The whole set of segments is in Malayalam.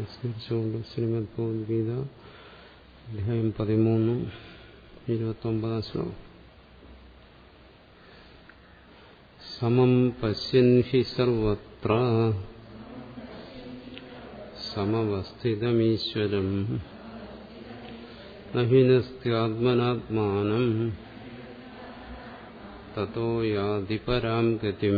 സ്മരിച്ചുകൊണ്ട് ശ്രീമദ് ഭഗവത്ഗീത അധ്യായം പതിമൂന്ന് ഇരുപത്തൊമ്പതാം ശ്ലോകം സമം പശ്യൻ ഹി സർവത്ര സമവസ്ഥിതമീശ്വരം നഹിനസ്ത്യാത്മനാത്മാനം തതോ യാതി പരാം ഗതിം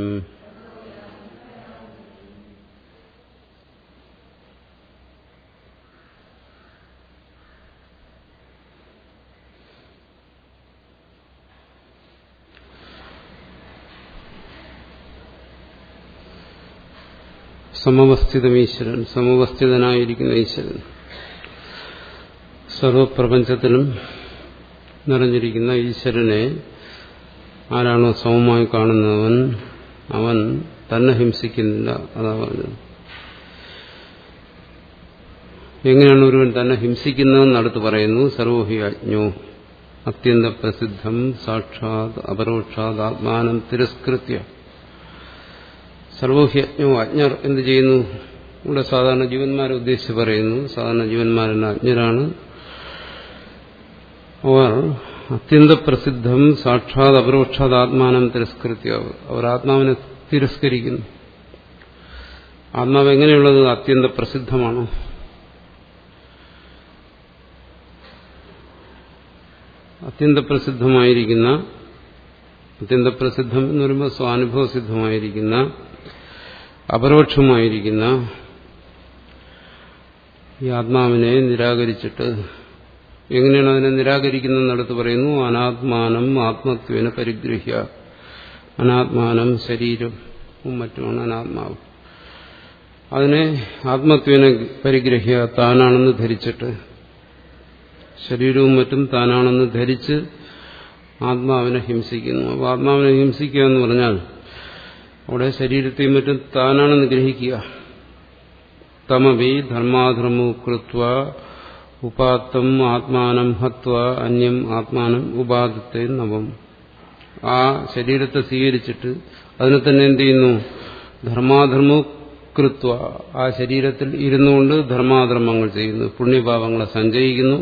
സമവസ്ഥിതം ഈശ്വരൻ സമവസ്ഥിതനായിരിക്കുന്ന ഈശ്വരൻ സർവപ്രപഞ്ചത്തിലും നിറഞ്ഞിരിക്കുന്ന ഈശ്വരനെ ആരാണോ സമമായി കാണുന്നവൻ അവൻ തന്നെ ഹിംസിക്കുന്നില്ല അതാ പറഞ്ഞത് എങ്ങനെയാണ് ഒരുവൻ തന്നെ ഹിംസിക്കുന്നതെന്ന് അടുത്ത് പറയുന്നു സർവോഹി അജ്ഞോ അത്യന്ത പ്രസിദ്ധം സാക്ഷാത് അപരോക്ഷാത് ആത്മാനം തിരസ്കൃത്യ സർവോഹ്യജ്ഞോ അജ്ഞർ എന്ത് ചെയ്യുന്നു ഇവിടെ സാധാരണ ജീവന്മാരെ ഉദ്ദേശിച്ച് പറയുന്നു സാധാരണ ജീവന്മാരെല്ലാം അജ്ഞരാണ് അവർ അത്യന്ത പ്രസിദ്ധം സാക്ഷാത് അപരോക്ഷാത് ആത്മാനം തിരസ്കൃത്യ അവർ ആത്മാവിനെ തിരസ്കരിക്കുന്നു ആത്മാവ് എങ്ങനെയുള്ളത് അത്യന്ത പ്രസിദ്ധമാണ് അത്യന്ത പ്രസിദ്ധമായിരിക്കുന്ന അത്യന്ത പ്രസിദ്ധം എന്ന് പറയുമ്പോൾ സ്വാനുഭവസിദ്ധമായിരിക്കുന്ന അപരോക്ഷമായിരിക്കുന്ന ഈ ആത്മാവിനെ നിരാകരിച്ചിട്ട് എങ്ങനെയാണ് അതിനെ നിരാകരിക്കുന്നതെന്നടുത്ത് പറയുന്നു അനാത്മാനം ആത്മത്വേന പരിഗ്രഹ്യ അനാത്മാനം ശരീരവും മറ്റുമാണ് അനാത്മാവ് അതിനെ ആത്മത്വേന പരിഗ്രഹ്യ താനാണെന്ന് ധരിച്ചിട്ട് ശരീരവും മറ്റും താനാണെന്ന് ധരിച്ച് ആത്മാവിനെ ഹിംസിക്കുന്നു അപ്പോൾ ആത്മാവിനെ ഹിംസിക്കുക എന്ന് പറഞ്ഞാൽ അവിടെ ശരീരത്തെയും മറ്റും താനാണെന്ന് ഗ്രഹിക്കുക തമവി ധർമാധർമ്മു കൃത്വ ഉപാത്തം ആത്മാനം ഹത്വ അന്യം ആത്മാനം ഉപാദത്തെ നവം ആ ശരീരത്തെ സ്വീകരിച്ചിട്ട് അതിനെ തന്നെ എന്ത് ചെയ്യുന്നു ധർമാധർമ്മു കൃത്വ ആ ശരീരത്തിൽ ഇരുന്നുകൊണ്ട് ധർമാധർമ്മങ്ങൾ ചെയ്യുന്നു പുണ്യപാപങ്ങളെ സഞ്ചയിക്കുന്നു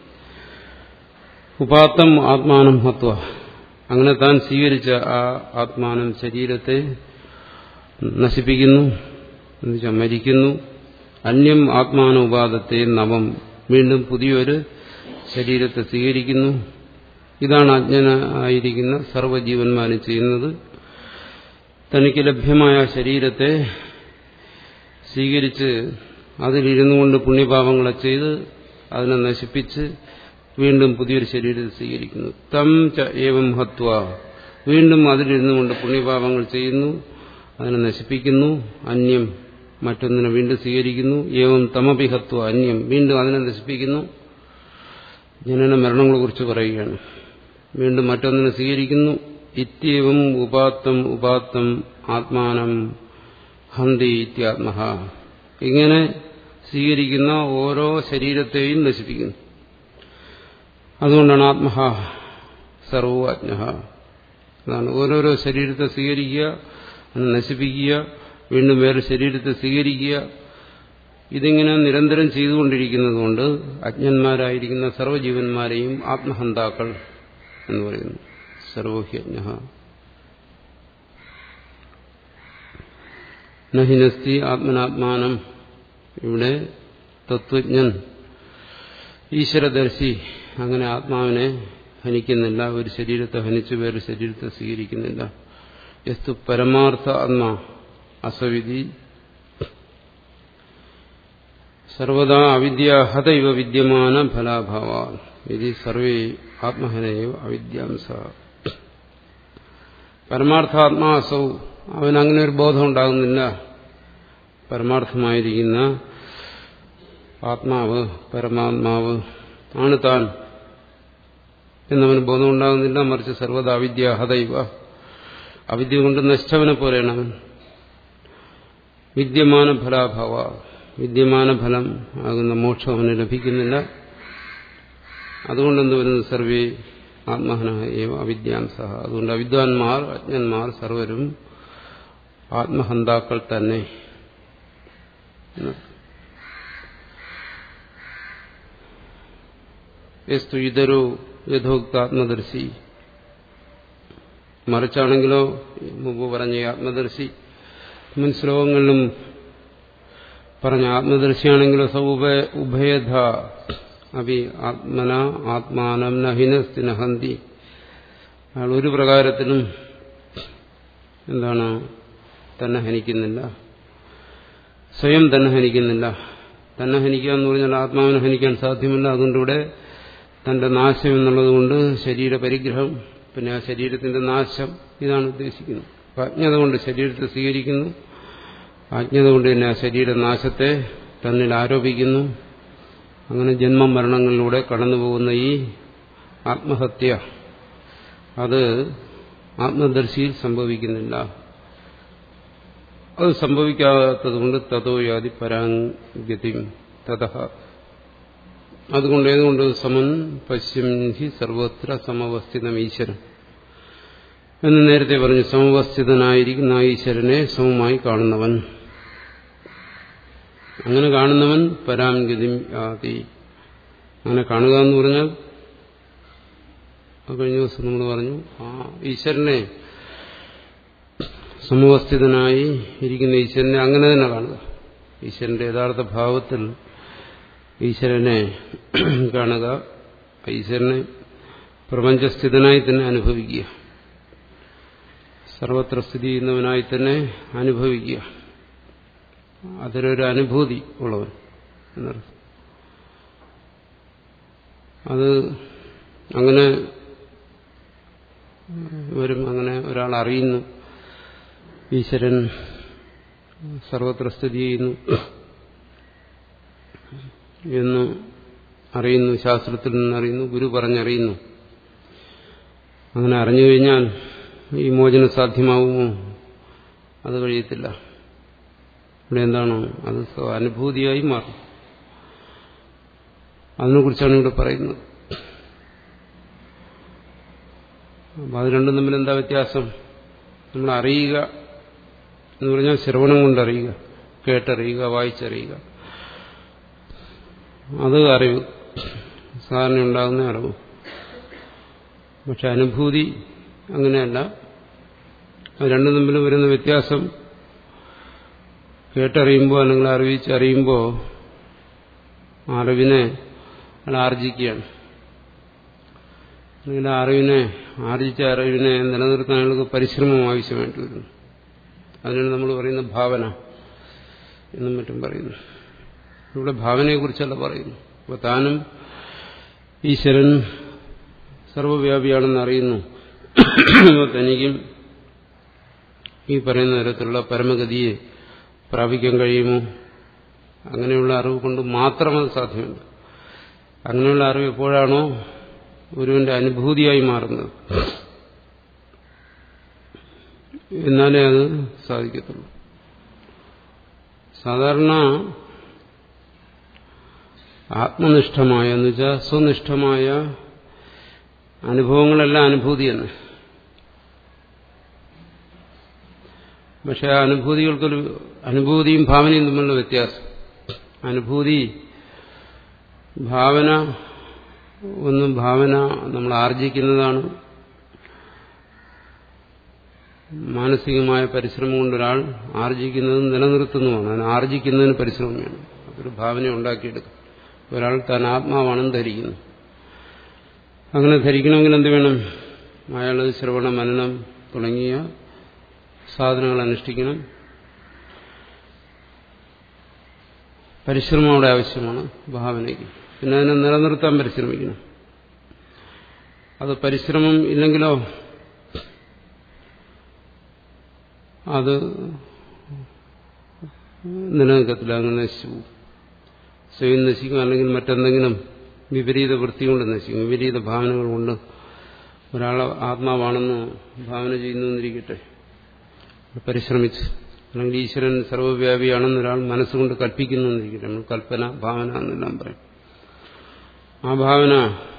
ഉപാത്തം ആത്മാനം ഹത്വ അങ്ങനെ താൻ സ്വീകരിച്ച ആ ആത്മാനം ശരീരത്തെ നശിപ്പിക്കുന്നു എന്നുവെച്ചാൽ മരിക്കുന്നു അന്യം ആത്മാനുപാദത്തെ നവം വീണ്ടും പുതിയൊരു ശരീരത്തെ സ്വീകരിക്കുന്നു ഇതാണ് അജ്ഞനായിരിക്കുന്ന സർവ്വജീവന്മാരും ചെയ്യുന്നത് തനിക്ക് ലഭ്യമായ ശരീരത്തെ സ്വീകരിച്ച് അതിലിരുന്നു കൊണ്ട് പുണ്യപാപങ്ങളെ ചെയ്ത് അതിനെ നശിപ്പിച്ച് വീണ്ടും പുതിയൊരു ശരീരത്തെ സ്വീകരിക്കുന്നു തം ച ഏവം ഹത്വ വീണ്ടും അതിലിരുന്നു കൊണ്ട് പുണ്യപാപങ്ങൾ ചെയ്യുന്നു അതിനെ നശിപ്പിക്കുന്നു അന്യം മറ്റൊന്നിനെ വീണ്ടും സ്വീകരിക്കുന്നു ഏവം തമപിഹത്വ അന്യം വീണ്ടും അതിനെ നശിപ്പിക്കുന്നു ജനന മരണങ്ങളെക്കുറിച്ച് പറയുകയാണ് വീണ്ടും മറ്റൊന്നിനെ സ്വീകരിക്കുന്നു ഇത്യവും ഉപാത്തം ഉപാത്തം ആത്മാനം ഹന്തി ഇത്യാത്മഹ ഇങ്ങനെ സ്വീകരിക്കുന്ന ഓരോ ശരീരത്തെയും നശിപ്പിക്കുന്നു അതുകൊണ്ടാണ് ആത്മഹ സർവജ്ഞ അതാണ് ഓരോരോ ശരീരത്തെ സ്വീകരിക്കുക അതിനെ നശിപ്പിക്കുക വീണ്ടും വേറെ ശരീരത്തെ സ്വീകരിക്കുക ഇതിങ്ങനെ നിരന്തരം ചെയ്തുകൊണ്ടിരിക്കുന്നതുകൊണ്ട് അജ്ഞന്മാരായിരിക്കുന്ന സർവ്വജീവന്മാരെയും ആത്മഹന്താക്കൾ എന്ന് പറയുന്നു സർവഹ്യജ്ഞ നഹിനസ്തി ആത്മനാത്മാനം ഇവിടെ തത്വജ്ഞൻ ഈശ്വരദർശി അങ്ങനെ ആത്മാവിനെ ഹനിക്കുന്നില്ല ഒരു ശരീരത്തെ ഹനിച്ച് വേറെ ശരീരത്തെ സ്വീകരിക്കുന്നില്ല യസ്തു പരമാർത്ഥ ആത്മാ അസവിധി സർവദാ അവിദ്യ ഹതൈവ വിദ്യമാന ഫലാഭാവ ഇത് സർവേ ആത്മഹനയോ അവിദ്യാംസ പരമാർത്ഥാത്മാ അസൗ അവൻ അങ്ങനെ ഒരു ബോധം ഉണ്ടാകുന്നില്ല പരമാർത്ഥമായിരിക്കുന്ന ആത്മാവ് പരമാത്മാവ് ആണ് താൻ എന്നവന് ബോധം ഉണ്ടാകുന്നില്ല മറിച്ച് സർവ്വത അവിദ്യ ഹതൈവ അവിദ്യ കൊണ്ട് നഷ്ടവനെ പോലെയാണ് അവൻ വിദ്യമാന ഫലാഭാവ വിദ്യമാന ഫലം ആകുന്ന മോക്ഷം അവന് ലഭിക്കുന്നില്ല അതുകൊണ്ടെന്ത് വരുന്നത് സർവേ ആത്മഹന ഏവ അവിദ്യാംസ അതുകൊണ്ട് അവിദ്വാൻമാർ അജ്ഞന്മാർ സർവരും ആത്മഹന്താക്കൾ തന്നെ യസ്തു ഇതരോ യഥോക്താത്മദർശി മറിച്ചാണെങ്കിലോ മുമ്പ് പറഞ്ഞ ഈ ആത്മദർശി മുൻ ശ്ലോകങ്ങളിലും പറഞ്ഞ ആത്മദർശിയാണെങ്കിലോ സ ഉപ ഉഭയധ അഭി ആത്മന ആത്മാനം നഹിനസ്തി നഹന്തി അയാൾ ഒരു പ്രകാരത്തിലും എന്താണ് തന്നെ ഹനിക്കുന്നില്ല സ്വയം തന്നെ ഹനിക്കുന്നില്ല തന്നെ ഹനിക്കുക എന്ന് പറഞ്ഞാൽ ആത്മാവിനെ ഹനിക്കാൻ സാധ്യമല്ല അതുകൊണ്ട് ഇവിടെ തന്റെ നാശം എന്നുള്ളത് കൊണ്ട് ശരീര പരിഗ്രഹം പിന്നെ ആ ശരീരത്തിന്റെ നാശം ഇതാണ് ഉദ്ദേശിക്കുന്നത് അപ്പൊ അജ്ഞത കൊണ്ട് ശരീരത്തെ സ്വീകരിക്കുന്നു അജ്ഞത കൊണ്ട് തന്നെ ആ ശരീരനാശത്തെ തന്നിൽ ആരോപിക്കുന്നു അങ്ങനെ ജന്മം മരണങ്ങളിലൂടെ കടന്നുപോകുന്ന ഈ ആത്മഹത്യ അത് ആത്മദർശിയിൽ സംഭവിക്കുന്നില്ല അത് സംഭവിക്കാത്തതുകൊണ്ട് തതോ യാതി പരാഗതി തഥ അതുകൊണ്ട് ഏതുകൊണ്ട് സമൻ പശ്യം ഹി സർവത്ര സമവസ്ഥിതം ഈശ്വരൻ എന്ന് നേരത്തെ പറഞ്ഞു സമവസ്ഥിതനായിരിക്കുന്ന ആ ഈശ്വരനെ സമമായി കാണുന്നവൻ അങ്ങനെ കാണുന്നവൻ പരാംഗതി ആദി അങ്ങനെ കാണുക എന്ന് പറഞ്ഞാൽ കഴിഞ്ഞ ദിവസം നമ്മൾ പറഞ്ഞു ആ ഈശ്വരനെ സമവസ്ഥിതനായി ഇരിക്കുന്ന ഈശ്വരനെ അങ്ങനെ തന്നെ കാണുക ഈശ്വരന്റെ യഥാർത്ഥ ഭാവത്തിൽ ഈശ്വരനെ കാണുക ഈശ്വരനെ പ്രപഞ്ചസ്ഥിതനായി തന്നെ അനുഭവിക്കുക സർവത്ര സ്ഥിതി ചെയ്യുന്നവനായി തന്നെ അനുഭവിക്കുക അതിലൊരു അനുഭൂതി ഉള്ളവൻ എന്നർത്ഥം അത് അങ്ങനെ വരും അങ്ങനെ ഒരാൾ അറിയുന്നു ഈശ്വരൻ സർവത്ര സ്ഥിതി ചെയ്യുന്നു എന്ന് അറിയുന്നു ശാസ്ത്രത്തിൽ നിന്ന് അറിയുന്നു ഗുരു പറഞ്ഞറിയുന്നു അങ്ങനെ അറിഞ്ഞു കഴിഞ്ഞാൽ ഈ മോചനം സാധ്യമാവുമോ അത് കഴിയത്തില്ല ഇവിടെ എന്താണ് അത് അനുഭൂതിയായി മാറും അതിനെക്കുറിച്ചാണ് ഇവിടെ പറയുന്നത് അപ്പം അത് രണ്ടും തമ്മിൽ എന്താ വ്യത്യാസം നമ്മൾ അറിയുക എന്ന് പറഞ്ഞാൽ ശ്രവണം കൊണ്ട് അറിയുക കേട്ടറിയുക വായിച്ചറിയുക അത് അറിവ് സാധാരണ ഉണ്ടാകുന്ന അറിവ് പക്ഷെ അനുഭൂതി അങ്ങനെയല്ല അത് രണ്ടും തമ്മിൽ വരുന്ന വ്യത്യാസം കേട്ടറിയുമ്പോൾ അല്ലെങ്കിൽ അറിയിച്ചറിയുമ്പോൾ അറിവിനെ അയാൾ ആർജിക്കുകയാണ് അല്ലെങ്കിൽ അറിവിനെ ആർജിച്ച അറിവിനെ നിലനിർത്താൻ അയാൾക്ക് പരിശ്രമം ആവശ്യമായിട്ട് വരുന്നു അതിനാണ് നമ്മൾ പറയുന്ന ഭാവന എന്നും മറ്റും പറയുന്നു ഇവിടെ ഭാവനയെക്കുറിച്ചല്ല പറയുന്നു അപ്പോൾ താനും ഈശ്വരൻ സർവവ്യാപിയാണെന്ന് അറിയുന്നു തനിക്കും ഈ പറയുന്ന തരത്തിലുള്ള പരമഗതിയെ പ്രാപിക്കാൻ കഴിയുമോ അങ്ങനെയുള്ള അറിവ് കൊണ്ട് മാത്രം അത് സാധ്യമല്ല അങ്ങനെയുള്ള അറിവ് എപ്പോഴാണോ ഒരുവന്റെ അനുഭൂതിയായി മാറുന്നത് എന്നാലേ അത് സാധിക്കത്തുള്ളൂ സാധാരണ ആത്മനിഷ്ഠമായ എന്ന് വെച്ചാൽ സ്വനിഷ്ഠമായ അനുഭവങ്ങളെല്ലാം അനുഭൂതി തന്നെ പക്ഷെ ആ അനുഭൂതികൾക്കൊരു അനുഭൂതിയും ഭാവനയും തമ്മിലുള്ള വ്യത്യാസം അനുഭൂതി ഭാവന ഒന്നും ഭാവന നമ്മൾ ആർജിക്കുന്നതാണ് മാനസികമായ പരിശ്രമം കൊണ്ട് ഒരാൾ ആർജിക്കുന്നതും നിലനിർത്തുന്നതുമാണ് അതിന് ആർജിക്കുന്നതിന് പരിശ്രമം വേണം അതൊരു ഭാവന ഉണ്ടാക്കിയെടുക്കും ഒരാൾ താൻ ആത്മാവാണെന്ന് ധരിക്കുന്നു അങ്ങനെ ധരിക്കണമെങ്കിൽ എന്ത് വേണം അയാൾ ശ്രവണ മനനം തുടങ്ങിയ സാധനങ്ങൾ അനുഷ്ഠിക്കണം പരിശ്രമം അവിടെ ആവശ്യമാണ് ഭാവനയ്ക്ക് പിന്നെ അതിനെ നിലനിർത്താൻ പരിശ്രമിക്കണം അത് പരിശ്രമം ഇല്ലെങ്കിലോ അത് നിലനിൽക്കത്തില്ല അങ്ങനെ നശിച്ചു സ്വയം നശിക്കും അല്ലെങ്കിൽ മറ്റെന്തെങ്കിലും വിപരീത വൃത്തി കൊണ്ട് നശിക്കും വിപരീത ഭാവനകൾ കൊണ്ട് ഒരാൾ ആത്മാവാണെന്ന് ഭാവന ചെയ്യുന്നു എന്നിരിക്കട്ടെ പരിശ്രമിച്ച് അല്ലെങ്കിൽ ഈശ്വരൻ സർവ്വവ്യാപിയാണെന്ന് ഒരാൾ മനസ്സുകൊണ്ട് കൽപ്പിക്കുന്നു എന്നിരിക്കട്ടെ നമ്മൾ കൽപ്പന ഭാവന എന്നെല്ലാം പറയും ആ ഭാവന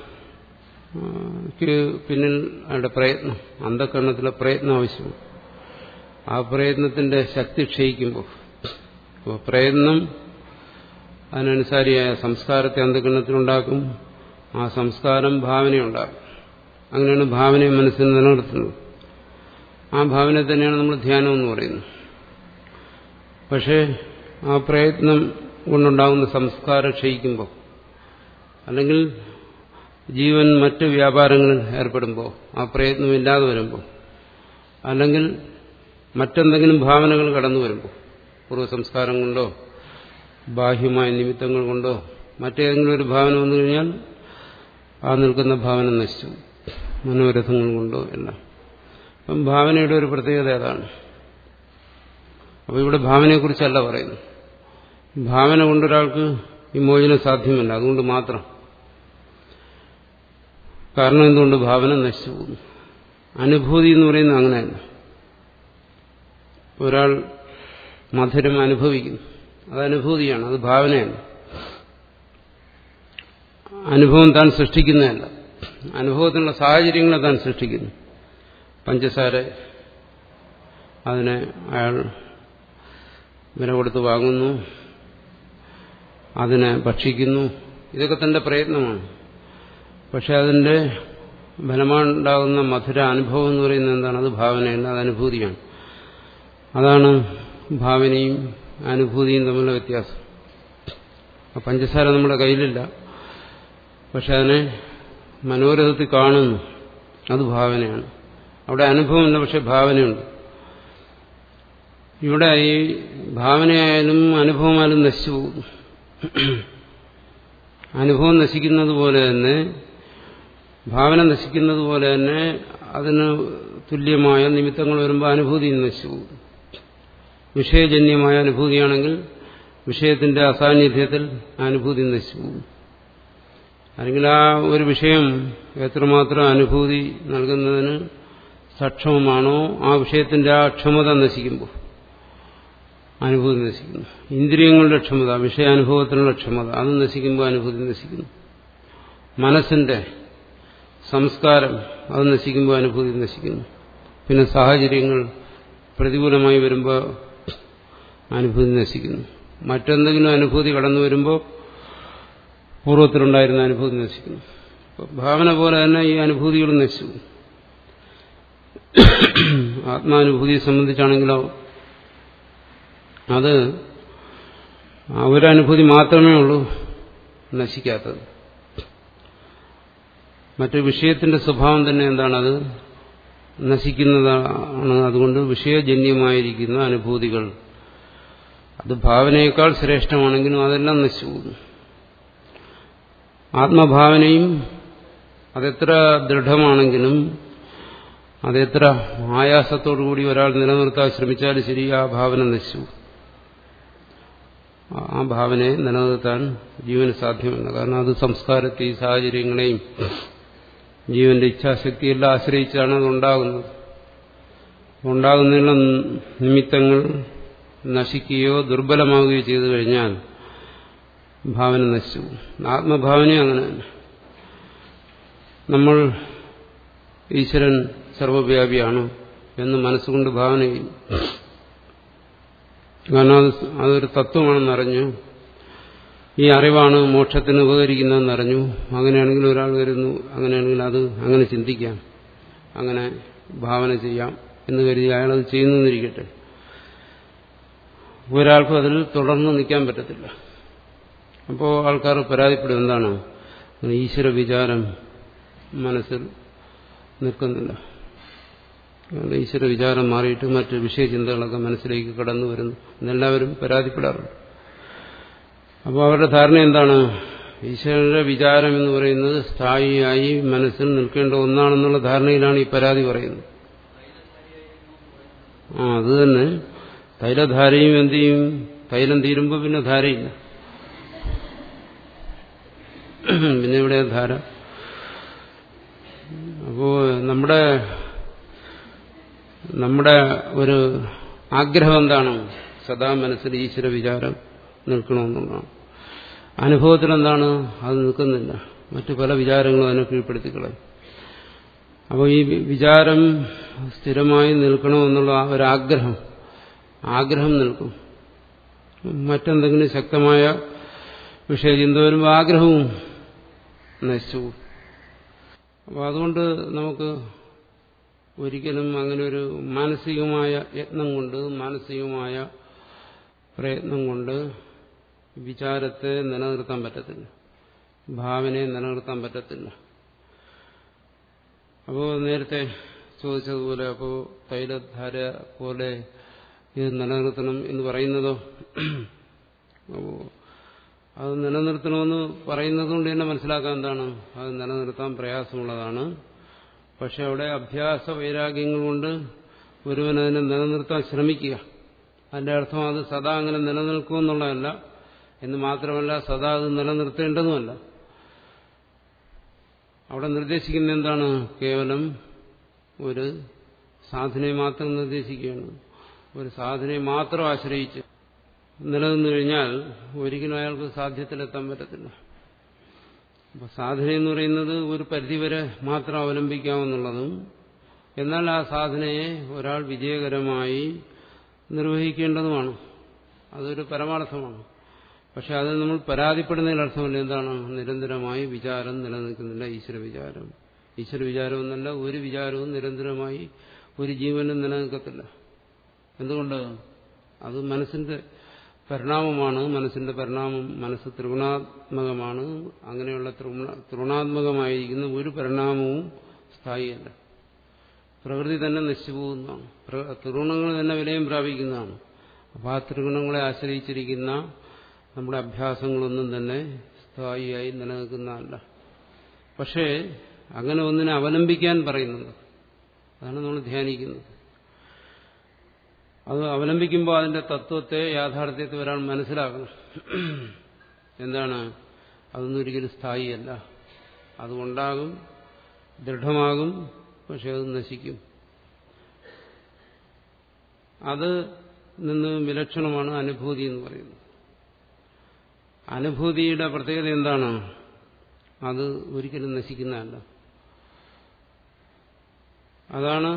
പിന്നിൽ അയാളുടെ പ്രയത്നം അന്ധകരണത്തിലെ പ്രയത്നം ആവശ്യമാണ് ആ പ്രയത്നത്തിന്റെ ശക്തി ക്ഷയിക്കുമ്പോൾ അപ്പോൾ പ്രയത്നം അതിനനുസാരിയായ സംസ്കാരത്തെ അന്ധകരണത്തിലുണ്ടാക്കും ആ സംസ്കാരം ഭാവനയുണ്ടാകും അങ്ങനെയാണ് ഭാവനയെ മനസ്സിൽ നിലനിർത്തുന്നത് ആ ഭാവന തന്നെയാണ് നമ്മൾ ധ്യാനം എന്ന് പറയുന്നത് പക്ഷേ ആ പ്രയത്നം കൊണ്ടുണ്ടാകുന്ന സംസ്കാരം ക്ഷയിക്കുമ്പോൾ അല്ലെങ്കിൽ ജീവൻ മറ്റ് വ്യാപാരങ്ങളിൽ ഏർപ്പെടുമ്പോൾ ആ പ്രയത്നമില്ലാതെ വരുമ്പോൾ അല്ലെങ്കിൽ മറ്റെന്തെങ്കിലും ഭാവനകൾ കടന്നു വരുമ്പോൾ പൂർവ്വസംസ്കാരം കൊണ്ടോ ബാഹ്യമായ നിമിത്തങ്ങൾ കൊണ്ടോ മറ്റേതെങ്കിലും ഒരു ഭാവന വന്നു കഴിഞ്ഞാൽ ആ നിൽക്കുന്ന ഭാവന നശിച്ചു മനോരഥങ്ങൾ കൊണ്ടോ എല്ലാം അപ്പം ഭാവനയുടെ ഒരു പ്രത്യേകത ഏതാണ് അപ്പോൾ ഇവിടെ ഭാവനയെക്കുറിച്ചല്ല പറയുന്നു ഭാവന കൊണ്ടൊരാൾക്ക് വിമോചനം സാധ്യമല്ല അതുകൊണ്ട് മാത്രം കാരണം എന്തുകൊണ്ട് ഭാവന നശിച്ചു പോകുന്നു അനുഭൂതി എന്ന് പറയുന്നത് അങ്ങനെയല്ല ഒരാൾ മധുരം അനുഭവിക്കുന്നു അത് അനുഭൂതിയാണ് അത് ഭാവനയല്ല അനുഭവം താൻ സൃഷ്ടിക്കുന്നതല്ല അനുഭവത്തിനുള്ള സാഹചര്യങ്ങളെ താൻ സൃഷ്ടിക്കുന്നു പഞ്ചസാര അതിനെ അയാൾ വില കൊടുത്ത് വാങ്ങുന്നു അതിനെ ഭക്ഷിക്കുന്നു ഇതൊക്കെ തന്റെ പ്രയത്നമാണ് പക്ഷെ അതിന്റെ ഫലമാണ്ടാകുന്ന മധുര അനുഭവം എന്ന് പറയുന്നത് എന്താണ് അത് ഭാവനയല്ല അത് അനുഭൂതിയാണ് അതാണ് ഭാവനയും അനുഭൂതിയും തമ്മിലുള്ള വ്യത്യാസം ആ പഞ്ചസാര നമ്മുടെ കയ്യിലില്ല പക്ഷെ അതിനെ മനോരഥത്തിൽ കാണുന്നു അത് ഭാവനയാണ് അവിടെ അനുഭവമില്ല പക്ഷെ ഭാവനയുണ്ട് ഇവിടെ ഈ ഭാവനയായാലും അനുഭവമായാലും നശിച്ചു പോകുന്നു അനുഭവം നശിക്കുന്നത് പോലെ തന്നെ ഭാവന നശിക്കുന്നത് പോലെ തന്നെ അതിന് തുല്യമായ നിമിത്തങ്ങൾ വരുമ്പോൾ അനുഭൂതി നശിച്ചു പോകും വിഷയജന്യമായ അനുഭൂതിയാണെങ്കിൽ വിഷയത്തിന്റെ അസാന്നിധ്യത്തിൽ അനുഭൂതി നശിച്ചു പോകും അല്ലെങ്കിൽ ആ ഒരു വിഷയം എത്രമാത്രം അനുഭൂതി നൽകുന്നതിന് സക്ഷമമാണോ ആ വിഷയത്തിന്റെ ആ ക്ഷമത നശിക്കുമ്പോൾ അനുഭൂതി നശിക്കുന്നു ഇന്ദ്രിയങ്ങളുടെ ക്ഷമത വിഷയാനുഭവത്തിനുള്ള ക്ഷമത അത് നശിക്കുമ്പോൾ അനുഭൂതി നശിക്കുന്നു മനസ്സിന്റെ സംസ്കാരം അത് നശിക്കുമ്പോൾ അനുഭൂതി നശിക്കുന്നു പിന്നെ സാഹചര്യങ്ങൾ പ്രതികൂലമായി വരുമ്പോൾ അനുഭൂതി നശിക്കുന്നു മറ്റെന്തെങ്കിലും അനുഭൂതി കടന്നു വരുമ്പോൾ പൂർവ്വത്തിലുണ്ടായിരുന്ന അനുഭൂതി നശിക്കുന്നു ഭാവന പോലെ തന്നെ ഈ അനുഭൂതികൾ നശിച്ചു ആത്മാനുഭൂതിയെ സംബന്ധിച്ചാണെങ്കിലോ അത് ആ ഒരനുഭൂതി മാത്രമേ ഉള്ളൂ നശിക്കാത്തത് മറ്റു വിഷയത്തിന്റെ സ്വഭാവം തന്നെ എന്താണത് നശിക്കുന്നതാണ് അതുകൊണ്ട് വിഷയജന്യമായിരിക്കുന്ന അനുഭൂതികൾ അത് ഭാവനയേക്കാൾ ശ്രേഷ്ഠമാണെങ്കിലും അതെല്ലാം നശിച്ചു പോകുന്നു ആത്മഭാവനയും അതെത്ര ദൃഢമാണെങ്കിലും അതെത്ര ആയാസത്തോടുകൂടി ഒരാൾ നിലനിർത്താൻ ശ്രമിച്ചാലും ശരി ആ ഭാവന നശിച്ചു ആ ഭാവനയെ നിലനിർത്താൻ ജീവന് സാധ്യമല്ല കാരണം അത് സംസ്കാരത്തെയും സാഹചര്യങ്ങളെയും ജീവന്റെ ഇച്ഛാശക്തിയെല്ലാം ആശ്രയിച്ചാണ് അത് ഉണ്ടാകുന്നത് ഉണ്ടാകുന്നതിനുള്ള നിമിത്തങ്ങൾ നശിക്കുകയോ ദുർബലമാവുകയോ ചെയ്തു കഴിഞ്ഞാൽ ഭാവന നശിച്ചു ആത്മഭാവനയും അങ്ങനെ തന്നെ നമ്മൾ ഈശ്വരൻ സർവവ്യാപിയാണ് എന്ന് മനസ്സുകൊണ്ട് ഭാവന ചെയ്യും കാരണം അത് അതൊരു തത്വമാണെന്നറിഞ്ഞു ഈ അറിവാണ് മോക്ഷത്തിന് ഉപകരിക്കുന്നതെന്നറിഞ്ഞു അങ്ങനെയാണെങ്കിൽ ഒരാൾ വരുന്നു അങ്ങനെയാണെങ്കിൽ അത് അങ്ങനെ ചിന്തിക്കാം അങ്ങനെ ഭാവന ചെയ്യാം എന്ന് കരുതി അയാളത് ചെയ്യുന്നിരിക്കട്ടെ ഒരാൾക്കും അതിൽ തുടർന്ന് നിൽക്കാൻ പറ്റത്തില്ല അപ്പോൾ ആൾക്കാർ പരാതിപ്പെടും എന്താണ് ഈശ്വര വിചാരം മനസ്സിൽ നിൽക്കുന്നില്ല ഈശ്വര വിചാരം മാറിയിട്ട് മറ്റ് വിഷയചിന്തകളൊക്കെ മനസ്സിലേക്ക് കടന്നു വരുന്നു എന്നെല്ലാവരും പരാതിപ്പെടാറുണ്ട് അപ്പോൾ അവരുടെ ധാരണ എന്താണ് ഈശ്വരന്റെ വിചാരം എന്ന് പറയുന്നത് സ്ഥായിയായി മനസ്സിൽ നിൽക്കേണ്ട ഒന്നാണെന്നുള്ള ധാരണയിലാണ് ഈ പരാതി പറയുന്നത് ആ അത് തന്നെ തൈലധാരയും എന്ത് ചെയ്യും തൈലം തീരുമ്പോൾ പിന്നെ ധാരയില്ല പിന്നെ ഇവിടെ ധാര അപ്പോ നമ്മുടെ നമ്മുടെ ഒരു ആഗ്രഹം എന്താണ് സദാ മനസ്സിൽ ഈശ്വര വിചാരം നിൽക്കണമെന്നുള്ളതാണ് അനുഭവത്തിൽ എന്താണ് അത് നിൽക്കുന്നില്ല മറ്റു പല വിചാരങ്ങളും അതിനെ കീഴ്പ്പെടുത്തിക്കളയും അപ്പോൾ ഈ വിചാരം സ്ഥിരമായി നിൽക്കണമെന്നുള്ള ആ ഒരാഗ്രഹം ആഗ്രഹം നിൽക്കും മറ്റെന്തെങ്കിലും ശക്തമായ വിഷയചിന്ത വരുമ്പോൾ ആഗ്രഹവും നശിച്ചു അപ്പോൾ അതുകൊണ്ട് നമുക്ക് ഒരിക്കലും അങ്ങനെ ഒരു മാനസികമായ യത്നം കൊണ്ട് മാനസികമായ പ്രയത്നം കൊണ്ട് വിചാരത്തെ നിലനിർത്താൻ പറ്റത്തില്ല ഭാവനയെ നിലനിർത്താൻ പറ്റത്തില്ല അപ്പോൾ നേരത്തെ ചോദിച്ചതുപോലെ അപ്പോൾ തൈലധാര പോലെ ഇത് നിലനിർത്തണം എന്ന് പറയുന്നതോ അപ്പോൾ അത് നിലനിർത്തണമെന്ന് പറയുന്നതുകൊണ്ട് തന്നെ മനസ്സിലാക്കാൻ എന്താണ് അത് നിലനിർത്താൻ പ്രയാസമുള്ളതാണ് പക്ഷെ അവിടെ അഭ്യാസ വൈരാഗ്യങ്ങൾ കൊണ്ട് ഒരുവൻ അതിനെ നിലനിർത്താൻ ശ്രമിക്കുക അതിന്റെ അർത്ഥം അത് സദാ അങ്ങനെ നിലനിൽക്കുമെന്നുള്ളതല്ല എന്ന് മാത്രമല്ല സദാ അത് നിലനിർത്തേണ്ടതുമല്ല അവിടെ നിർദ്ദേശിക്കുന്ന എന്താണ് കേവലം ഒരു സാധനയെ മാത്രം നിർദ്ദേശിക്കുകയാണ് ഒരു സാധനയെ മാത്രം ആശ്രയിച്ച് നിലനിന്നു കഴിഞ്ഞാൽ ഒരിക്കലും അയാൾക്ക് സാധ്യത്തിലെത്താൻ പറ്റത്തില്ല അപ്പൊ സാധന എന്ന് പറയുന്നത് ഒരു പരിധിവരെ മാത്രം അവലംബിക്കാമെന്നുള്ളതും എന്നാൽ ആ സാധനയെ ഒരാൾ വിജയകരമായി നിർവഹിക്കേണ്ടതുമാണ് അതൊരു പരമാർത്ഥമാണ് പക്ഷെ അത് നമ്മൾ പരാതിപ്പെടുന്നതിൽ അർത്ഥമല്ല എന്താണ് നിരന്തരമായി വിചാരം നിലനിൽക്കുന്നില്ല ഈശ്വര വിചാരം ഈശ്വര വിചാരം എന്നല്ല ഒരു വിചാരവും നിരന്തരമായി ഒരു ജീവനും നിലനിൽക്കത്തില്ല എന്തുകൊണ്ട് അത് മനസ്സിന്റെ പരിണാമമാണ് മനസ്സിന്റെ പരിണാമം മനസ്സ് ത്രിഗുണാത്മകമാണ് അങ്ങനെയുള്ള ത്രിഗുണാത്മകമായിരിക്കുന്ന ഒരു പരിണാമവും സ്ഥായിയല്ല പ്രകൃതി തന്നെ നശിച്ചു പോകുന്നതാണ് ത്രിഗുണങ്ങൾ തന്നെ വിലയം പ്രാപിക്കുന്നതാണ് അപ്പോൾ ആ ത്രിഗുണങ്ങളെ ആശ്രയിച്ചിരിക്കുന്ന നമ്മുടെ അഭ്യാസങ്ങളൊന്നും തന്നെ സ്ഥായിയായി നിലനിൽക്കുന്നതല്ല പക്ഷേ അങ്ങനെ ഒന്നിനെ അവലംബിക്കാൻ പറയുന്നുണ്ട് അതാണ് നമ്മൾ ധ്യാനിക്കുന്നത് അത് അവലംബിക്കുമ്പോൾ അതിന്റെ തത്വത്തെ യാഥാർത്ഥ്യത്തെ ഒരാൾ മനസ്സിലാക്കണം എന്താണ് അതൊന്നും ഒരിക്കലും സ്ഥായിയല്ല അതുണ്ടാകും ദൃഢമാകും പക്ഷെ അത് നശിക്കും അത് നിന്ന് വിലക്ഷണമാണ് അനുഭൂതി എന്ന് പറയുന്നത് അനുഭൂതിയുടെ പ്രത്യേകത എന്താണ് അത് ഒരിക്കലും നശിക്കുന്നതല്ല അതാണ്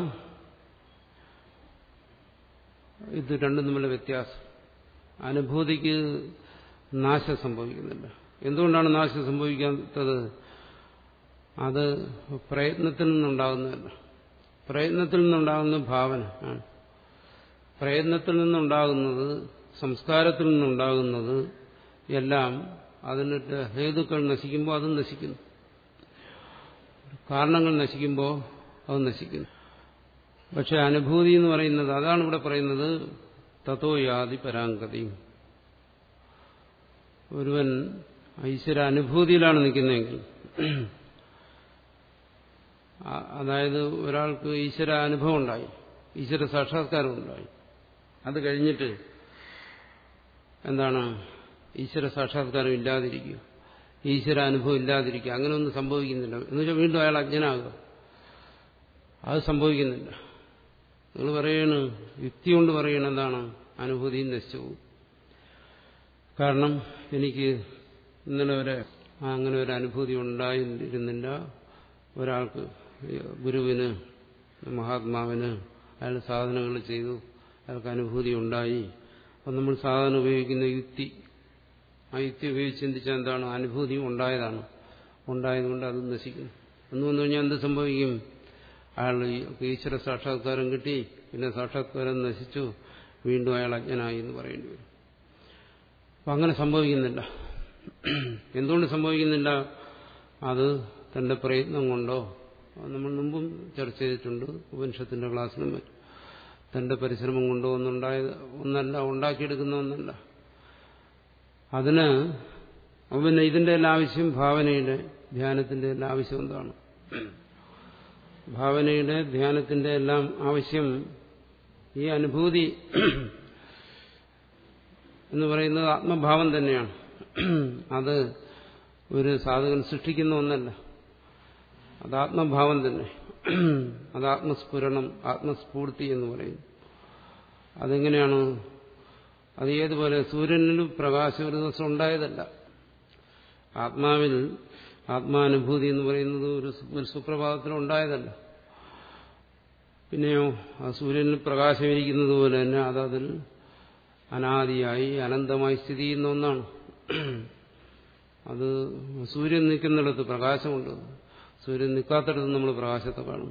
ഇത് രണ്ടും തമ്മിലുള്ള വ്യത്യാസം അനുഭൂതിക്ക് നാശം സംഭവിക്കുന്നില്ല എന്തുകൊണ്ടാണ് നാശം സംഭവിക്കാത്തത് അത് പ്രയത്നത്തിൽ നിന്നുണ്ടാകുന്നതല്ല പ്രയത്നത്തിൽ നിന്നുണ്ടാകുന്ന ഭാവന ആണ് പ്രയത്നത്തിൽ നിന്നുണ്ടാകുന്നത് സംസ്കാരത്തിൽ നിന്നുണ്ടാകുന്നത് എല്ലാം അതിൻ്റെ ഹേതുക്കൾ നശിക്കുമ്പോൾ അതും നശിക്കുന്നു കാരണങ്ങൾ നശിക്കുമ്പോൾ അത് നശിക്കുന്നു പക്ഷെ അനുഭൂതി എന്ന് പറയുന്നത് അതാണ് ഇവിടെ പറയുന്നത് തത്തോ യാതി പരാങ്കതിയും ഒരുവൻ ഈശ്വര അനുഭൂതിയിലാണ് നിൽക്കുന്നതെങ്കിൽ അതായത് ഒരാൾക്ക് ഈശ്വര അനുഭവം ഉണ്ടായി ഈശ്വര സാക്ഷാത്കാരം ഉണ്ടായി അത് കഴിഞ്ഞിട്ട് എന്താണ് ഈശ്വര സാക്ഷാത്കാരം ഇല്ലാതിരിക്കുക ഈശ്വര അനുഭവം ഇല്ലാതിരിക്കുക അങ്ങനെ ഒന്നും സംഭവിക്കുന്നില്ല എന്നുവെച്ചാൽ വീണ്ടും അയാൾ അജ്ഞനാകുക അത് സംഭവിക്കുന്നില്ല നിങ്ങൾ പറയണ് യുക്തി കൊണ്ട് പറയണ എന്താണ് അനുഭൂതിയും നശിച്ചു പോകും കാരണം എനിക്ക് ഇന്നലെ വരെ അങ്ങനെ ഒരു അനുഭൂതി ഉണ്ടായിരുന്നില്ല ഒരാൾക്ക് ഗുരുവിന് മഹാത്മാവിന് അയാൾ സാധനങ്ങൾ ചെയ്തു അയാൾക്ക് അനുഭൂതി ഉണ്ടായി അപ്പം നമ്മൾ സാധനം ഉപയോഗിക്കുന്ന യുക്തി ആ യുക്തി ഉപയോഗിച്ച് ചിന്തിച്ചാൽ എന്താണ് അനുഭൂതിയും ഉണ്ടായതാണ് ഉണ്ടായതുകൊണ്ട് അത് നശിക്കും എന്ന് വന്നു കഴിഞ്ഞാൽ എന്ത് സംഭവിക്കും അയാൾ ഈശ്വര സാക്ഷാത്കാരം കിട്ടി പിന്നെ സാക്ഷാത്കാരം നശിച്ചു വീണ്ടും അയാൾ അജ്ഞനായി എന്ന് പറയേണ്ടി വരും അപ്പം അങ്ങനെ സംഭവിക്കുന്നില്ല എന്തുകൊണ്ട് സംഭവിക്കുന്നില്ല അത് തന്റെ പ്രയത്നം കൊണ്ടോ നമ്മൾ മുമ്പും ചർച്ച ചെയ്തിട്ടുണ്ട് ഉപനിഷത്തിന്റെ ക്ലാസ്സിലും മറ്റും തന്റെ പരിശ്രമം കൊണ്ടോ ഒന്നുണ്ടായത് ഒന്നല്ല ഉണ്ടാക്കിയെടുക്കുന്ന ഒന്നല്ല അതിന് പിന്നെ ഇതിന്റെ എല്ലാ ആവശ്യം ഭാവനയുടെ ധ്യാനത്തിന്റെ എല്ലാ ആവശ്യം എന്താണ് ഭാവനയുടെ ധ്യാനത്തിന്റെ എല്ലാം ആവശ്യം ഈ അനുഭൂതി എന്ന് പറയുന്നത് ആത്മഭാവം തന്നെയാണ് അത് ഒരു സാധകൻ സൃഷ്ടിക്കുന്ന ഒന്നല്ല അത് ആത്മഭാവം തന്നെ അത് ആത്മസ്ഫുരണം ആത്മസ്ഫൂർത്തി എന്ന് പറയും അതെങ്ങനെയാണ് അത് ഏതുപോലെ സൂര്യനിലും പ്രകാശം ഒരു ദിവസം ഉണ്ടായതല്ല ആത്മാവിൽ ആത്മാനുഭൂതി എന്ന് പറയുന്നത് ഒരു ഒരു സുപ്രഭാതത്തിൽ ഉണ്ടായതല്ല പിന്നെയോ ആ സൂര്യനിൽ പ്രകാശമിരിക്കുന്നത് പോലെ തന്നെ അതതിൽ അനാദിയായി അനന്തമായി സ്ഥിതി ചെയ്യുന്ന ഒന്നാണ് അത് സൂര്യൻ നിൽക്കുന്നിടത്ത് പ്രകാശമുണ്ട് സൂര്യൻ നിൽക്കാത്തിടത്ത് നമ്മൾ പ്രകാശത്തെ കാണും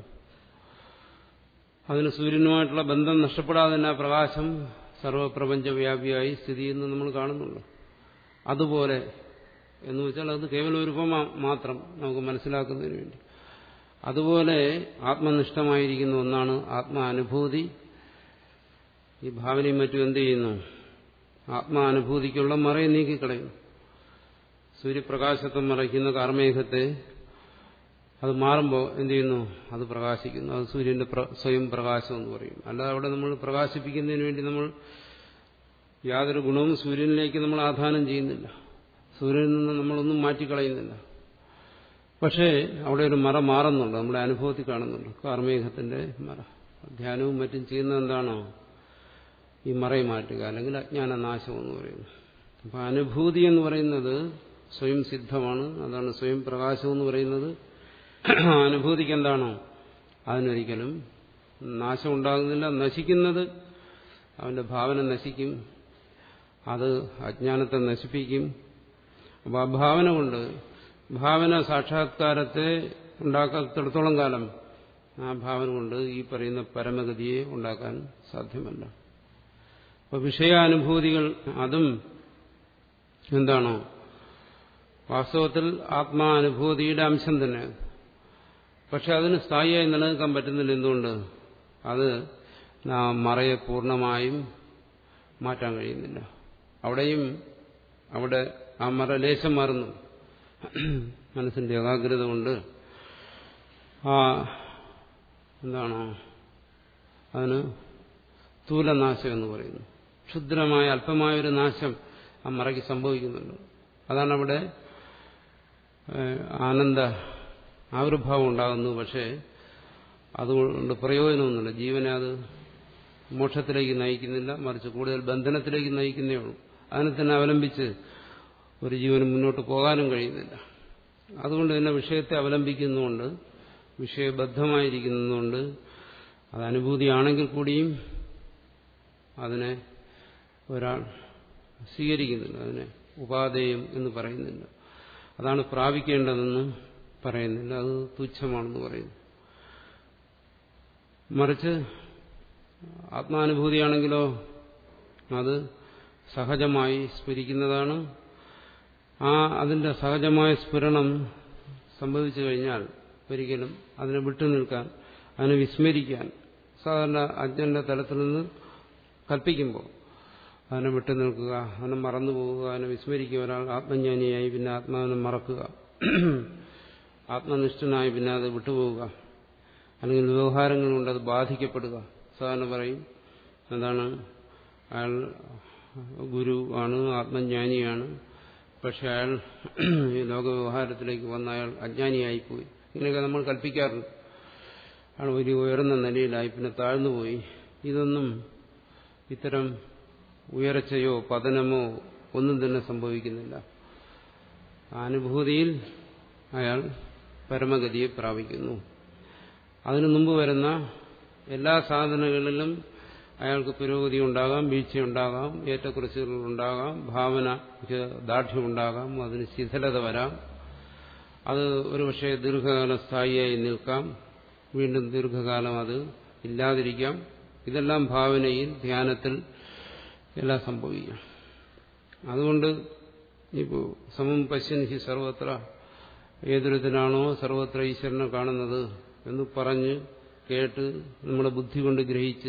അതിന് സൂര്യനുമായിട്ടുള്ള ബന്ധം നഷ്ടപ്പെടാതെ തന്നെ ആ പ്രകാശം സർവപ്രപഞ്ചവ്യാപിയായി സ്ഥിതി ചെയ്യുന്നത് നമ്മൾ കാണുന്നുണ്ട് അതുപോലെ എന്ന് വെച്ചാൽ അത് കേവലം ഒരു ഉപമ മാത്രം നമുക്ക് മനസ്സിലാക്കുന്നതിന് വേണ്ടി അതുപോലെ ആത്മനിഷ്ഠമായിരിക്കുന്ന ഒന്നാണ് ആത്മാനുഭൂതി ഈ ഭാവനയും മറ്റും എന്ത് ചെയ്യുന്നു ആത്മാനുഭൂതിക്കുള്ള മറയെ നീക്കിക്കളയുന്നു സൂര്യപ്രകാശത്തെ മറയ്ക്കുന്ന കാർമേഘത്തെ അത് മാറുമ്പോൾ എന്ത് ചെയ്യുന്നു അത് പ്രകാശിക്കുന്നു അത് സൂര്യന്റെ സ്വയം പ്രകാശം എന്ന് പറയും അല്ലാതെ അവിടെ നമ്മൾ പ്രകാശിപ്പിക്കുന്നതിന് വേണ്ടി നമ്മൾ യാതൊരു ഗുണവും സൂര്യനിലേക്ക് നമ്മൾ ആധാനം ചെയ്യുന്നില്ല സൂര്യനിൽ നിന്ന് നമ്മളൊന്നും മാറ്റിക്കളയുന്നില്ല പക്ഷേ അവിടെ ഒരു മറ മാറുന്നുണ്ട് നമ്മുടെ അനുഭവത്തിൽ കാണുന്നുണ്ട് കാർമേഘത്തിന്റെ മറ ധ്യാനവും മറ്റും ചെയ്യുന്നത് എന്താണോ ഈ മറയെ മാറ്റുക അല്ലെങ്കിൽ അജ്ഞാന നാശം എന്ന് പറയുന്നു അപ്പൊ അനുഭൂതി എന്ന് പറയുന്നത് സ്വയം സിദ്ധമാണ് അതാണ് സ്വയം പ്രകാശം എന്ന് പറയുന്നത് അനുഭൂതിക്ക് എന്താണോ അതിനൊരിക്കലും നാശം ഉണ്ടാകുന്നില്ല നശിക്കുന്നത് അവന്റെ ഭാവന നശിക്കും അത് അജ്ഞാനത്തെ നശിപ്പിക്കും അപ്പോൾ ആ ഭാവന കൊണ്ട് ഭാവന സാക്ഷാത്കാരത്തെ ഉണ്ടാക്കാത്തിടത്തോളം കാലം ആ ഭാവന കൊണ്ട് ഈ പറയുന്ന പരമഗതിയെ ഉണ്ടാക്കാൻ സാധ്യമല്ല അപ്പോൾ വിഷയാനുഭൂതികൾ അതും എന്താണോ വാസ്തവത്തിൽ ആത്മാനുഭൂതിയുടെ അംശം തന്നെ പക്ഷെ അതിന് സ്ഥായിയായി നിലനിൽക്കാൻ പറ്റുന്നില്ല എന്തുകൊണ്ട് അത് മറയെ പൂർണ്ണമായും മാറ്റാൻ കഴിയുന്നില്ല അവിടെയും അവിടെ ആ മറ ലേശം മാറുന്നു മനസ്സിന്റെ ഏകാഗ്രത കൊണ്ട് ആ എന്താണോ അതിന് സ്ഥൂലനാശം എന്ന് പറയുന്നു ക്ഷുദ്രമായ അല്പമായ ഒരു നാശം ആ മറയ്ക്ക് സംഭവിക്കുന്നുണ്ട് അതാണ് അവിടെ ആനന്ദ ആവിർഭാവം ഉണ്ടാകുന്നു പക്ഷേ അതുകൊണ്ട് പ്രയോജനമൊന്നുമില്ല ജീവനെ അത് മോക്ഷത്തിലേക്ക് നയിക്കുന്നില്ല മറിച്ച് കൂടുതൽ ബന്ധനത്തിലേക്ക് നയിക്കുന്നേ ഉള്ളൂ അതിനെ തന്നെ അവലംബിച്ച് ഒരു ജീവന് മുന്നോട്ട് പോകാനും കഴിയുന്നില്ല അതുകൊണ്ട് തന്നെ വിഷയത്തെ അവലംബിക്കുന്നുകൊണ്ട് വിഷയബദ്ധമായിരിക്കുന്നതുകൊണ്ട് അത് അനുഭൂതിയാണെങ്കിൽ കൂടിയും അതിനെ ഒരാൾ സ്വീകരിക്കുന്നില്ല അതിനെ ഉപാധേയം എന്ന് പറയുന്നില്ല അതാണ് പ്രാപിക്കേണ്ടതെന്ന് പറയുന്നില്ല അത് തുച്ഛമാണെന്ന് പറയുന്നു മറിച്ച് ആത്മാനുഭൂതിയാണെങ്കിലോ അത് സഹജമായി സ്ഫുരിക്കുന്നതാണ് ആ അതിന്റെ സഹജമായ സ്ഫുരണം സംഭവിച്ചു കഴിഞ്ഞാൽ ഒരിക്കലും അതിനെ വിട്ടുനിൽക്കാൻ അതിനെ വിസ്മരിക്കാൻ സാധാരണ അജ്ഞന്റെ തലത്തിൽ നിന്ന് കൽപ്പിക്കുമ്പോൾ അതിനെ വിട്ടുനിൽക്കുക അതിനെ മറന്നു പോവുക അതിനെ വിസ്മരിക്കുക ഒരാൾ ആത്മജ്ഞാനിയായി പിന്നെ ആത്മാവിനെ മറക്കുക ആത്മനിഷ്ഠനായി പിന്നെ അത് വിട്ടുപോവുക അല്ലെങ്കിൽ വ്യവഹാരങ്ങൾ കൊണ്ട് അത് ബാധിക്കപ്പെടുക സാധാരണ പറയും എന്താണ് അയാൾ ഗുരു ആണ് ആത്മജ്ഞാനിയാണ് പക്ഷെ അയാൾ ഈ ലോകവ്യവഹാരത്തിലേക്ക് വന്ന അയാൾ അജ്ഞാനിയായിപ്പോയി ഇങ്ങനെയൊക്കെ നമ്മൾ കൽപ്പിക്കാറുണ്ട് അയാൾ വലിയ ഉയർന്ന നിലയിലായി പിന്നെ താഴ്ന്നുപോയി ഇതൊന്നും ഇത്തരം ഉയർച്ചയോ പതനമോ ഒന്നും തന്നെ സംഭവിക്കുന്നില്ല അനുഭൂതിയിൽ അയാൾ പരമഗതിയെ പ്രാപിക്കുന്നു അതിനു മുമ്പ് വരുന്ന എല്ലാ സാധനങ്ങളിലും അയാൾക്ക് പുരോഗതി ഉണ്ടാകാം വീഴ്ചയുണ്ടാകാം ഏറ്റക്കുറച്ചുകളുണ്ടാകാം ഭാവനയ്ക്ക് ദാർഢ്യമുണ്ടാകാം അതിന് ശിഥിലത വരാം അത് ഒരുപക്ഷെ ദീർഘകാലം സ്ഥായിയായി നിൽക്കാം വീണ്ടും ദീർഘകാലം അത് ഇല്ലാതിരിക്കാം ഇതെല്ലാം ഭാവനയിൽ ധ്യാനത്തിൽ എല്ലാം സംഭവിക്കാം അതുകൊണ്ട് ഇപ്പോൾ സമം പശ്യൻ ഹി സർവത്ര ഏതൊരുത്തിനാണോ സർവത്ര ഈശ്വരനെ കാണുന്നത് എന്ന് പറഞ്ഞ് കേട്ട് നമ്മുടെ ബുദ്ധി കൊണ്ട് ഗ്രഹിച്ച്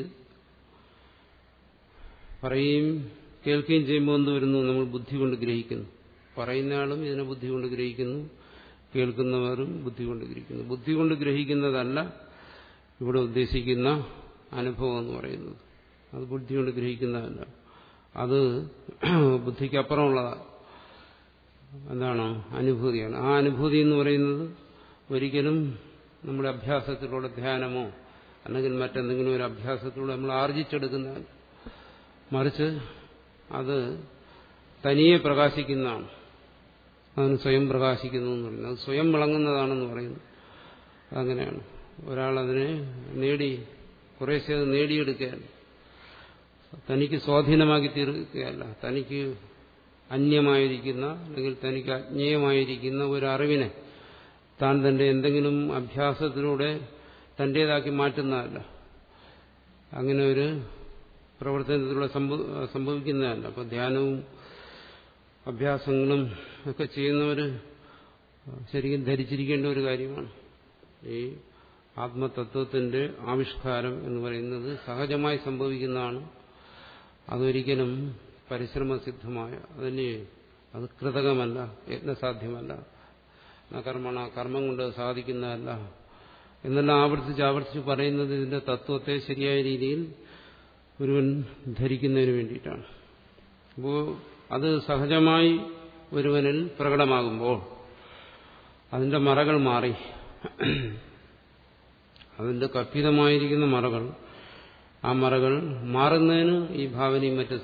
പറയുകയും കേൾക്കുകയും ചെയ്യുമ്പോൾ എന്ത് വരുന്നു നമ്മൾ ബുദ്ധി കൊണ്ട് ഗ്രഹിക്കുന്നു പറയുന്ന ആളും ഇതിനെ ബുദ്ധി കൊണ്ട് ഗ്രഹിക്കുന്നു കേൾക്കുന്നവരും ബുദ്ധി കൊണ്ട് ഗ്രഹിക്കുന്നു ബുദ്ധി കൊണ്ട് ഗ്രഹിക്കുന്നതല്ല ഇവിടെ ഉദ്ദേശിക്കുന്ന അനുഭവം എന്ന് പറയുന്നത് അത് ബുദ്ധി കൊണ്ട് ഗ്രഹിക്കുന്നതല്ല അത് ബുദ്ധിക്കപ്പുറമുള്ളതാണ് എന്താണ് അനുഭൂതിയാണ് ആ അനുഭൂതി എന്ന് പറയുന്നത് ഒരിക്കലും നമ്മുടെ അഭ്യാസത്തിലൂടെ ധ്യാനമോ അല്ലെങ്കിൽ മറ്റെന്തെങ്കിലും ഒരു അഭ്യാസത്തിലൂടെ നമ്മൾ ആർജിച്ചെടുക്കുന്നതല്ല മറിച്ച് അത് തനിയെ പ്രകാശിക്കുന്നതാണ് അതിന് സ്വയം പ്രകാശിക്കുന്നു എന്ന് പറയുന്നത് അത് സ്വയം വിളങ്ങുന്നതാണെന്ന് പറയുന്നു അതങ്ങനെയാണ് ഒരാളതിനെ നേടി കുറേശ്ശെ അത് നേടിയെടുക്കുകയാണ് തനിക്ക് സ്വാധീനമാക്കി തീർക്കുകയല്ല തനിക്ക് അന്യമായിരിക്കുന്ന അല്ലെങ്കിൽ തനിക്ക് അജ്ഞേയമായിരിക്കുന്ന ഒരു അറിവിനെ താൻ തന്റെ എന്തെങ്കിലും അഭ്യാസത്തിലൂടെ തന്റേതാക്കി മാറ്റുന്നതല്ല അങ്ങനെ ഒരു പ്രവർത്തനത്തിലൂടെ സംഭവിക്കുന്നതല്ല അപ്പോൾ ധ്യാനവും അഭ്യാസങ്ങളും ഒക്കെ ചെയ്യുന്നവർ ശരിക്കും ധരിച്ചിരിക്കേണ്ട ഒരു കാര്യമാണ് ഈ ആത്മതത്വത്തിന്റെ ആവിഷ്കാരം എന്ന് പറയുന്നത് സഹജമായി സംഭവിക്കുന്നതാണ് അതൊരിക്കലും പരിശ്രമസിദ്ധമായ അതിന് അത് കൃതകമല്ല യത്നസാധ്യമല്ല കർമ്മണ കർമ്മം കൊണ്ട് സാധിക്കുന്നതല്ല എന്നെല്ലാം ആവർത്തിച്ച് ആവർത്തിച്ച് പറയുന്നത് ഇതിന്റെ തത്വത്തെ ശരിയായ രീതിയിൽ ഒരുവൻ ധരിക്കുന്നതിന് വേണ്ടിയിട്ടാണ് അപ്പോൾ അത് സഹജമായി ഒരുവനിൽ പ്രകടമാകുമ്പോൾ അതിന്റെ മറകൾ മാറി അതിന്റെ കൽപ്പിതമായിരിക്കുന്ന മറകൾ ആ മറകൾ മാറുന്നതിന് ഈ ഭാവനയും മറ്റ്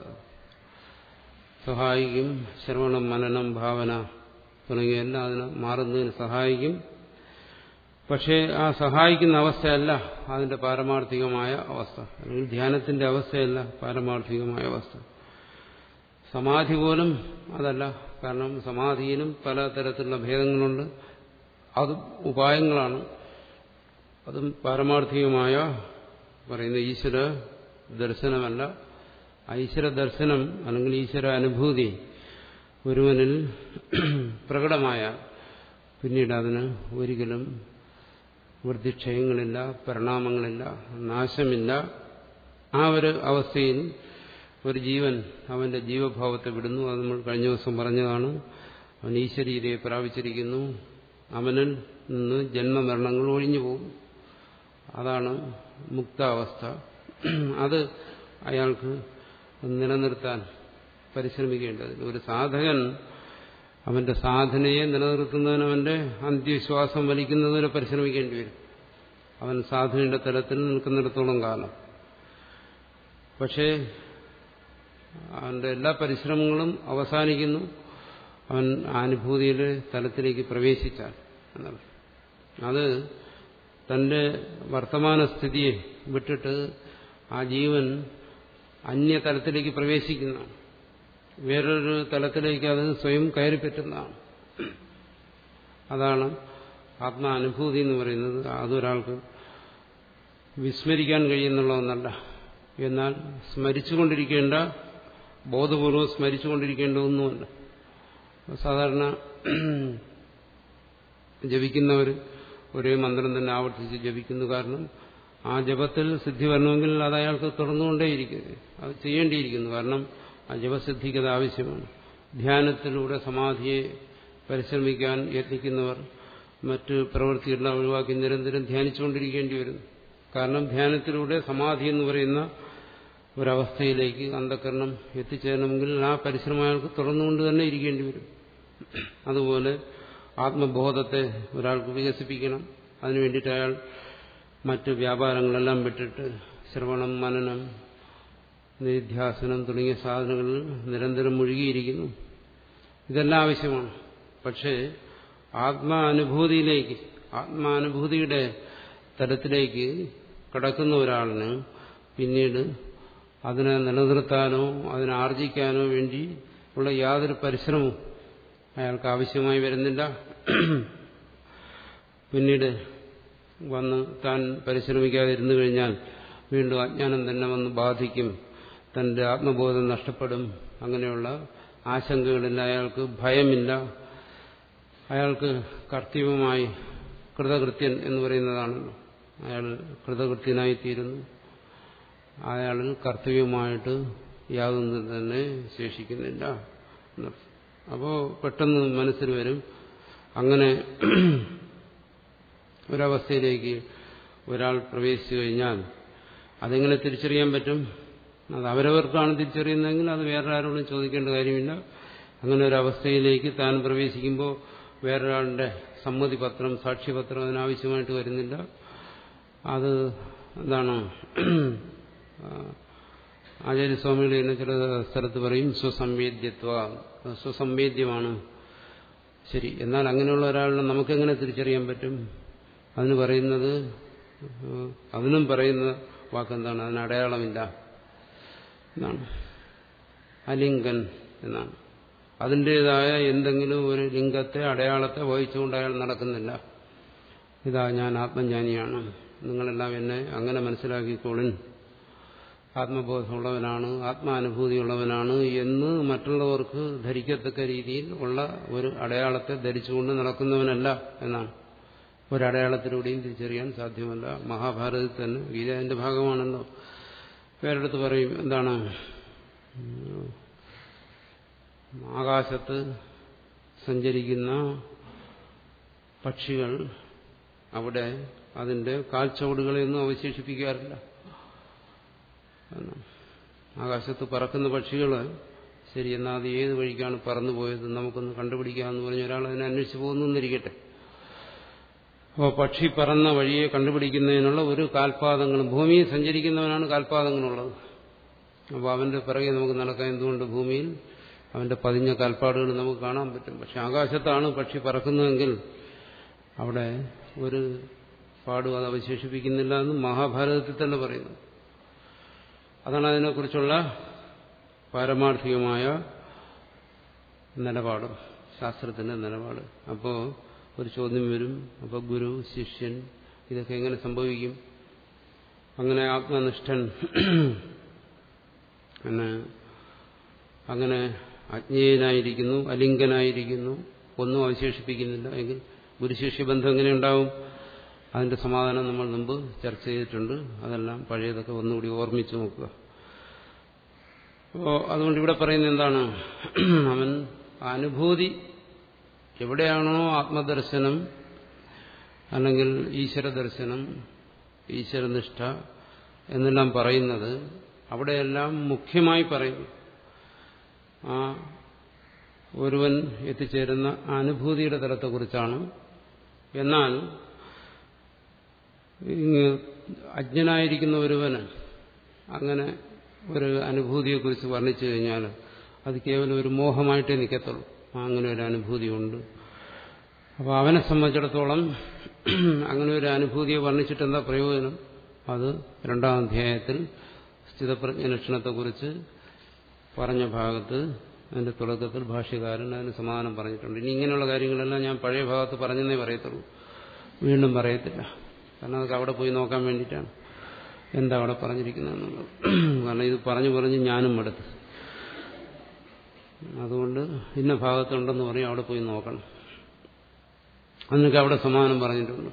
സഹായിക്കും ശ്രവണം മനനം ഭാവന തുടങ്ങിയെല്ലാം അതിന് മാറുന്നതിന് സഹായിക്കും പക്ഷേ ആ സഹായിക്കുന്ന അവസ്ഥയല്ല അതിന്റെ പാരമാർത്ഥികമായ അവസ്ഥ അല്ലെങ്കിൽ ധ്യാനത്തിന്റെ അവസ്ഥയല്ല പാരമാർത്ഥികമായ അവസ്ഥ സമാധി പോലും അതല്ല കാരണം സമാധിയിലും പല തരത്തിലുള്ള ഭേദങ്ങളുണ്ട് അതും ഉപായങ്ങളാണ് അതും പാരമാർത്ഥികമായ പറയുന്ന ഈശ്വര ദർശനമല്ല ഈശ്വര ദർശനം അല്ലെങ്കിൽ ഈശ്വര അനുഭൂതി ഒരുവനിൽ പ്രകടമായ പിന്നീട് അതിന് ഒരിക്കലും വൃദ്ധിക്ഷയങ്ങളില്ല പരിണാമങ്ങളില്ല നാശമില്ല ആ ഒരു അവസ്ഥയിൽ ഒരു ജീവൻ അവന്റെ ജീവഭാവത്തെ വിടുന്നു അത് നമ്മൾ കഴിഞ്ഞ ദിവസം പറഞ്ഞതാണ് അവൻ ഈശ്വരീയതയെ പ്രാപിച്ചിരിക്കുന്നു അവനിൽ നിന്ന് ജന്മമരണങ്ങൾ ഒഴിഞ്ഞു പോകും അതാണ് മുക്താവസ്ഥ അത് അയാൾക്ക് നിലനിർത്താൻ പരിശ്രമിക്കേണ്ടത് ഒരു സാധകൻ അവന്റെ സാധനയെ നിലനിർത്തുന്നതിന് അവന്റെ അന്ത്യവിശ്വാസം വലിക്കുന്നതിന് പരിശ്രമിക്കേണ്ടി വരും അവൻ സാധനയുടെ തലത്തിൽ നിൽക്കുന്നിടത്തോളം കാലം പക്ഷേ അവന്റെ എല്ലാ പരിശ്രമങ്ങളും അവസാനിക്കുന്നു അവൻ അനുഭൂതിയുടെ തലത്തിലേക്ക് പ്രവേശിച്ചാൽ എന്നാണ് അത് തന്റെ വർത്തമാന സ്ഥിതിയെ വിട്ടിട്ട് ആ ജീവൻ അന്യതലത്തിലേക്ക് പ്രവേശിക്കുന്നതാണ് വേറൊരു തലത്തിലേക്ക് അത് സ്വയം കയറിപ്പറ്റുന്നതാണ് അതാണ് ആത്മാനുഭൂതി എന്ന് പറയുന്നത് അതൊരാൾക്ക് വിസ്മരിക്കാൻ കഴിയുന്നുള്ള ഒന്നല്ല എന്നാൽ സ്മരിച്ചുകൊണ്ടിരിക്കേണ്ട ബോധപൂർവം സ്മരിച്ചുകൊണ്ടിരിക്കേണ്ട ഒന്നുമല്ല സാധാരണ ജപിക്കുന്നവർ ഒരേ മന്ത്രം തന്നെ ആവർത്തിച്ച് ജപിക്കുന്നു കാരണം ആ ജപത്തിൽ സിദ്ധി വരണമെങ്കിൽ അത് അയാൾക്ക് തുറന്നുകൊണ്ടേയിരിക്കുന്നു അത് ചെയ്യേണ്ടിയിരിക്കുന്നു കാരണം ആ ജപസിദ്ധിക്ക് അത് ആവശ്യമാണ് ധ്യാനത്തിലൂടെ സമാധിയെ പരിശ്രമിക്കാൻ യത്നിക്കുന്നവർ മറ്റ് പ്രവൃത്തികളെല്ലാം ഒഴിവാക്കി നിരന്തരം ധ്യാനിച്ചുകൊണ്ടിരിക്കേണ്ടി വരുന്നു കാരണം ധ്യാനത്തിലൂടെ സമാധി എന്ന് പറയുന്ന ഒരവസ്ഥയിലേക്ക് അന്ധകരണം എത്തിച്ചേരണമെങ്കിൽ ആ പരിശ്രമം അയാൾക്ക് തുറന്നുകൊണ്ട് തന്നെ ഇരിക്കേണ്ടി വരും അതുപോലെ ആത്മബോധത്തെ ഒരാൾക്ക് വികസിപ്പിക്കണം അതിനു വേണ്ടിയിട്ട് അയാൾ മറ്റ് വ്യാപാരങ്ങളെല്ലാം വിട്ടിട്ട് ശ്രവണം മനനം നിധ്യാസനം തുടങ്ങിയ സാധനങ്ങളിൽ നിരന്തരം മുഴുകിയിരിക്കുന്നു ഇതെല്ലാം ആവശ്യമാണ് പക്ഷേ ആത്മാനുഭൂതിയിലേക്ക് ആത്മാനുഭൂതിയുടെ തലത്തിലേക്ക് കടക്കുന്ന ഒരാളിന് പിന്നീട് അതിനെ നിലനിർത്താനോ അതിനെ ആർജിക്കാനോ വേണ്ടി ഉള്ള യാതൊരു പരിശ്രമവും അയാൾക്ക് ആവശ്യമായി വരുന്നില്ല പിന്നീട് വന്ന് താൻ പരിശ്രമിക്കാതിരുന്നു കഴിഞ്ഞാൽ വീണ്ടും അജ്ഞാനം തന്നെ വന്ന് ബാധിക്കും തന്റെ ആത്മബോധം നഷ്ടപ്പെടും അങ്ങനെയുള്ള ആശങ്കകളില്ല അയാൾക്ക് ഭയമില്ല അയാൾക്ക് കർത്തവ്യമായി കൃതകൃത്യൻ എന്ന് പറയുന്നതാണല്ലോ അയാൾ കൃതകൃത്യനായിത്തീരുന്നു അയാളിൽ കർത്തവ്യമായിട്ട് യാതൊന്നും തന്നെ ശേഷിക്കുന്നില്ല അപ്പോൾ പെട്ടെന്ന് മനസ്സിൽ വരും അങ്ങനെ ഒരവസ്ഥയിലേക്ക് ഒരാൾ പ്രവേശിച്ചു കഴിഞ്ഞാൽ അതെങ്ങനെ തിരിച്ചറിയാൻ പറ്റും അത് അവരവർക്കാണ് തിരിച്ചറിയുന്നതെങ്കിൽ അത് വേറെ ആരോടും ചോദിക്കേണ്ട കാര്യമില്ല അങ്ങനെ ഒരു അവസ്ഥയിലേക്ക് താൻ പ്രവേശിക്കുമ്പോൾ വേറൊരാളുടെ സമ്മതിപത്രം സാക്ഷ്യപത്രം അതിനാവശ്യമായിട്ട് വരുന്നില്ല അത് എന്താണ് ആചാര്യസ്വാമികൾ തന്നെ ചില സ്ഥലത്ത് പറയും സ്വസംവേദ്യത്വ സ്വസംവേദ്യമാണ് ശരി എന്നാൽ അങ്ങനെയുള്ള ഒരാളിനെ നമുക്കെങ്ങനെ തിരിച്ചറിയാൻ പറ്റും അതിന് പറയുന്നത് അതിനും പറയുന്ന വാക്കെന്താണ് അതിന് അടയാളമില്ല എന്നാണ് അലിംഗൻ എന്നാണ് അതിൻ്റെതായ എന്തെങ്കിലും ഒരു ലിംഗത്തെ അടയാളത്തെ വഹിച്ചുകൊണ്ട് അയാൾ നടക്കുന്നില്ല ഇതാ ഞാൻ ആത്മജ്ഞാനിയാണ് നിങ്ങളെല്ലാം എന്നെ അങ്ങനെ മനസ്സിലാക്കിക്കോളിൻ ആത്മബോധമുള്ളവനാണ് ആത്മാനുഭൂതിയുള്ളവനാണ് എന്ന് മറ്റുള്ളവർക്ക് ധരിക്കത്തക്ക രീതിയിൽ ഉള്ള ഒരു അടയാളത്തെ ധരിച്ചുകൊണ്ട് നടക്കുന്നവനല്ല എന്നാണ് ഒരടയാളത്തിലൂടെയും തിരിച്ചറിയാൻ സാധ്യമല്ല മഹാഭാരതത്തിൽ തന്നെ ഗീത അതിന്റെ ഭാഗമാണല്ലോ വേറെടുത്ത് പറയും എന്താണ് ആകാശത്ത് സഞ്ചരിക്കുന്ന പക്ഷികൾ അവിടെ അതിന്റെ കാൽച്ചവടുകളെയൊന്നും അവശേഷിപ്പിക്കാറില്ല ആകാശത്ത് പറക്കുന്ന പക്ഷികൾ ശരി എന്നാൽ അത് ഏത് വഴിക്കാണ് പറന്നു പോയത് നമുക്കൊന്ന് കണ്ടുപിടിക്കാമെന്ന് പറഞ്ഞ ഒരാൾ അതിനെ അന്വേഷിച്ച് പോകുന്നിരിക്കട്ടെ അപ്പോൾ പക്ഷി പറന്ന വഴിയെ കണ്ടുപിടിക്കുന്നതിനുള്ള ഒരു കാൽപാദങ്ങളും ഭൂമിയിൽ സഞ്ചരിക്കുന്നവനാണ് കാൽപാദങ്ങളുള്ളത് അപ്പോൾ അവന്റെ പിറകെ നമുക്ക് നടക്കാൻ എന്തുകൊണ്ട് ഭൂമിയിൽ അവന്റെ പതിഞ്ഞ കാൽപ്പാടുകൾ നമുക്ക് കാണാൻ പറ്റും പക്ഷെ ആകാശത്താണ് പക്ഷി പറക്കുന്നതെങ്കിൽ അവിടെ ഒരു പാടും അത് അവശേഷിപ്പിക്കുന്നില്ല എന്ന് മഹാഭാരതത്തിൽ തന്നെ പറയുന്നു അതാണ് അതിനെക്കുറിച്ചുള്ള പാരമാർത്ഥികമായ നിലപാട് ശാസ്ത്രത്തിന്റെ നിലപാട് അപ്പോൾ ഒരു ചോദ്യം വരും അപ്പോൾ ഗുരു ശിഷ്യൻ ഇതൊക്കെ എങ്ങനെ സംഭവിക്കും അങ്ങനെ ആത്മനിഷ്ഠൻ പിന്നെ അങ്ങനെ അജ്ഞേയനായിരിക്കുന്നു അലിംഗനായിരിക്കുന്നു ഒന്നും അവശേഷിപ്പിക്കുന്നില്ല എങ്കിൽ ഗുരുശിഷ്യ ബന്ധം എങ്ങനെ ഉണ്ടാവും അതിന്റെ സമാധാനം നമ്മൾ മുമ്പ് ചർച്ച ചെയ്തിട്ടുണ്ട് അതെല്ലാം പഴയതൊക്കെ ഒന്നുകൂടി ഓർമ്മിച്ചു നോക്കുക അപ്പോൾ അതുകൊണ്ട് ഇവിടെ പറയുന്നത് എന്താണ് അവൻ അനുഭൂതി എവിടെയാണോ ആത്മദർശനം അല്ലെങ്കിൽ ഈശ്വര ദർശനം ഈശ്വരനിഷ്ഠ എന്നെല്ലാം പറയുന്നത് അവിടെയെല്ലാം മുഖ്യമായി പറയുന്നു ആ ഒരുവൻ എത്തിച്ചേരുന്ന അനുഭൂതിയുടെ തലത്തെക്കുറിച്ചാണ് എന്നാൽ അജ്ഞനായിരിക്കുന്ന ഒരുവന് അങ്ങനെ ഒരു അനുഭൂതിയെക്കുറിച്ച് വർണ്ണിച്ചു കഴിഞ്ഞാൽ അത് കേവലം ഒരു മോഹമായിട്ടേ നിൽക്കത്തുള്ളൂ അങ്ങനെ ഒരു അനുഭൂതിയുണ്ട് അപ്പോൾ അവനെ സംബന്ധിച്ചിടത്തോളം അങ്ങനെ ഒരു അനുഭൂതിയെ വർണ്ണിച്ചിട്ട് എന്താ പ്രയോജനം അത് രണ്ടാം അധ്യായത്തിൽ സ്ഥിതപ്രജ്ഞ ലക്ഷണത്തെക്കുറിച്ച് പറഞ്ഞ ഭാഗത്ത് അതിന്റെ തുടക്കത്തിൽ ഭാഷ്യകാരൻ അതിന് സമാധാനം പറഞ്ഞിട്ടുണ്ട് ഇനി ഇങ്ങനെയുള്ള കാര്യങ്ങളെല്ലാം ഞാൻ പഴയ ഭാഗത്ത് പറഞ്ഞെന്നേ പറയത്തുള്ളൂ വീണ്ടും പറയത്തില്ല കാരണം അതൊക്കെ അവിടെ പോയി നോക്കാൻ വേണ്ടിയിട്ടാണ് എന്താ അവിടെ പറഞ്ഞിരിക്കുന്നതെന്നുള്ളത് കാരണം ഇത് പറഞ്ഞു പറഞ്ഞ് ഞാനും മടുത്ത് അതുകൊണ്ട് ഇന്ന ഭാഗത്തുണ്ടെന്ന് പറയും അവിടെ പോയി നോക്കണം അതിനൊക്കെ അവിടെ സമാധാനം പറഞ്ഞിട്ടുണ്ട്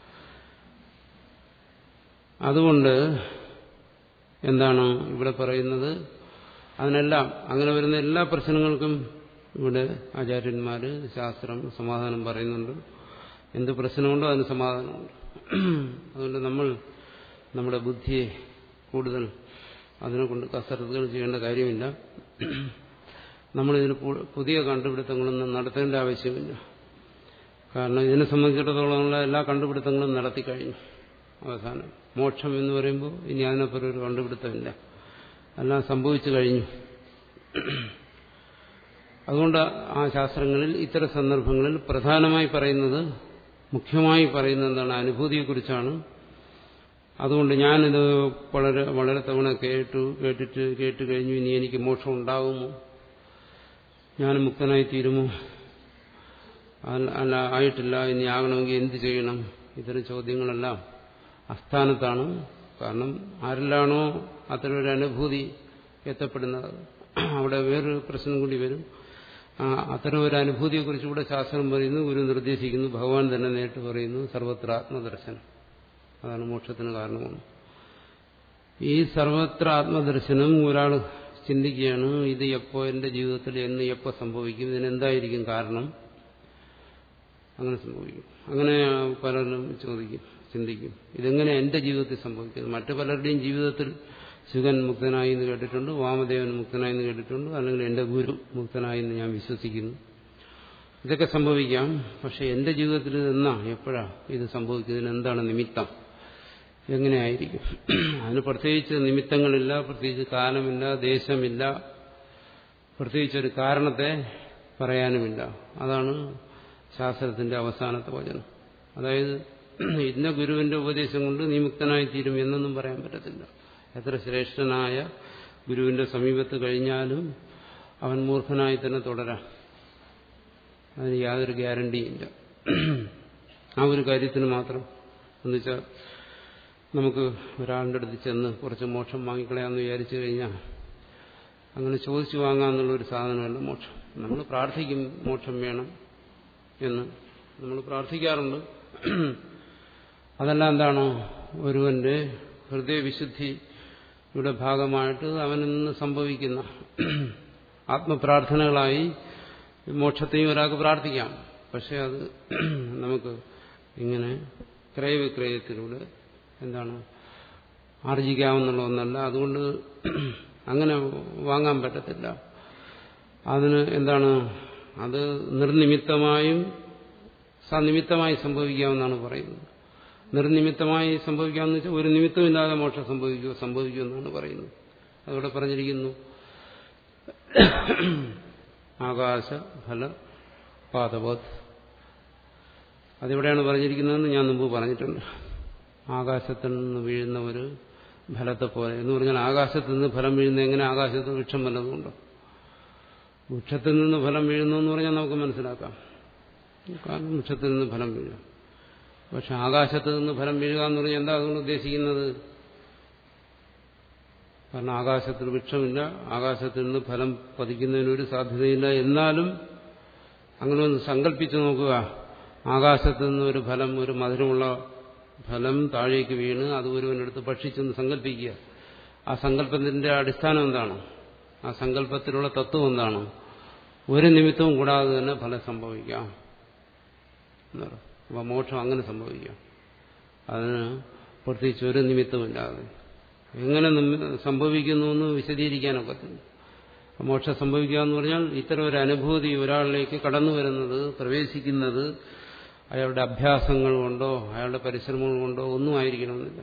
അതുകൊണ്ട് എന്താണ് ഇവിടെ പറയുന്നത് അതിനെല്ലാം അങ്ങനെ വരുന്ന എല്ലാ പ്രശ്നങ്ങൾക്കും ഇവിടെ ആചാര്യന്മാര് ശാസ്ത്രം സമാധാനം പറയുന്നുണ്ട് എന്ത് പ്രശ്നമുണ്ടോ അതിന് സമാധാനമുണ്ട് അതുകൊണ്ട് നമ്മൾ നമ്മുടെ ബുദ്ധിയെ കൂടുതൽ അതിനെ കൊണ്ട് കസരത്തുകൾ ചെയ്യേണ്ട കാര്യമില്ല നമ്മളിതിന് പുതിയ കണ്ടുപിടുത്തങ്ങളൊന്നും നടത്തേണ്ട ആവശ്യമില്ല കാരണം ഇതിനെ സംബന്ധിച്ചിടത്തോളമുള്ള എല്ലാ കണ്ടുപിടുത്തങ്ങളും നടത്തിക്കഴിഞ്ഞു അവസാനം മോക്ഷം എന്ന് പറയുമ്പോൾ ഇനി അതിനപ്പുറം ഒരു കണ്ടുപിടുത്തമില്ല എല്ലാം സംഭവിച്ചു കഴിഞ്ഞു അതുകൊണ്ട് ആ ശാസ്ത്രങ്ങളിൽ ഇത്തരം സന്ദർഭങ്ങളിൽ പ്രധാനമായി പറയുന്നത് മുഖ്യമായി പറയുന്നത് എന്താണ് അനുഭൂതിയെക്കുറിച്ചാണ് അതുകൊണ്ട് ഞാനിത് വളരെ വളരെ തവണ കേട്ടു കേട്ടിട്ട് കേട്ട് കഴിഞ്ഞു ഇനി എനിക്ക് മോക്ഷം ഉണ്ടാകുമോ ഞാൻ മുക്തനായി തീരുമോ അല്ല ആയിട്ടില്ല ഇനി ആകണമെങ്കിൽ എന്ത് ചെയ്യണം ഇത്തരം ചോദ്യങ്ങളെല്ലാം അസ്ഥാനത്താണ് കാരണം ആരിലാണോ അത്തരം ഒരു അനുഭൂതി എത്തപ്പെടുന്നത് അവിടെ വേറൊരു പ്രശ്നം കൂടി വരും അത്തരം ഒരു അനുഭൂതിയെക്കുറിച്ച് ഇവിടെ ശാസ്ത്രം പറയുന്നു ഗുരു നിർദ്ദേശിക്കുന്നു ഭഗവാൻ തന്നെ നേരിട്ട് പറയുന്നു സർവത്ര ആത്മദർശനം അതാണ് മോക്ഷത്തിന് കാരണമാണ് ഈ സർവത്ര ആത്മദർശനം ഒരാൾ ചിന്തിക്കുകയാണ് ഇത് എപ്പോ എന്റെ ജീവിതത്തിൽ എന്ന് എപ്പോ സംഭവിക്കും ഇതിനെന്തായിരിക്കും കാരണം അങ്ങനെ സംഭവിക്കും അങ്ങനെ പലരും ചോദിക്കും ചിന്തിക്കും ഇതെങ്ങനെ എന്റെ ജീവിതത്തിൽ സംഭവിക്കുന്നത് മറ്റു പലരുടെയും ജീവിതത്തിൽ ശുഗൻ മുക്തനായി എന്ന് കേട്ടിട്ടുണ്ട് വാമദേവൻ മുക്തനായി എന്ന് കേട്ടിട്ടുണ്ട് അല്ലെങ്കിൽ എന്റെ ഗുരു മുക്തനായി എന്ന് ഞാൻ വിശ്വസിക്കുന്നു ഇതൊക്കെ സംഭവിക്കാം പക്ഷെ എന്റെ ജീവിതത്തിൽ ഇതെന്നാ എപ്പോഴാ ഇത് സംഭവിക്കുന്നതിന് എന്താണ് നിമിത്തം എങ്ങനെയായിരിക്കും അതിന് പ്രത്യേകിച്ച് നിമിത്തങ്ങളില്ല പ്രത്യേകിച്ച് കാലമില്ല ദേശമില്ല പ്രത്യേകിച്ചൊരു കാരണത്തെ പറയാനുമില്ല അതാണ് ശാസ്ത്രത്തിന്റെ അവസാനത്തെ വചനം അതായത് ഇന്ന ഗുരുവിന്റെ ഉപദേശം കൊണ്ട് നീ മുക്തനായി തീരും എന്നൊന്നും പറയാൻ പറ്റത്തില്ല എത്ര ശ്രേഷ്ഠനായ ഗുരുവിന്റെ സമീപത്ത് കഴിഞ്ഞാലും അവൻ മൂർഖനായി തന്നെ തുടരാം അതിന് യാതൊരു ഗ്യാരണ്ടിയും ഇല്ല ആ ഒരു കാര്യത്തിന് മാത്രം എന്നുവെച്ചാൽ നമുക്ക് ഒരാളുടെ അടുത്ത് ചെന്ന് കുറച്ച് മോക്ഷം വാങ്ങിക്കളയാമെന്ന് വിചാരിച്ചു കഴിഞ്ഞാൽ അങ്ങനെ ചോദിച്ചു വാങ്ങാമെന്നുള്ള ഒരു സാധനമല്ല മോക്ഷം നമ്മൾ പ്രാർത്ഥിക്കും മോക്ഷം വേണം എന്ന് നമ്മൾ പ്രാർത്ഥിക്കാറുണ്ട് അതെല്ലാം എന്താണ് ഒരുവന്റെ ഹൃദയവിശുദ്ധിയുടെ ഭാഗമായിട്ട് അവനിൽ നിന്ന് സംഭവിക്കുന്ന ആത്മപ്രാർത്ഥനകളായി മോക്ഷത്തെയും ഒരാൾക്ക് പ്രാർത്ഥിക്കാം പക്ഷെ അത് നമുക്ക് ഇങ്ങനെ ക്രയവിക്രയത്തിലൂടെ എന്താണ് ആർജിക്കാവുന്നുള്ള ഒന്നല്ല അതുകൊണ്ട് അങ്ങനെ വാങ്ങാൻ പറ്റത്തില്ല അതിന് എന്താണ് അത് നിർനിമിത്തമായും സനിമിത്തമായി സംഭവിക്കാമെന്നാണ് പറയുന്നത് നിർനിമിത്തമായി സംഭവിക്കാമെന്ന് വെച്ചാൽ ഒരു നിമിത്തമില്ലാതെ മോക്ഷം സംഭവിക്കുമോ സംഭവിക്കുമെന്നാണ് പറയുന്നത് അതവിടെ പറഞ്ഞിരിക്കുന്നു ആകാശ ഫല പാദവത് അതിവിടെയാണ് പറഞ്ഞിരിക്കുന്നതെന്ന് ഞാൻ മുമ്പ് പറഞ്ഞിട്ടുണ്ട് ആകാശത്തിൽ നിന്ന് വീഴുന്ന ഒരു ഫലത്തെ പോലെ എന്ന് പറഞ്ഞാൽ ആകാശത്തിൽ നിന്ന് ഫലം വീഴുന്ന എങ്ങനെ ആകാശത്ത് വൃക്ഷം വല്ലതുമുണ്ടോ വൃക്ഷത്തിൽ നിന്ന് ഫലം വീഴുന്നു എന്ന് പറഞ്ഞാൽ നമുക്ക് മനസ്സിലാക്കാം കാരണം വൃക്ഷത്തിൽ നിന്ന് ഫലം വീഴും പക്ഷെ ആകാശത്ത് നിന്ന് ഫലം വീഴുക എന്ന് പറഞ്ഞാൽ എന്താ അതുകൊണ്ട് ഉദ്ദേശിക്കുന്നത് കാരണം ആകാശത്തിൽ വൃക്ഷമില്ല ആകാശത്തിൽ നിന്ന് ഫലം പതിക്കുന്നതിനൊരു സാധ്യതയില്ല എന്നാലും അങ്ങനെ ഒന്ന് സങ്കല്പിച്ചു നോക്കുക ആകാശത്ത് നിന്ന് ഒരു ഫലം ഒരു മധുരമുള്ള ഫലം താഴേക്ക് വീണ് അത് ഒരുവനെടുത്ത് ഭക്ഷിച്ചെന്ന് സങ്കല്പിക്കുക ആ സങ്കല്പത്തിന്റെ അടിസ്ഥാനം എന്താണ് ആ സങ്കല്പത്തിലുള്ള തത്വം എന്താണ് ഒരു നിമിത്തവും കൂടാതെ തന്നെ ഫലം സംഭവിക്കാം അപ്പോൾ മോക്ഷം അങ്ങനെ സംഭവിക്കാം അതിന് പ്രത്യേകിച്ച് ഒരു നിമിത്തമില്ലാതെ എങ്ങനെ സംഭവിക്കുന്നു എന്ന് വിശദീകരിക്കാനൊക്കത്തില്ല മോക്ഷം സംഭവിക്കുക എന്ന് പറഞ്ഞാൽ ഇത്തരം ഒരു അനുഭൂതി ഒരാളിലേക്ക് കടന്നു വരുന്നത് പ്രവേശിക്കുന്നത് അയാളുടെ അഭ്യാസങ്ങൾ കൊണ്ടോ അയാളുടെ പരിശ്രമങ്ങൾ കൊണ്ടോ ഒന്നും ആയിരിക്കണമെന്നില്ല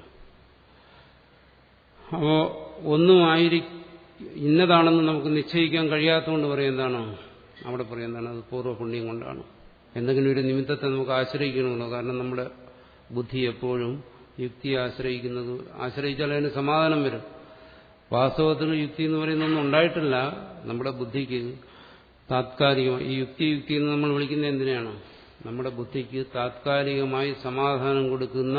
അപ്പോ ഒന്നും ആയിരി ഇന്നതാണെന്ന് നമുക്ക് നിശ്ചയിക്കാൻ കഴിയാത്തതുകൊണ്ട് പറയുന്നതാണ് അവിടെ പറയുന്നതാണ് അത് പൂർവ്വപുണ്യം കൊണ്ടാണ് എന്തെങ്കിലും ഒരു നിമിത്തത്തെ നമുക്ക് ആശ്രയിക്കണമല്ലോ കാരണം നമ്മുടെ ബുദ്ധി എപ്പോഴും യുക്തിയെ ആശ്രയിക്കുന്നത് ആശ്രയിച്ചാൽ അതിന് സമാധാനം വരും വാസ്തവത്തിൽ യുക്തി എന്ന് പറയുന്നൊന്നും ഉണ്ടായിട്ടില്ല നമ്മുടെ ബുദ്ധിക്ക് താത്കാലികമായി ഈ യുക്തി യുക്തി എന്ന് നമ്മൾ വിളിക്കുന്നത് എന്തിനാണ് നമ്മുടെ ബുദ്ധിക്ക് താത്കാലികമായി സമാധാനം കൊടുക്കുന്ന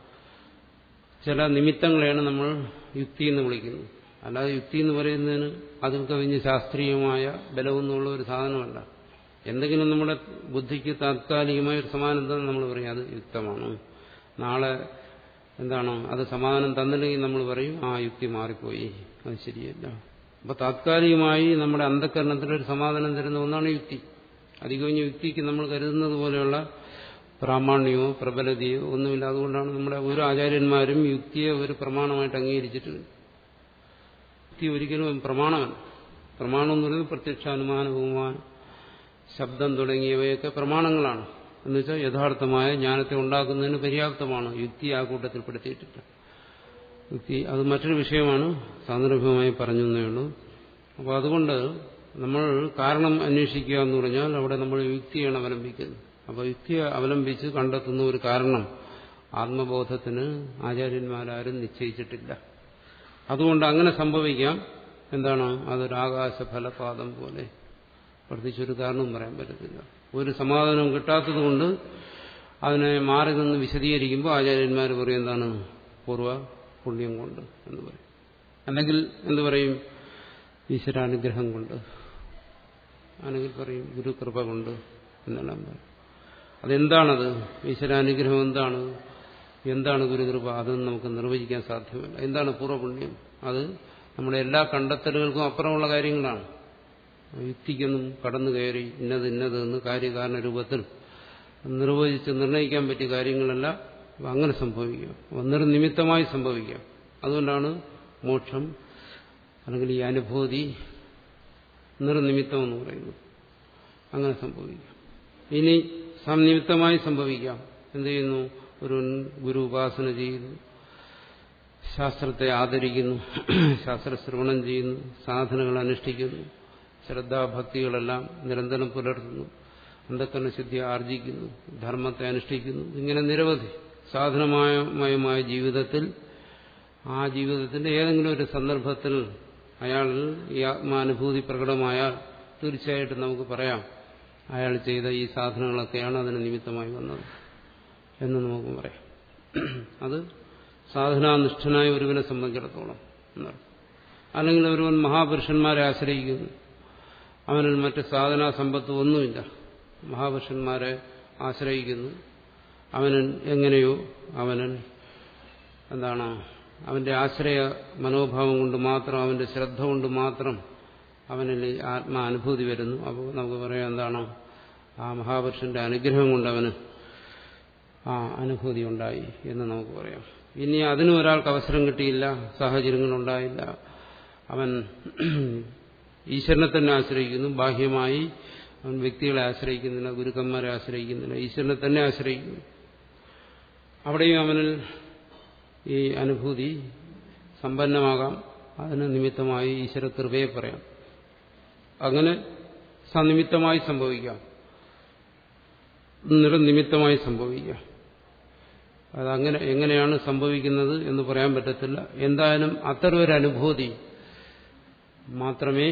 ചില നിമിത്തങ്ങളെയാണ് നമ്മൾ യുക്തി എന്ന് വിളിക്കുന്നത് അല്ലാതെ യുക്തി എന്ന് പറയുന്നതിന് അതിൽ കവിഞ്ഞ് ശാസ്ത്രീയമായ ബലമൊന്നുമുള്ള ഒരു സാധനമല്ല എന്തെങ്കിലും നമ്മുടെ ബുദ്ധിക്ക് താത്കാലികമായ ഒരു സമാധാനം നമ്മൾ പറയും അത് യുക്തമാണ് നാളെ എന്താണ് അത് സമാധാനം തന്നില്ലെങ്കിൽ നമ്മൾ പറയും ആ യുക്തി മാറിപ്പോയി അത് ശരിയല്ല അപ്പൊ താത്കാലികമായി നമ്മുടെ അന്ധകരണത്തിൽ ഒരു സമാധാനം തരുന്ന ഒന്നാണ് യുക്തി അധികം യുക്തിക്ക് നമ്മൾ കരുതുന്നത് പോലെയുള്ള പ്രാമാണ്യമോ പ്രബലതയോ ഒന്നുമില്ല അതുകൊണ്ടാണ് നമ്മുടെ ഓരോ ആചാര്യന്മാരും യുക്തിയെ ഒരു പ്രമാണമായിട്ട് അംഗീകരിച്ചിട്ടുണ്ട് യുക്തി ഒരിക്കലും പ്രമാണമല്ല പ്രമാണം എന്ന് പറയുന്നത് പ്രത്യക്ഷാനുമാന ബഹുമാനം ശബ്ദം തുടങ്ങിയവയൊക്കെ പ്രമാണങ്ങളാണ് എന്നുവെച്ചാൽ യഥാർത്ഥമായ ജ്ഞാനത്തെ ഉണ്ടാക്കുന്നതിന് പര്യാപ്തമാണ് യുക്തി ആ കൂട്ടത്തിൽപ്പെടുത്തിയിട്ടില്ല യുക്തി അത് മറ്റൊരു വിഷയമാണ് സാന്ദർഭികമായി പറഞ്ഞു എന്നേ ഉള്ളൂ അപ്പോൾ അതുകൊണ്ട് നമ്മൾ കാരണം അന്വേഷിക്കുക എന്ന് പറഞ്ഞാൽ അവിടെ നമ്മൾ യുക്തിയാണ് അവലംബിക്കുന്നത് അപ്പോൾ യുക്തിയെ അവലംബിച്ച് കണ്ടെത്തുന്ന ഒരു കാരണം ആത്മബോധത്തിന് ആചാര്യന്മാരാരും നിശ്ചയിച്ചിട്ടില്ല അതുകൊണ്ട് അങ്ങനെ സംഭവിക്കാം എന്താണ് അതൊരു ആകാശഫലപാദം പോലെ പ്രത്യേകിച്ചൊരു കാരണവും പറയാൻ പറ്റത്തില്ല ഒരു സമാധാനവും കിട്ടാത്തതുകൊണ്ട് അതിനെ മാറി നിന്ന് വിശദീകരിക്കുമ്പോൾ ആചാര്യന്മാർ പറയും എന്താണ് പൂർവ്വ പുണ്യം കൊണ്ട് എന്ന് പറയും അല്ലെങ്കിൽ എന്തു പറയും ഈശ്വരാനുഗ്രഹം കൊണ്ട് അല്ലെങ്കിൽ പറയും ഗുരുകൃപ കൊണ്ട് എന്നെല്ലാം പറയും അതെന്താണത് ഈശ്വരാനുഗ്രഹം എന്താണ് എന്താണ് ഗുരുകൃപ അതൊന്നും നമുക്ക് നിർവചിക്കാൻ സാധ്യമല്ല എന്താണ് പൂർവ്വപുണ്യം അത് നമ്മുടെ എല്ലാ കണ്ടെത്തലുകൾക്കും അപ്പുറമുള്ള കാര്യങ്ങളാണ് യുക്തിക്കൊന്നും കടന്നു കയറി ഇന്നത് ഇന്നത് എന്ന് കാര്യകാരണ രൂപത്തിൽ നിർവചിച്ച് നിർണ്ണയിക്കാൻ പറ്റിയ കാര്യങ്ങളല്ല അങ്ങനെ സംഭവിക്കാം ഒന്നൊരു നിമിത്തമായി സംഭവിക്കാം അതുകൊണ്ടാണ് മോക്ഷം അല്ലെങ്കിൽ ഈ അനുഭൂതി നിർനിമിത്തം എന്ന് പറയുന്നത് അങ്ങനെ സംഭവിക്കാം ഇനി സംനിമിത്തമായി സംഭവിക്കാം എന്ത് ചെയ്യുന്നു ഒരു ഗുരു ഉപാസന ചെയ്യുന്നു ശാസ്ത്രത്തെ ആദരിക്കുന്നു ശാസ്ത്രശ്രവണം ചെയ്യുന്നു സാധനങ്ങൾ അനുഷ്ഠിക്കുന്നു ശ്രദ്ധാഭക്തികളെല്ലാം നിരന്തരം പുലർത്തുന്നു അന്ധക്കരണ ശുദ്ധി ആർജിക്കുന്നു ധർമ്മത്തെ അനുഷ്ഠിക്കുന്നു ഇങ്ങനെ നിരവധി സാധനമയമായ ജീവിതത്തിൽ ആ ജീവിതത്തിന്റെ ഏതെങ്കിലും ഒരു സന്ദർഭത്തിൽ അയാളിൽ ഈ ആത്മാനുഭൂതി പ്രകടമായാൽ തീർച്ചയായിട്ടും നമുക്ക് പറയാം അയാൾ ചെയ്ത ഈ സാധനങ്ങളൊക്കെയാണ് അതിന് നിമിത്തമായി വന്നത് എന്ന് നമുക്ക് പറയാം അത് സാധനാനിഷ്ഠനായ ഒരുവനെ സംബന്ധിച്ചിടത്തോളം എന്നർത്ഥം അല്ലെങ്കിൽ ഒരുവൻ മഹാപുരുഷന്മാരെ ആശ്രയിക്കുന്നു അവനിൽ മറ്റ് സാധനാ സമ്പത്ത് ഒന്നുമില്ല മഹാപുരുഷന്മാരെ ആശ്രയിക്കുന്നു അവന് എങ്ങനെയോ അവന് എന്താണ് അവന്റെ ആശ്രയ മനോഭാവം കൊണ്ട് മാത്രം അവന്റെ ശ്രദ്ധ കൊണ്ട് മാത്രം അവനിൽ ആത്മാനുഭൂതി വരുന്നു അപ്പോൾ നമുക്ക് പറയാം എന്താണ് ആ മഹാപുരുഷന്റെ അനുഗ്രഹം കൊണ്ട് അവന് ആ അനുഭൂതി ഉണ്ടായി എന്ന് നമുക്ക് പറയാം ഇനി അതിനും ഒരാൾക്ക് അവസരം കിട്ടിയില്ല സാഹചര്യങ്ങളുണ്ടായില്ല അവൻ ഈശ്വരനെ തന്നെ ആശ്രയിക്കുന്നു ബാഹ്യമായി അവൻ വ്യക്തികളെ ആശ്രയിക്കുന്നില്ല ഗുരുക്കന്മാരെ ആശ്രയിക്കുന്നില്ല ഈശ്വരനെ തന്നെ ആശ്രയിക്കുന്നു അവിടെയും അവനിൽ ഈ അനുഭൂതി സമ്പന്നമാകാം അതിന് നിമിത്തമായി ഈശ്വര കൃപയെ പറയാം അങ്ങനെ സനിമിത്തമായി സംഭവിക്കാം നിറനിമിത്തമായി സംഭവിക്കാം അതങ്ങനെ എങ്ങനെയാണ് സംഭവിക്കുന്നത് എന്ന് പറയാൻ പറ്റത്തില്ല എന്തായാലും അത്തരം ഒരു അനുഭൂതി മാത്രമേ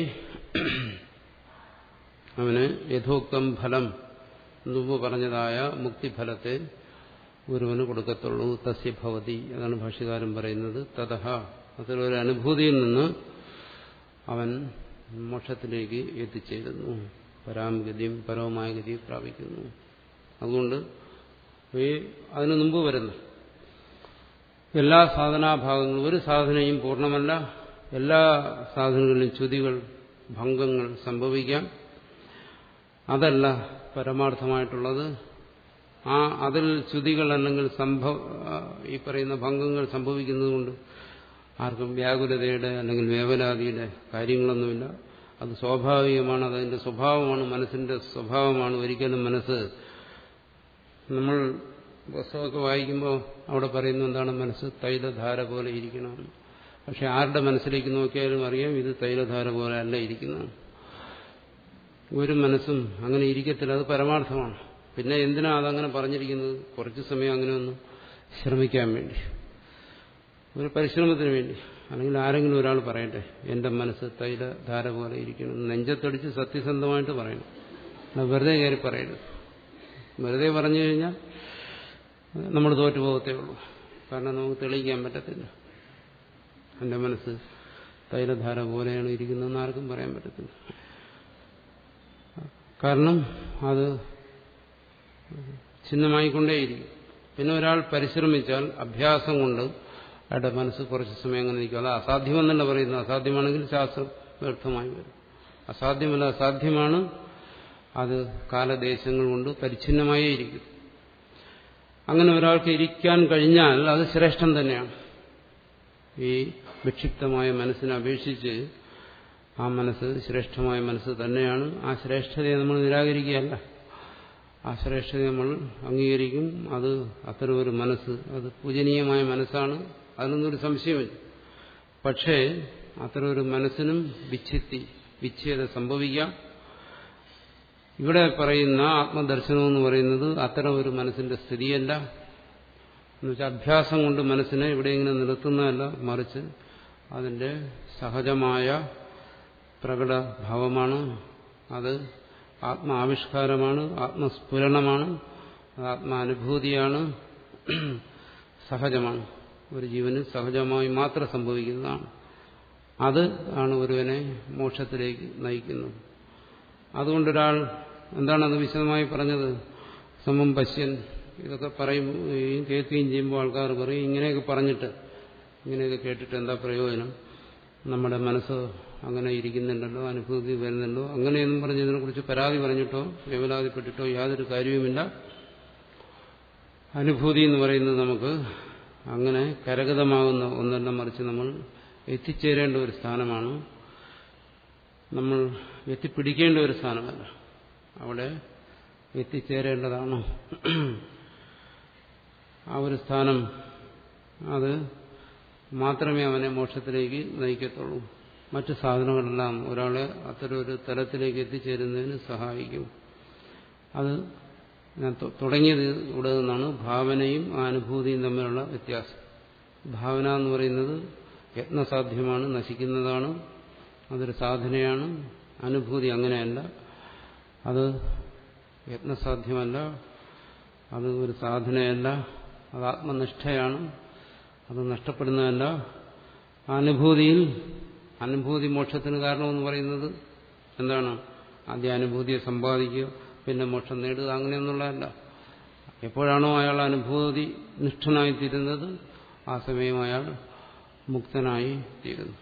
അവന് യഥോക്തം ഫലം മുമ്പ് പറഞ്ഞതായ മുക്തിഫലത്തെ ഗുരുവിന് കൊടുക്കത്തുള്ളൂ തസ്യ ഭവതി അതാണ് ഭാഷ്യകാരൻ പറയുന്നത് തതഹ അത്തരൊരു അനുഭൂതിയിൽ നിന്ന് അവൻ മോക്ഷത്തിലേക്ക് എത്തിച്ചേരുന്നു പരാമഗതിയും പരവുമായ ഗതിയും പ്രാപിക്കുന്നു അതുകൊണ്ട് ഈ അതിനു മുമ്പ് വരുന്ന എല്ലാ സാധനാഭാഗങ്ങളും ഒരു സാധനയും പൂർണ്ണമല്ല എല്ലാ സാധനങ്ങളിലും ചുതികൾ ഭംഗങ്ങൾ സംഭവിക്കാം അതല്ല പരമാർത്ഥമായിട്ടുള്ളത് ആ അതിൽ ചുതികൾ അല്ലെങ്കിൽ സംഭവ ഈ പറയുന്ന ഭംഗങ്ങൾ സംഭവിക്കുന്നതുകൊണ്ട് ആർക്കും വ്യാകുലതയുടെ അല്ലെങ്കിൽ വേവലാതിയുടെ കാര്യങ്ങളൊന്നുമില്ല അത് സ്വാഭാവികമാണ് അതതിന്റെ സ്വഭാവമാണ് മനസ്സിന്റെ സ്വഭാവമാണ് ഒരിക്കലും മനസ്സ് നമ്മൾ പുസ്തകമൊക്കെ വായിക്കുമ്പോൾ അവിടെ പറയുന്ന എന്താണ് മനസ്സ് തൈലധാര പോലെ ഇരിക്കണം പക്ഷെ ആരുടെ മനസ്സിലേക്ക് നോക്കിയാലും അറിയാം ഇത് തൈലധാര പോലെ അല്ല ഇരിക്കുന്നത് ഒരു മനസ്സും അങ്ങനെ ഇരിക്കത്തില്ല അത് പരമാർത്ഥമാണ് പിന്നെ എന്തിനാ അതങ്ങനെ പറഞ്ഞിരിക്കുന്നത് കുറച്ചു സമയം അങ്ങനെ ഒന്ന് ശ്രമിക്കാൻ വേണ്ടി ഒരു പരിശ്രമത്തിന് വേണ്ടി അല്ലെങ്കിൽ ആരെങ്കിലും ഒരാൾ പറയട്ടെ എന്റെ മനസ്സ് തൈലധാര പോലെ ഇരിക്കണം നെഞ്ചത്തടിച്ച് സത്യസന്ധമായിട്ട് പറയണം വെറുതെ കയറി പറയരുത് വെറുതെ പറഞ്ഞു കഴിഞ്ഞാൽ നമ്മൾ തോറ്റു പോകത്തേ ഉള്ളൂ കാരണം നമുക്ക് തെളിയിക്കാൻ പറ്റത്തില്ല എൻ്റെ മനസ്സ് തൈലധാര പോലെയാണ് ഇരിക്കുന്നതെന്ന് ആർക്കും പറയാൻ പറ്റത്തില്ല കാരണം അത് ചിഹ്നമായിക്കൊണ്ടേയിരിക്കും പിന്നെ ഒരാൾ പരിശ്രമിച്ചാൽ അഭ്യാസം കൊണ്ട് അയാളുടെ മനസ്സ് കുറച്ച് സമയം അങ്ങനെ നിൽക്കും അത് അസാധ്യമെന്നല്ല പറയുന്നത് അസാധ്യമാണെങ്കിൽ ശാസ്ത്രം വ്യർത്ഥമായി വരും അസാധ്യമല്ല അസാധ്യമാണ് അത് കാലദേശങ്ങൾ കൊണ്ട് പരിച്ഛിന്നമായേ ഇരിക്കും അങ്ങനെ ഒരാൾക്ക് ഇരിക്കാൻ കഴിഞ്ഞാൽ അത് ശ്രേഷ്ഠം തന്നെയാണ് ഈ വിക്ഷിപ്തമായ മനസ്സിനെ അപേക്ഷിച്ച് ആ മനസ്സ് ശ്രേഷ്ഠമായ മനസ്സ് തന്നെയാണ് ആ ശ്രേഷ്ഠതയെ നമ്മൾ നിരാകരിക്കുകയല്ല ആ ശ്രേഷ്ഠതയെ നമ്മൾ അംഗീകരിക്കും അത് അത്തരം ഒരു മനസ്സ് അത് പൂജനീയമായ മനസ്സാണ് അതിനൊന്നൊരു സംശയമില്ല പക്ഷേ അത്തരം ഒരു മനസ്സിനും വിച്ഛിത്തി വിച്ഛേദം സംഭവിക്കാം ഇവിടെ പറയുന്ന ആത്മദർശനം എന്ന് പറയുന്നത് അത്തരം ഒരു മനസ്സിന്റെ സ്ഥിതിയല്ല എന്നുവെച്ചാൽ അഭ്യാസം കൊണ്ട് മനസ്സിനെ ഇവിടെ ഇങ്ങനെ നിർത്തുന്നതല്ല മറിച്ച് അതിന്റെ സഹജമായ പ്രകടഭാവമാണ് അത് ആത്മാവിഷ്കാരമാണ് ആത്മസ്ഫുരണമാണ് ആത്മാനുഭൂതിയാണ് സഹജമാണ് ഒരു ജീവന് സഹജമായി മാത്രം സംഭവിക്കുന്നതാണ് അത് ആണ് ഒരുവനെ മോക്ഷത്തിലേക്ക് നയിക്കുന്നത് അതുകൊണ്ടൊരാൾ എന്താണത് വിശദമായി പറഞ്ഞത് സമം പശ്യൻ ഇതൊക്കെ പറയും കേൾക്കുകയും ചെയ്യുമ്പോൾ ആൾക്കാർ പറയും ഇങ്ങനെയൊക്കെ പറഞ്ഞിട്ട് ഇങ്ങനെയൊക്കെ കേട്ടിട്ട് എന്താ പ്രയോജനം നമ്മുടെ മനസ്സ് അങ്ങനെ ഇരിക്കുന്നുണ്ടല്ലോ അനുഭൂതി വരുന്നുണ്ടല്ലോ അങ്ങനെയൊന്നും പറഞ്ഞ് ഇതിനെക്കുറിച്ച് പരാതി പറഞ്ഞിട്ടോ വേവലാതിപ്പെട്ടിട്ടോ യാതൊരു കാര്യവുമില്ല അനുഭൂതി എന്ന് പറയുന്നത് നമുക്ക് അങ്ങനെ കരഗതമാകുന്ന ഒന്നല്ല മറിച്ച് നമ്മൾ എത്തിച്ചേരേണ്ട ഒരു സ്ഥാനമാണ് നമ്മൾ എത്തിപ്പിടിക്കേണ്ട ഒരു സ്ഥാനമല്ല അവിടെ എത്തിച്ചേരേണ്ടതാണ് ആ ഒരു സ്ഥാനം അത് മാത്രമേ അവനെ മോക്ഷത്തിലേക്ക് നയിക്കത്തുള്ളൂ മറ്റു സാധനങ്ങളെല്ലാം ഒരാളെ അത്തരം ഒരു തലത്തിലേക്ക് എത്തിച്ചേരുന്നതിന് സഹായിക്കും അത് ഞാൻ തുടങ്ങിയത് ഇവിടെ നിന്നാണ് ഭാവനയും ആ അനുഭൂതിയും തമ്മിലുള്ള വ്യത്യാസം ഭാവന എന്ന് പറയുന്നത് യത്നസാധ്യമാണ് നശിക്കുന്നതാണ് അതൊരു സാധനയാണ് അനുഭൂതി അങ്ങനെയല്ല അത് യത്നസാധ്യമല്ല അത് ഒരു സാധനയല്ല അത് ആത്മനിഷ്ഠയാണ് അത് നഷ്ടപ്പെടുന്നതല്ല അനുഭൂതിയിൽ അനുഭൂതി മോക്ഷത്തിന് കാരണമെന്ന് പറയുന്നത് എന്താണ് ആദ്യ അനുഭൂതിയെ സമ്പാദിക്കുക പിന്നെ മോക്ഷം നേടുക അങ്ങനെയൊന്നുള്ളതല്ല എപ്പോഴാണോ അയാൾ അനുഭൂതി നിഷ്ഠനായിത്തീരുന്നത് ആ സമയം അയാൾ മുക്തനായി തീരുന്നു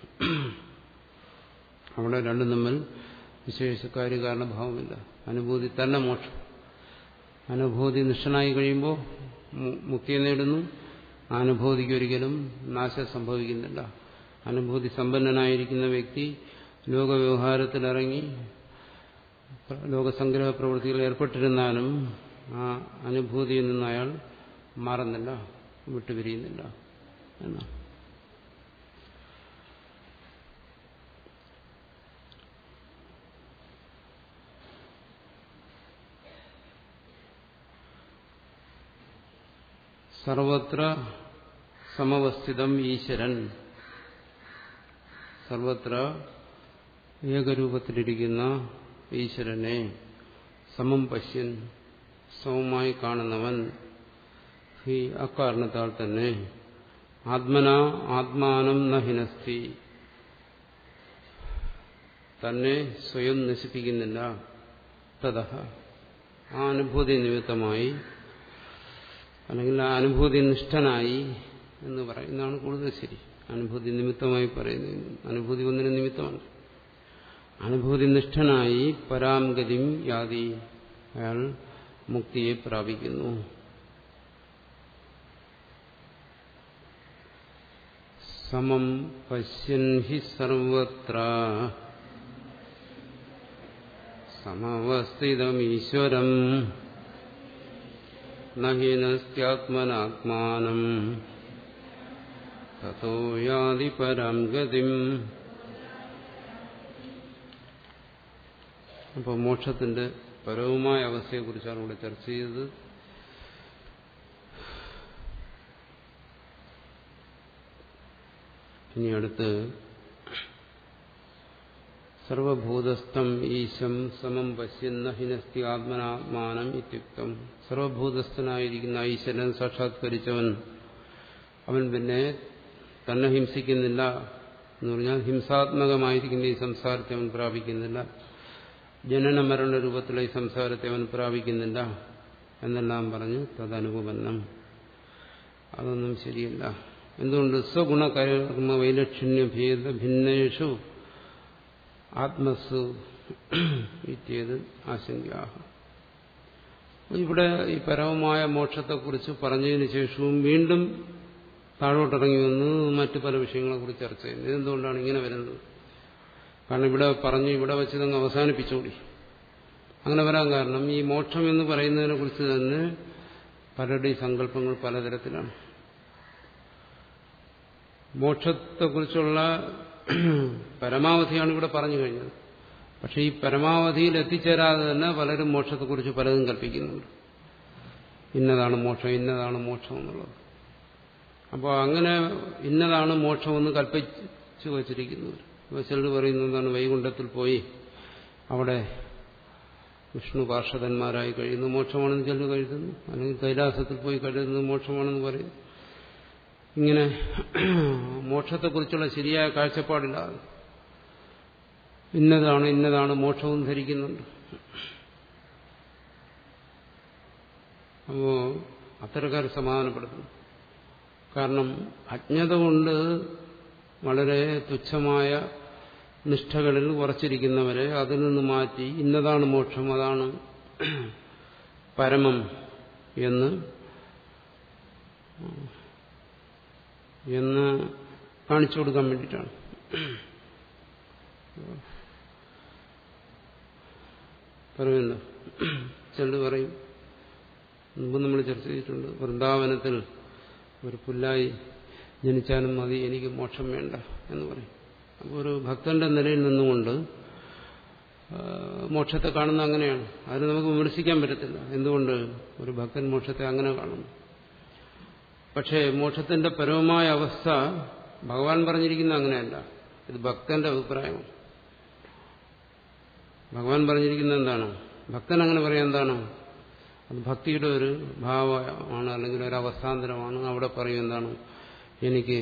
അവിടെ രണ്ടും തമ്മിൽ വിശേഷ കാര്യകാരണഭാവമില്ല അനുഭൂതി തന്നെ മോക്ഷം അനുഭൂതി നിഷ്ഠനായി കഴിയുമ്പോൾ മുക്തിയെ നേടുന്നു ആ അനുഭൂതിക്ക് ഒരിക്കലും നാശം സംഭവിക്കുന്നില്ല അനുഭൂതി സമ്പന്നനായിരിക്കുന്ന വ്യക്തി ലോകവ്യവഹാരത്തിലിറങ്ങി ലോകസംഗ്രഹ പ്രവൃത്തികളിൽ ഏർപ്പെട്ടിരുന്നാലും ആ അനുഭൂതിയിൽ നിന്ന് അയാൾ മാറുന്നില്ല വിട്ടുപിരിയുന്നില്ല എന്നാണ് സർവത്ര സമവസ്ഥിതം ഈശ്വരൻ സർവത്ര ഏകരൂപത്തിലിരിക്കുന്ന ഈശ്വരനെ സമം പശ്യൻ സമമായി കാണുന്നവൻ ഈ അക്കാരണത്താൽ തന്നെ ആത്മന ആത്മാനം നഹിനസ്തി തന്നെ സ്വയം നശിപ്പിക്കുന്നില്ല തഥ ആ അനുഭൂതി നിമിത്തമായി അല്ലെങ്കിൽ ആ അനുഭൂതി നിഷ്ഠനായി എന്ന് പറയുന്നതാണ് കൂടുതൽ ശരി അനുഭൂതി നിമിത്തമായി പറയുന്നത് അനുഭൂതി ഒന്നിന് നിമിത്തമാണ് അനുഭൂതി നിഷ്ഠനായി പരാംഗതിയും യാതി അയാൾ മുക്തിയെ പ്രാപിക്കുന്നു സമം പശ്യൻ ഹി സർവത്ര സമവസ്ഥിതമീശ്വരം നഹീനസ്ത്യാത്മനാത്മാനം തോ യാതി പരം ഗതിം അപ്പോൾ മോക്ഷത്തിന്റെ പരവുമായ അവസ്ഥയെക്കുറിച്ചാണ് ഇവിടെ ചർച്ച ചെയ്തത് ഇനി അടുത്ത് സർവഭൂതസ്ഥം ഈശം സമം പശ്യന്ന ഹിനസ്തി ആത്മനാത്മാനം ഇത്യുക്തം സർവഭൂതസ്ഥനായിരിക്കുന്ന ഈശ്വരൻ സാക്ഷാത്കരിച്ചവൻ അവൻ പിന്നെ തന്നെ ഹിംസിക്കുന്നില്ല എന്ന് പറഞ്ഞാൽ ഹിംസാത്മകമായിരിക്കുന്ന ഈ സംസാരത്തെ അവൻ പ്രാപിക്കുന്നില്ല ജനന മരണ രൂപത്തിലുള്ള ഈ സംസാരത്തെ അവൻ പ്രാപിക്കുന്നില്ല എന്നെല്ലാം പറഞ്ഞ് തദനുപന്നം അതൊന്നും ശരിയല്ല എന്തുകൊണ്ട് സ്വഗുണകർമ്മ വൈലക്ഷണ്യ ഭേദ ഭിന്നേഷു ആത്മസു ഇത്യേത് ആശങ്ക ഇവിടെ ഈ പരമമായ മോക്ഷത്തെക്കുറിച്ച് പറഞ്ഞതിന് ശേഷവും വീണ്ടും താഴോട്ടിറങ്ങി വന്ന് മറ്റു പല വിഷയങ്ങളെക്കുറിച്ച് ചർച്ച ചെയ്യുന്നത് ഇതെന്തുകൊണ്ടാണ് ഇങ്ങനെ വരുന്നത് കാരണം ഇവിടെ പറഞ്ഞു ഇവിടെ വെച്ചതങ്ങ് അവസാനിപ്പിച്ചുകൂടി അങ്ങനെ വരാൻ കാരണം ഈ മോക്ഷം എന്ന് പറയുന്നതിനെ കുറിച്ച് തന്നെ പലരുടെയും സങ്കല്പങ്ങൾ പലതരത്തിലാണ് മോക്ഷത്തെക്കുറിച്ചുള്ള പരമാവധിയാണ് ഇവിടെ പറഞ്ഞു കഴിഞ്ഞത് പക്ഷെ ഈ പരമാവധിയിൽ എത്തിച്ചേരാതെ തന്നെ പലരും മോക്ഷത്തെക്കുറിച്ച് പലതും കൽപ്പിക്കുന്നുണ്ട് ഇന്നതാണ് മോക്ഷം ഇന്നതാണ് മോക്ഷം എന്നുള്ളത് അപ്പോൾ അങ്ങനെ ഇന്നതാണ് മോക്ഷമെന്ന് കൽപ്പിച്ചു വച്ചിരിക്കുന്നത് ചിലർ പറയുന്നതാണ് വൈകുണ്ഠത്തിൽ പോയി അവിടെ വിഷ്ണു പാർഷദന്മാരായി കഴിയുന്നു മോക്ഷമാണെന്ന് ചിലർ കരുതുന്നു അല്ലെങ്കിൽ കൈലാസത്തിൽ പോയി കരുതുന്നത് മോക്ഷമാണെന്ന് പറയും ഇങ്ങനെ മോക്ഷത്തെക്കുറിച്ചുള്ള ശരിയായ കാഴ്ചപ്പാടില്ലാതെ ഇന്നതാണ് ഇന്നതാണ് മോക്ഷവും ധരിക്കുന്നുണ്ട് അപ്പോ അത്തരക്കാർ സമാധാനപ്പെടുത്തുന്നു കാരണം അജ്ഞത കൊണ്ട് വളരെ തുച്ഛമായ നിഷ്ഠകളിൽ ഉറച്ചിരിക്കുന്നവരെ അതിൽ നിന്ന് മാറ്റി ഇന്നതാണ് മോക്ഷം അതാണ് പരമം എന്ന് എന്ന് കാണിച്ചു കൊടുക്കാൻ വേണ്ടിയിട്ടാണ് പറയുമല്ലോ ചിലർ പറയും മുമ്പ് നമ്മൾ ചർച്ച ചെയ്തിട്ടുണ്ട് വൃന്ദാവനത്തിൽ ഒരു പുല്ലായി ജനിച്ചാലും മതി എനിക്ക് മോക്ഷം വേണ്ട എന്ന് പറയും അപ്പോൾ ഒരു ഭക്തന്റെ നിലയിൽ നിന്നുകൊണ്ട് മോക്ഷത്തെ കാണുന്ന അങ്ങനെയാണ് അതിന് നമുക്ക് വിമർശിക്കാൻ പറ്റത്തില്ല എന്തുകൊണ്ട് ഒരു ഭക്തൻ മോക്ഷത്തെ അങ്ങനെ കാണുന്നു പക്ഷേ മോക്ഷത്തിന്റെ പരമമായ അവസ്ഥ ഭഗവാൻ പറഞ്ഞിരിക്കുന്ന അങ്ങനെയല്ല ഇത് ഭക്തന്റെ അഭിപ്രായമാണ് ഭഗവാൻ പറഞ്ഞിരിക്കുന്നത് എന്താണ് ഭക്തൻ അങ്ങനെ പറയാൻ എന്താണ് അത് ഭക്തിയുടെ ഒരു ഭാവമാണ് അല്ലെങ്കിൽ ഒരു അവസ്ഥാന്തരമാണ് അവിടെ പറയും എന്താണ് എനിക്ക്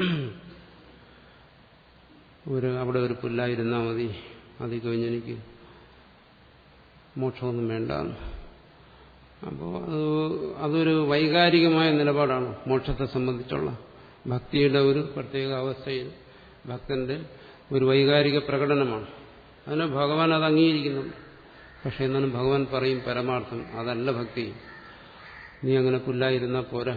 ഒരു അവിടെ ഒരു പുല്ലായിരുന്നാൽ മതി അതിൽ കഴിഞ്ഞെനിക്ക് മോക്ഷമൊന്നും വേണ്ട അപ്പോൾ അത് അതൊരു വൈകാരികമായ നിലപാടാണ് മോക്ഷത്തെ സംബന്ധിച്ചുള്ള ഭക്തിയുടെ ഒരു പ്രത്യേക അവസ്ഥയിൽ ഭക്തന്റെ ഒരു വൈകാരിക പ്രകടനമാണ് അതിന് ഭഗവാൻ അത് അംഗീകരിക്കുന്നുണ്ട് പക്ഷെ എന്നാലും ഭഗവാൻ പറയും പരമാർത്ഥം അതല്ല ഭക്തി നീ അങ്ങനെ പുല്ലായിരുന്നാൽ പോരാ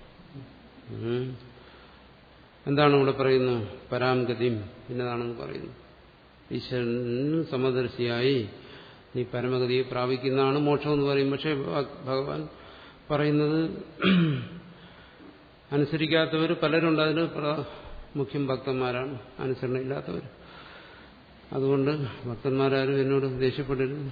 എന്താണ് ഇവിടെ പറയുന്നത് പരാംഗതിയും ഇന്നതാണെന്ന് പറയുന്നു ഈശ്വരന് സമദർശിയായി നീ പരമഗതിയെ പ്രാപിക്കുന്നതാണ് മോക്ഷം എന്ന് പറയും പക്ഷെ ഭഗവാൻ പറയുന്നത് അനുസരിക്കാത്തവർ പലരുണ്ട് അതിന് മുഖ്യം ഭക്തന്മാരാണ് അനുസരണയില്ലാത്തവർ അതുകൊണ്ട് ഭക്തന്മാരാരും എന്നോട് ദേഷ്യപ്പെടരുത്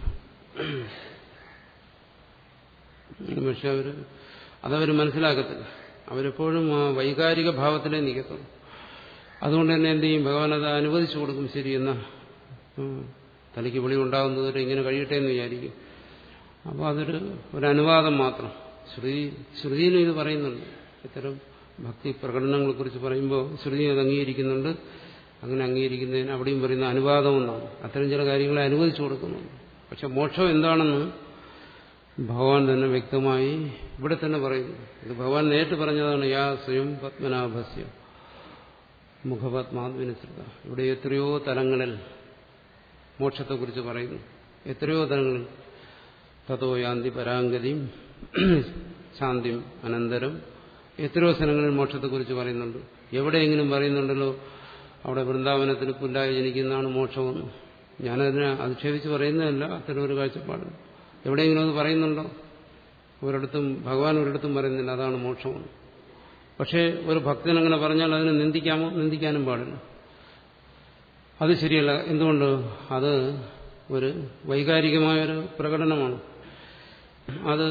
പക്ഷെ അവർ അതവർ മനസ്സിലാക്കത്തില്ല അവരെപ്പോഴും ആ വൈകാരിക ഭാവത്തിലേ നിൽക്കത്തുള്ളൂ അതുകൊണ്ട് തന്നെ എന്ത് ചെയ്യും ഭഗവാൻ അത് അനുവദിച്ചു കൊടുക്കും ശരി എന്നാ തലയ്ക്ക് വിളി ഉണ്ടാകുന്നതുവരെ ഇങ്ങനെ കഴിയട്ടെ എന്ന് വിചാരിക്കും അപ്പോൾ അതൊരു ഒരു അനുവാദം മാത്രം ശ്രുതി ശ്രുതിയിലും ഇത് പറയുന്നുണ്ട് ഇത്തരം ഭക്തി പ്രകടനങ്ങളെക്കുറിച്ച് പറയുമ്പോൾ ശ്രുതി അത് അംഗീകരിക്കുന്നുണ്ട് അങ്ങനെ അംഗീകരിക്കുന്നതിന് അവിടെയും പറയുന്ന അനുവാദമെന്നാണ് അത്തരം ചില കാര്യങ്ങളെ അനുവദിച്ചു കൊടുക്കുന്നുണ്ട് പക്ഷെ മോക്ഷം എന്താണെന്ന് ഭഗവാൻ തന്നെ വ്യക്തമായി ഇവിടെ തന്നെ പറയുന്നു ഇത് ഭഗവാൻ നേരിട്ട് പറഞ്ഞതാണ് യാ സ്വയം പത്മനാഭസ്യ മുഖപത്മാത്മനുസൃത ഇവിടെ എത്രയോ തലങ്ങളിൽ മോക്ഷത്തെക്കുറിച്ച് പറയുന്നു എത്രയോ തലങ്ങളിൽ തതോ യാന്തി പരാങ്കതിയും ശാന്തിയും അനന്തരം എത്രയോ സ്ഥലങ്ങളിൽ മോക്ഷത്തെക്കുറിച്ച് പറയുന്നുണ്ട് എവിടെയെങ്കിലും പറയുന്നുണ്ടല്ലോ അവിടെ വൃന്ദാവനത്തിൽ പുല്ലായി ജനിക്കുന്നതാണ് മോക്ഷമെന്ന് ഞാനതിനെ അധിക്ഷേപിച്ച് പറയുന്നതല്ല അത്തരം ഒരു കാഴ്ചപ്പാട് എവിടെയെങ്കിലും അത് പറയുന്നുണ്ടോ ഒരിടത്തും ഭഗവാൻ ഒരിടത്തും പറയുന്നില്ല അതാണ് മോക്ഷമെന്ന് പക്ഷേ ഒരു ഭക്തൻ അങ്ങനെ പറഞ്ഞാൽ അതിനെ നിന്ദിക്കാമോ നിന്ദിക്കാനും പാടില്ല അത് ശരിയല്ല എന്തുകൊണ്ട് അത് ഒരു വൈകാരികമായൊരു പ്രകടനമാണ് അത്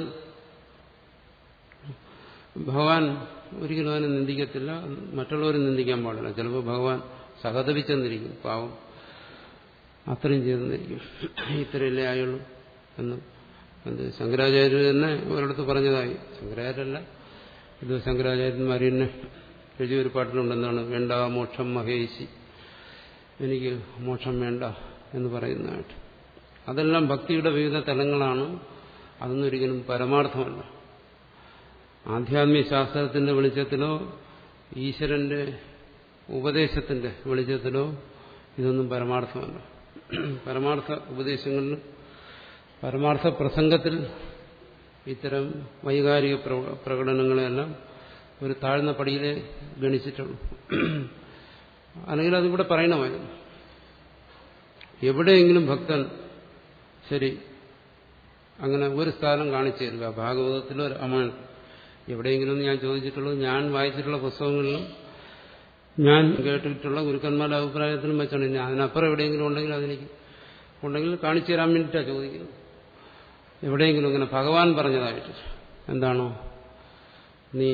ഭഗവാൻ ഒരിക്കലും അതിനെ നിന്ദിക്കത്തില്ല മറ്റുള്ളവരും നിന്ദിക്കാൻ പാടില്ല ചിലപ്പോൾ ഭഗവാൻ സഹതപിച്ചെന്നിരിക്കും പാവം അത്രയും ചെയ്തെന്നിരിക്കും ഇത്രയല്ലേ ആയുള്ളൂ എന്ന് എന്ത് ശങ്കരാചാര്യർ തന്നെ ഒരിടത്ത് പറഞ്ഞതായി ശങ്കരാചാര്യല്ല ഇത് ശങ്കരാചാര്യന്മാർ തന്നെ എഴുതിയൊരു പാട്ടിലുണ്ടെന്നാണ് വേണ്ട മോക്ഷം മഹേശി എനിക്ക് മോക്ഷം വേണ്ട എന്ന് പറയുന്നതായിട്ട് അതെല്ലാം ഭക്തിയുടെ വിവിധ തലങ്ങളാണ് അതൊന്നും ഒരിക്കലും പരമാർത്ഥമല്ല ആധ്യാത്മിക ശാസ്ത്രത്തിന്റെ വെളിച്ചത്തിലോ ഈശ്വരന്റെ ഉപദേശത്തിന്റെ വെളിച്ചത്തിലോ ഇതൊന്നും പരമാർത്ഥമല്ല പരമാർത്ഥ ഉപദേശങ്ങളിൽ പരമാർത്ഥ പ്രസംഗത്തിൽ ഇത്തരം വൈകാരിക പ്രകടനങ്ങളെല്ലാം ഒരു താഴ്ന്ന പടിയിലെ ഗണിച്ചിട്ടുള്ളൂ അല്ലെങ്കിൽ അതിവിടെ പറയണമായിരുന്നു എവിടെയെങ്കിലും ഭക്തൻ ശരി അങ്ങനെ ഒരു സ്ഥാനം കാണിച്ചു തരിക ഭാഗവതത്തിലോ രാമായണം എവിടെയെങ്കിലും ഞാൻ ചോദിച്ചിട്ടുള്ളത് ഞാൻ വായിച്ചിട്ടുള്ള പുസ്തകങ്ങളിലും ഞാൻ കേട്ടിട്ടുള്ള ഗുരുക്കന്മാരുടെ അഭിപ്രായത്തിനും വെച്ചാണ് ഇനി അതിനപ്പുറം എവിടെയെങ്കിലും ഉണ്ടെങ്കിൽ അതെനിക്ക് ഉണ്ടെങ്കിൽ കാണിച്ചു തരാൻ വേണ്ടിയിട്ടാണ് ചോദിക്കുന്നത് എവിടെയെങ്കിലും ഇങ്ങനെ ഭഗവാൻ പറഞ്ഞതായിട്ട് എന്താണോ നീ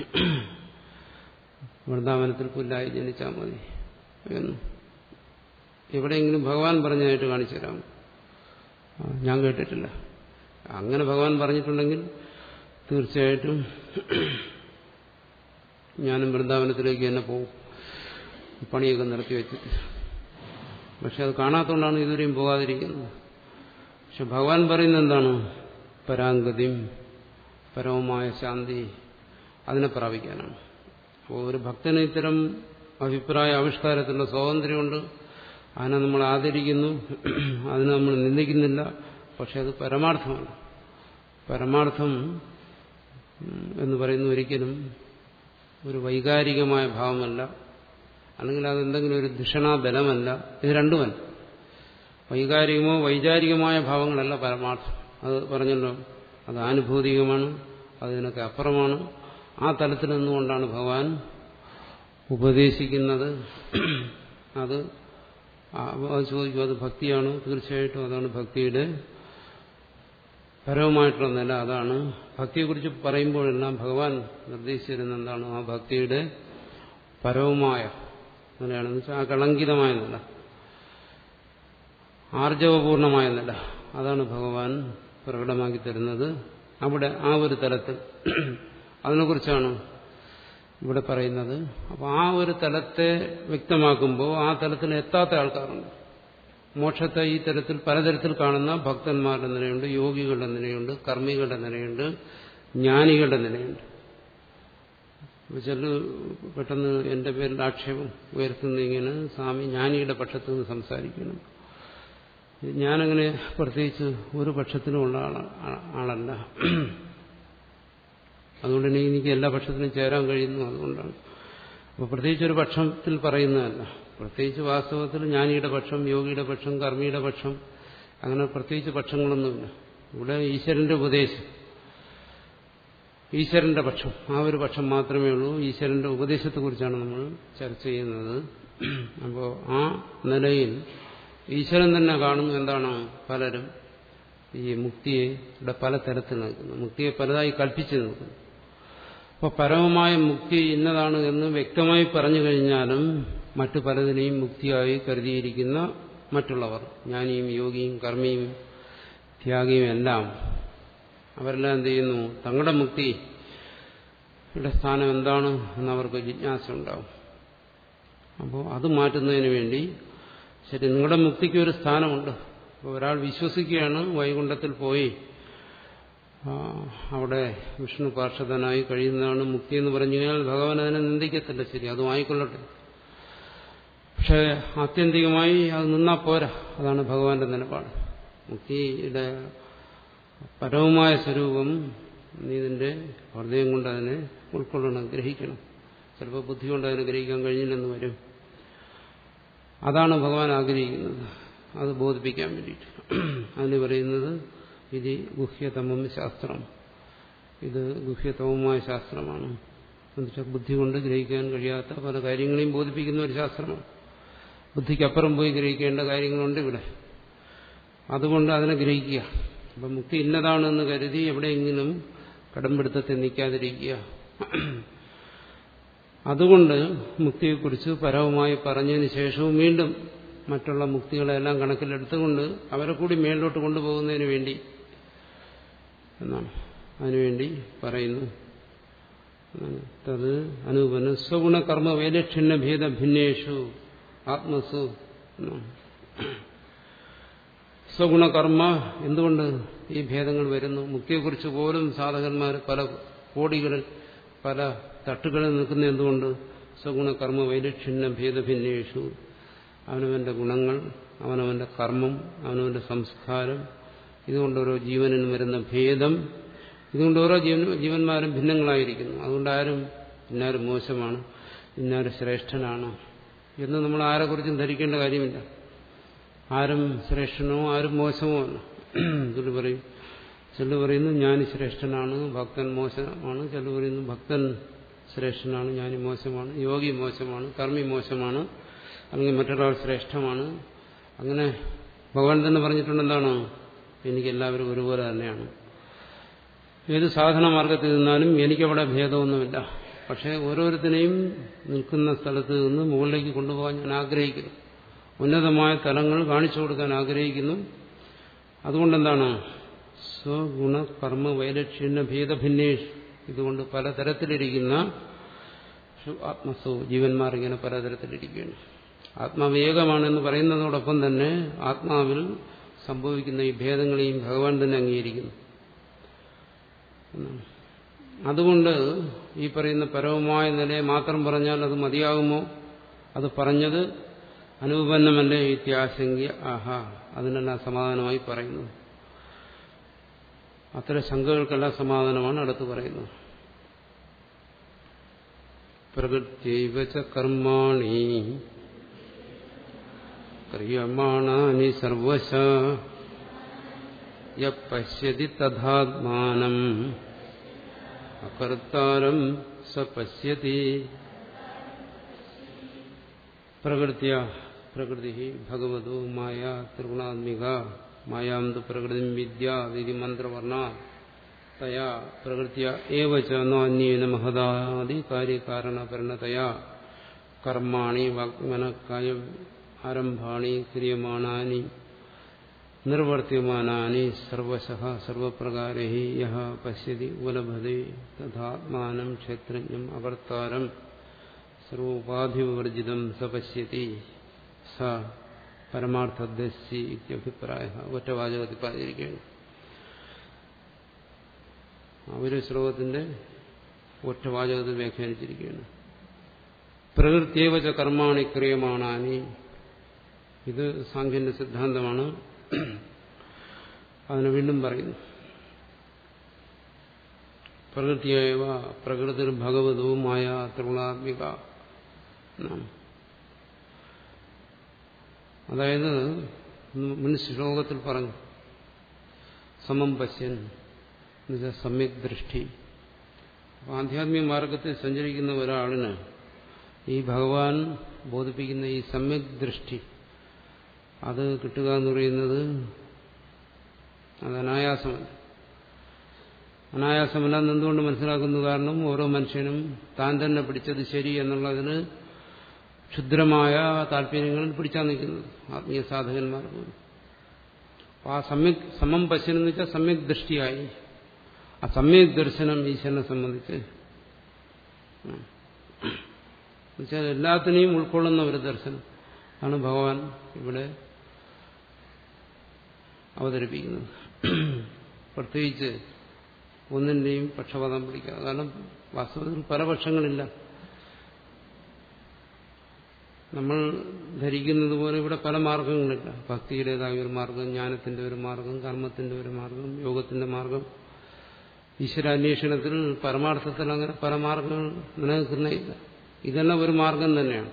വൃന്ദാവനത്തിൽ പുല്ലായി ജനിച്ചാൽ മതി എന്ന് എവിടെയെങ്കിലും ഭഗവാൻ പറഞ്ഞതായിട്ട് കാണിച്ചു തരാം ഞാൻ കേട്ടിട്ടില്ല അങ്ങനെ ഭഗവാൻ പറഞ്ഞിട്ടുണ്ടെങ്കിൽ തീർച്ചയായിട്ടും ഞാനും വൃന്ദാവനത്തിലേക്ക് തന്നെ പോകും പണിയൊക്കെ നിർത്തി വെച്ചിട്ട് പക്ഷെ അത് കാണാത്തതുകൊണ്ടാണ് ഇതുവരെയും പോകാതിരിക്കുന്നത് പക്ഷെ ഭഗവാൻ പറയുന്നത് എന്താണ് പരാങ്കതിയും പരമമായ ശാന്തി അതിനെ പ്രാപിക്കാനാണ് അപ്പോൾ ഒരു ഭക്തന് ഇത്തരം അഭിപ്രായ ആവിഷ്കാരത്തിലുള്ള സ്വാതന്ത്ര്യമുണ്ട് അതിനെ നമ്മൾ ആദരിക്കുന്നു അതിനെ നമ്മൾ നിന്ദിക്കുന്നില്ല പക്ഷെ അത് പരമാർത്ഥമാണ് പരമാർത്ഥം എന്ന് പറയുന്ന ഒരിക്കലും ഒരു വൈകാരികമായ ഭാവമല്ല അല്ലെങ്കിൽ അതെന്തെങ്കിലും ഒരു ധിഷണാബലമല്ല ഇത് രണ്ടുമല്ല വൈകാരികമോ വൈചാരികമായ ഭാവങ്ങളല്ല പരമാർത്ഥം അത് പറഞ്ഞല്ലോ അത് ആനുഭൂതികമാണ് അതിനൊക്കെ അപ്പുറമാണ് ആ തലത്തിൽ നിന്നുകൊണ്ടാണ് ഭഗവാൻ ഉപദേശിക്കുന്നത് അത് അത് ചോദിക്കും അത് ഭക്തിയാണോ തീർച്ചയായിട്ടും അതാണ് ഭക്തിയുടെ പരമമായിട്ടുള്ള നില അതാണ് ഭക്തിയെക്കുറിച്ച് പറയുമ്പോഴെല്ലാം ഭഗവാൻ നിർദ്ദേശിച്ചിരുന്ന എന്താണ് ആ ഭക്തിയുടെ പരവുമായ നിലയാണെന്ന് വെച്ചാൽ ആ കളങ്കിതമായ നില ആർജവപൂർണമായ നില അതാണ് ഭഗവാൻ പ്രകടമാക്കി തരുന്നത് അവിടെ ആ ഒരു തലത്തിൽ അതിനെക്കുറിച്ചാണ് ഇവിടെ പറയുന്നത് അപ്പോൾ ആ ഒരു തലത്തെ വ്യക്തമാക്കുമ്പോൾ ആ തലത്തിൽ എത്താത്ത ആൾക്കാരുണ്ട് മോക്ഷത്തെ ഈ തരത്തിൽ പലതരത്തിൽ കാണുന്ന ഭക്തന്മാരുടെ നിലയുണ്ട് യോഗികളുടെ നിലയുണ്ട് കർമ്മികളുടെ നിലയുണ്ട് ജ്ഞാനികളുടെ നിലയുണ്ട് ചില പെട്ടെന്ന് എന്റെ പേരിൽ ആക്ഷേപം ഉയർത്തുന്ന ഇങ്ങനെ സ്വാമി ജ്ഞാനിയുടെ പക്ഷത്തു നിന്ന് സംസാരിക്കണം ഞാനങ്ങനെ പ്രത്യേകിച്ച് ഒരു പക്ഷത്തിനുമുള്ള ആളല്ല അതുകൊണ്ട് തന്നെ എനിക്ക് എല്ലാ പക്ഷത്തിനും ചേരാൻ കഴിയുന്നു അതുകൊണ്ടാണ് അപ്പോൾ പ്രത്യേകിച്ച് ഒരു പക്ഷത്തിൽ പറയുന്നതല്ല പ്രത്യേകിച്ച് വാസ്തവത്തിൽ ജ്ഞാനിയുടെ പക്ഷം യോഗിയുടെ പക്ഷം കർമ്മിയുടെ പക്ഷം അങ്ങനെ പ്രത്യേകിച്ച് പക്ഷങ്ങളൊന്നുമില്ല ഇവിടെ ഈശ്വരന്റെ ഉപദേശം ഈശ്വരന്റെ പക്ഷം ആ ഒരു പക്ഷം മാത്രമേ ഉള്ളൂ ഈശ്വരന്റെ ഉപദേശത്തെക്കുറിച്ചാണ് നമ്മൾ ചർച്ച ചെയ്യുന്നത് അപ്പോൾ ആ നിലയിൽ ഈശ്വരൻ തന്നെ കാണുന്നു എന്താണ് പലരും ഈ മുക്തിയുടെ പല തരത്തിൽ നിൽക്കുന്നു മുക്തിയെ പലതായി കൽപ്പിച്ചു നിൽക്കുന്നു അപ്പോൾ പരമമായ മുക്തി ഇന്നതാണ് എന്ന് വ്യക്തമായി പറഞ്ഞു കഴിഞ്ഞാലും മറ്റു പലതിനെയും മുക്തിയായി കരുതിയിരിക്കുന്ന മറ്റുള്ളവർ ജ്ഞാനിയും യോഗിയും കർമ്മിയും ത്യാഗിയും എല്ലാം അവരെല്ലാം എന്ത് ചെയ്യുന്നു തങ്ങളുടെ മുക്തിയുടെ സ്ഥാനം എന്താണ് എന്നവർക്ക് ജിജ്ഞാസ ഉണ്ടാവും അപ്പോൾ അത് മാറ്റുന്നതിന് വേണ്ടി ശരി നിങ്ങളുടെ മുക്തിക്ക് ഒരു സ്ഥാനമുണ്ട് അപ്പോൾ ഒരാൾ വിശ്വസിക്കുകയാണ് വൈകുണ്ഠത്തിൽ പോയി അവിടെ വിഷ്ണു പാർഷദനായി കഴിയുന്നതാണ് മുക്തി എന്ന് പറഞ്ഞു കഴിഞ്ഞാൽ ഭഗവാൻ അതിനെ നിന്ദിക്കത്തില്ല ശരി അതും ആയിക്കൊള്ളട്ടെ പക്ഷെ ആത്യന്തികമായി അത് നിന്നാ പോരാ അതാണ് ഭഗവാന്റെ നിലപാട് മുക്തിയുടെ പരവുമായ സ്വരൂപം നീ നിന്റെ ഹൃദയം കൊണ്ട് അതിനെ ഉൾക്കൊള്ളണം ഗ്രഹിക്കണം ചിലപ്പോൾ ബുദ്ധി കൊണ്ട് അതിനെ ഗ്രഹിക്കാൻ കഴിഞ്ഞില്ലെന്ന് വരും അതാണ് ഭഗവാൻ ആഗ്രഹിക്കുന്നത് അത് ബോധിപ്പിക്കാൻ വേണ്ടിയിട്ട് അതിന് പറയുന്നത് ഇത് ഗുഹ്യതമം ശാസ്ത്രം ഇത് ഗുഹ്യതമമായ ശാസ്ത്രമാണ് എന്നുവെച്ചാൽ ബുദ്ധി കൊണ്ട് ഗ്രഹിക്കാൻ കഴിയാത്ത പല കാര്യങ്ങളെയും ബോധിപ്പിക്കുന്ന ഒരു ശാസ്ത്രമാണ് ബുദ്ധിക്കപ്പുറം പോയി ഗ്രഹിക്കേണ്ട കാര്യങ്ങളുണ്ട് ഇവിടെ അതുകൊണ്ട് അതിനെ ഗ്രഹിക്കുക അപ്പം മുക്തി ഇന്നതാണെന്ന് കരുതി എവിടെയെങ്കിലും കടമ്പിടുത്തത്തിൽ നിൽക്കാതിരിക്കുക അതുകൊണ്ട് മുക്തിയെക്കുറിച്ച് പരവുമായി പറഞ്ഞതിന് ശേഷവും വീണ്ടും മറ്റുള്ള മുക്തികളെല്ലാം കണക്കിലെടുത്തുകൊണ്ട് അവരെ കൂടി മേളിലോട്ട് കൊണ്ടുപോകുന്നതിന് വേണ്ടി എന്നാണ് അതിനുവേണ്ടി പറയുന്നു തത് അനൂപന സ്വഗുണകർമ്മ വൈലക്ഷിണ്യ ഭേദ ഭിന്നേഷു ആത്മസു എന്നാണ് സ്വഗുണകർമ്മ എന്തുകൊണ്ട് ഈ ഭേദങ്ങൾ വരുന്നു മുക്തിയെക്കുറിച്ച് പോലും സാധകന്മാർ പല കോടികളിൽ പല തട്ടുകളിൽ നിൽക്കുന്ന എന്തുകൊണ്ട് സ്വഗുണകർമ്മ വൈലക്ഷിണ്യ ഭേദഭിന്നേഷു അവനവന്റെ ഗുണങ്ങൾ അവനവന്റെ കർമ്മം അവനവന്റെ സംസ്കാരം ഇതുകൊണ്ട് ഓരോ ജീവനിനും വരുന്ന ഭേദം ഇതുകൊണ്ട് ഓരോ ജീവൻ ജീവന്മാരും ഭിന്നങ്ങളായിരിക്കുന്നു അതുകൊണ്ട് ആരും ഇന്നാരും മോശമാണ് ഇന്നാരും ശ്രേഷ്ഠനാണ് എന്ന് നമ്മൾ ആരെക്കുറിച്ചും ധരിക്കേണ്ട കാര്യമില്ല ആരും ശ്രേഷ്ഠനോ ആരും മോശമോ അല്ല ചില പറയും ചില പറയുന്നു ഞാൻ ശ്രേഷ്ഠനാണ് ഭക്തൻ മോശമാണ് ചില പറയുന്നു ഭക്തൻ ശ്രേഷ്ഠനാണ് ഞാൻ മോശമാണ് യോഗി മോശമാണ് കർമ്മി മോശമാണ് അല്ലെങ്കിൽ മറ്റൊരാൾ ശ്രേഷ്ഠമാണ് അങ്ങനെ ഭഗവാൻ തന്നെ പറഞ്ഞിട്ടുണ്ട് എന്താണ് എനിക്ക് എല്ലാവരും ഒരുപോലെ തന്നെയാണ് ഏത് സാധന മാർഗത്തിൽ നിന്നാലും എനിക്കവിടെ ഭേദമൊന്നുമില്ല പക്ഷേ ഓരോരുത്തരെയും നിൽക്കുന്ന സ്ഥലത്ത് നിന്ന് മുകളിലേക്ക് കൊണ്ടുപോകാൻ ഞാൻ ആഗ്രഹിക്കുന്നു ഉന്നതമായ തലങ്ങൾ കാണിച്ചു കൊടുക്കാൻ ആഗ്രഹിക്കുന്നു അതുകൊണ്ടെന്താണ് സ്വഗുണ കർമ്മ വൈലക്ഷ്യന ഭേദഭിന്നേഷ് ഇതുകൊണ്ട് പലതരത്തിലിരിക്കുന്ന ആത്മസോ ജീവന്മാർ ഇങ്ങനെ പലതരത്തിലിരിക്കുകയാണ് ആത്മാവേകമാണെന്ന് പറയുന്നതോടൊപ്പം തന്നെ ആത്മാവിൽ സംഭവിക്കുന്ന ഈ ഭേദങ്ങളെയും ഭഗവാൻ തന്നെ അംഗീകരിക്കുന്നു അതുകൊണ്ട് ഈ പറയുന്ന പരവുമായ നിലയെ മാത്രം പറഞ്ഞാൽ അത് മതിയാകുമോ അത് പറഞ്ഞത് അനുപന്നമല്ലേ ഇത്യാശങ്ക ആഹാ അതിനെല്ലാം സമാധാനമായി പറയുന്നു അത്തരം ശങ്കകൾക്കെല്ലാം സമാധാനമാണ് അടുത്ത് പറയുന്നത് പ്രകൃത്യൈവ ച കർമാണി ക്രിയമാണാനി സർവശ യ പശ്യതി തഥാത്മാനം അകർത്താരം സ പശ്യതി പ്രകൃത്യ പ്രകൃതി ഭഗവതോ മായ ത്രിഗുണാത്മിക മായാം തു പ്രകൃതി വിദ്യ വിധി മന്ത്രവർണ തയാ പ്രകൃത്യ ഏവച നാന്യേന മഹദാദി കാര്യകാരണപരിണതയാ കർമാണി വാഗ്മനക്കായ ആരംഭാണി ക്രിയമാണാനി നിർവർത്തിയമാനാനി സർവശ സർവപ്രകാരൈ യഹ പശ്യതി ഉപലഭതി തഥാത്മാനം ക്ഷേത്രജ്ഞം അവർത്താരം സർവോപാധിവർജിതം സ പശ്യതി സ പരമാർത്ഥദസ്യ ഇത്യഭിപ്രായ ഒറ്റ വാചകത്തിൽ പറഞ്ഞിരിക്കുകയാണ് ആ ഒരു ശ്ലോകത്തിന്റെ ഒറ്റ വാചകത്തിൽ വ്യാഖ്യാനിച്ചിരിക്കുകയാണ് പ്രകൃത്യേവച കർമാണി ക്രിയമാണാനി ഇത് സാഖ്യന്റെ സിദ്ധാന്തമാണ് അതിനെ വീണ്ടും പറയുന്നു പ്രകൃതിയേവ പ്രകൃതി ഭഗവതവുമായ ത്രിഗുണാത്മിക എന്നാണ് അതായത് മുൻ ശ്ലോകത്തിൽ പറഞ്ഞു സമം പശ്യൻ എന്നുവെച്ചാൽ സമ്യക് ദൃഷ്ടി ആധ്യാത്മിക മാർഗത്തിൽ സഞ്ചരിക്കുന്ന ഒരാളിന് ഈ ഭഗവാൻ ബോധിപ്പിക്കുന്ന ഈ സമ്യക് ദൃഷ്ടി അത് കിട്ടുക എന്ന് പറയുന്നത് അത് അനായാസമല്ല അനായാസമല്ല എന്തുകൊണ്ട് മനസ്സിലാക്കുന്നു കാരണം ഓരോ മനുഷ്യനും താൻ തന്നെ പിടിച്ചത് ശരി എന്നുള്ളതിന് ക്ഷുദ്രമായ താല്പര്യങ്ങളിൽ പിടിച്ചാൽ നിൽക്കുന്നത് ആത്മീയ സാധകന്മാർ പോലും അപ്പോൾ ആ സമ്യക് സമം പശ്യനെന്ന് വെച്ചാൽ സമ്യക് ദൃഷ്ടിയായി ആ സമ്യക് ദർശനം ഈശ്വരനെ സംബന്ധിച്ച് എന്നുവെച്ചാൽ എല്ലാത്തിനെയും ഉൾക്കൊള്ളുന്ന ഒരു ദർശനം ആണ് ഭഗവാൻ ഇവിടെ അവതരിപ്പിക്കുന്നത് പ്രത്യേകിച്ച് ഒന്നിന്റെയും പക്ഷപാതം പിടിക്കാതെ കാരണം വാസ്തവത്തിൽ പല പക്ഷങ്ങളില്ല നമ്മൾ ധരിക്കുന്നത് പോലെ ഇവിടെ പല മാർഗങ്ങളില്ല ഭക്തിയുടേതായ ഒരു മാർഗം ജ്ഞാനത്തിന്റെ ഒരു മാർഗം കർമ്മത്തിന്റെ ഒരു മാർഗം യോഗത്തിന്റെ മാർഗം ഈശ്വരാന്വേഷണത്തിൽ പരമാർത്ഥത്തിൽ അങ്ങനെ പല മാർഗങ്ങൾ നിലനിൽക്കുന്നില്ല ഇതെല്ലാം ഒരു മാർഗം തന്നെയാണ്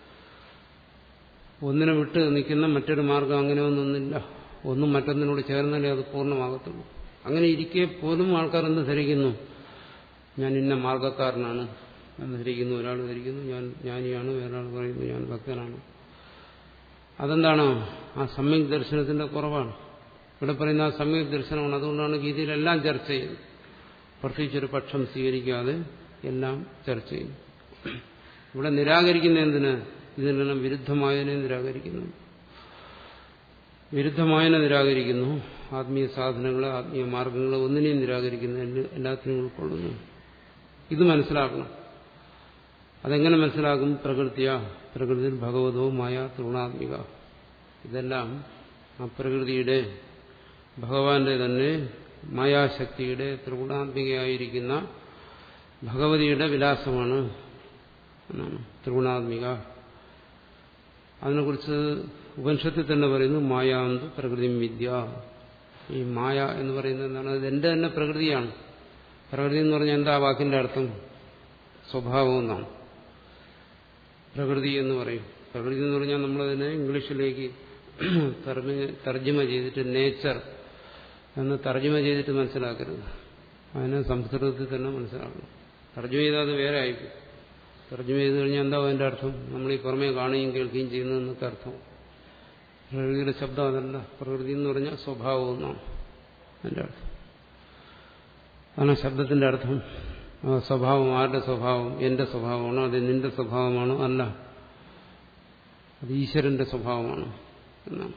ഒന്നിനെ വിട്ട് നിൽക്കുന്ന മറ്റൊരു മാർഗം അങ്ങനെ ഒന്നൊന്നില്ല ഒന്നും മറ്റൊന്നിനോട് ചേർന്നാലേ അത് പൂർണ്ണമാകത്തുള്ളൂ അങ്ങനെ ഇരിക്കെ പോലും ആൾക്കാർ എന്ത് ധരിക്കുന്നു ഞാൻ ഇന്ന മാർഗക്കാരനാണ് എന്ന് ധരിക്കുന്നു ഒരാൾ ധരിക്കുന്നു ഞാൻ ജ്ഞാനിയാണ് വേറൊരാൾ പറയുന്നു ഞാൻ ഭക്തനാണ് അതെന്താണ് ആ സമ്യക് ദർശനത്തിന്റെ കുറവാണ് ഇവിടെ പറയുന്ന ആ സമ്യക് ദർശനമാണ് അതുകൊണ്ടാണ് ഗീതയിലെല്ലാം ചർച്ച ചെയ്യുന്നത് പ്രത്യേകിച്ചൊരു പക്ഷം സ്വീകരിക്കാതെ എല്ലാം ചർച്ച ചെയ്യും ഇവിടെ നിരാകരിക്കുന്ന എന്തിന് ഇതിനെല്ലാം വിരുദ്ധമായതിനെ നിരാകരിക്കുന്നു വിരുദ്ധമായതിനെ നിരാകരിക്കുന്നു ആത്മീയ സാധനങ്ങളെ ആത്മീയ മാർഗങ്ങളെ ഒന്നിനെയും നിരാകരിക്കുന്നു എല്ലാത്തിനും ഉൾക്കൊള്ളുന്നു ഇത് മനസ്സിലാക്കണം അതെങ്ങനെ മനസ്സിലാക്കും പ്രകൃതിയ പ്രകൃതിയിൽ ഭഗവതവും മായ തൃണാത്മിക ഇതെല്ലാം ആ പ്രകൃതിയുടെ ഭഗവാന്റെ തന്നെ മായാശക്തിയുടെ ത്രിഗുണാത്മികയായിരിക്കുന്ന ഭഗവതിയുടെ വിലാസമാണ് എന്നാണ് ത്രിഗുണാത്മിക അതിനെക്കുറിച്ച് ഉപനിഷത്തിൽ തന്നെ പറയുന്നു മായാന്ത് പ്രകൃതി വിദ്യ ഈ മായ എന്ന് പറയുന്നത് എന്താണ് അത് എന്റെ തന്നെ പ്രകൃതിയാണ് പ്രകൃതി എന്ന് പറഞ്ഞാൽ എന്താ വാക്കിന്റെ അർത്ഥം സ്വഭാവം എന്നാണ് പ്രകൃതി എന്ന് പറയും പ്രകൃതി എന്ന് പറഞ്ഞാൽ നമ്മളതിനെ ഇംഗ്ലീഷിലേക്ക് തർജ്ജമ ചെയ്തിട്ട് നേച്ചർ എന്ന് തർജ്ജമ ചെയ്തിട്ട് മനസ്സിലാക്കരുത് അതിനെ സംസ്കൃതത്തിൽ തന്നെ മനസ്സിലാക്കണം തർജ്ജമ ചെയ്താൽ അത് വേറെ ആയിപ്പോയി തർജ്ജമ ചെയ്ത് കഴിഞ്ഞാൽ എന്താ അതിന്റെ അർത്ഥം നമ്മൾ ഈ പുറമേ കാണുകയും കേൾക്കുകയും ചെയ്യുന്നു എന്നൊക്കെ അർത്ഥം പ്രകൃതിയുടെ ശബ്ദം അതല്ല പ്രകൃതി എന്ന് പറഞ്ഞാൽ സ്വഭാവം എന്നാണ് അതിന്റെ അർത്ഥം അതാണ് ശബ്ദത്തിന്റെ അർത്ഥം സ്വഭാവം ആരുടെ സ്വഭാവം എന്റെ സ്വഭാവമാണോ അത് നിന്റെ സ്വഭാവമാണോ അല്ല അത് ഈശ്വരന്റെ സ്വഭാവമാണ് എന്നാണ്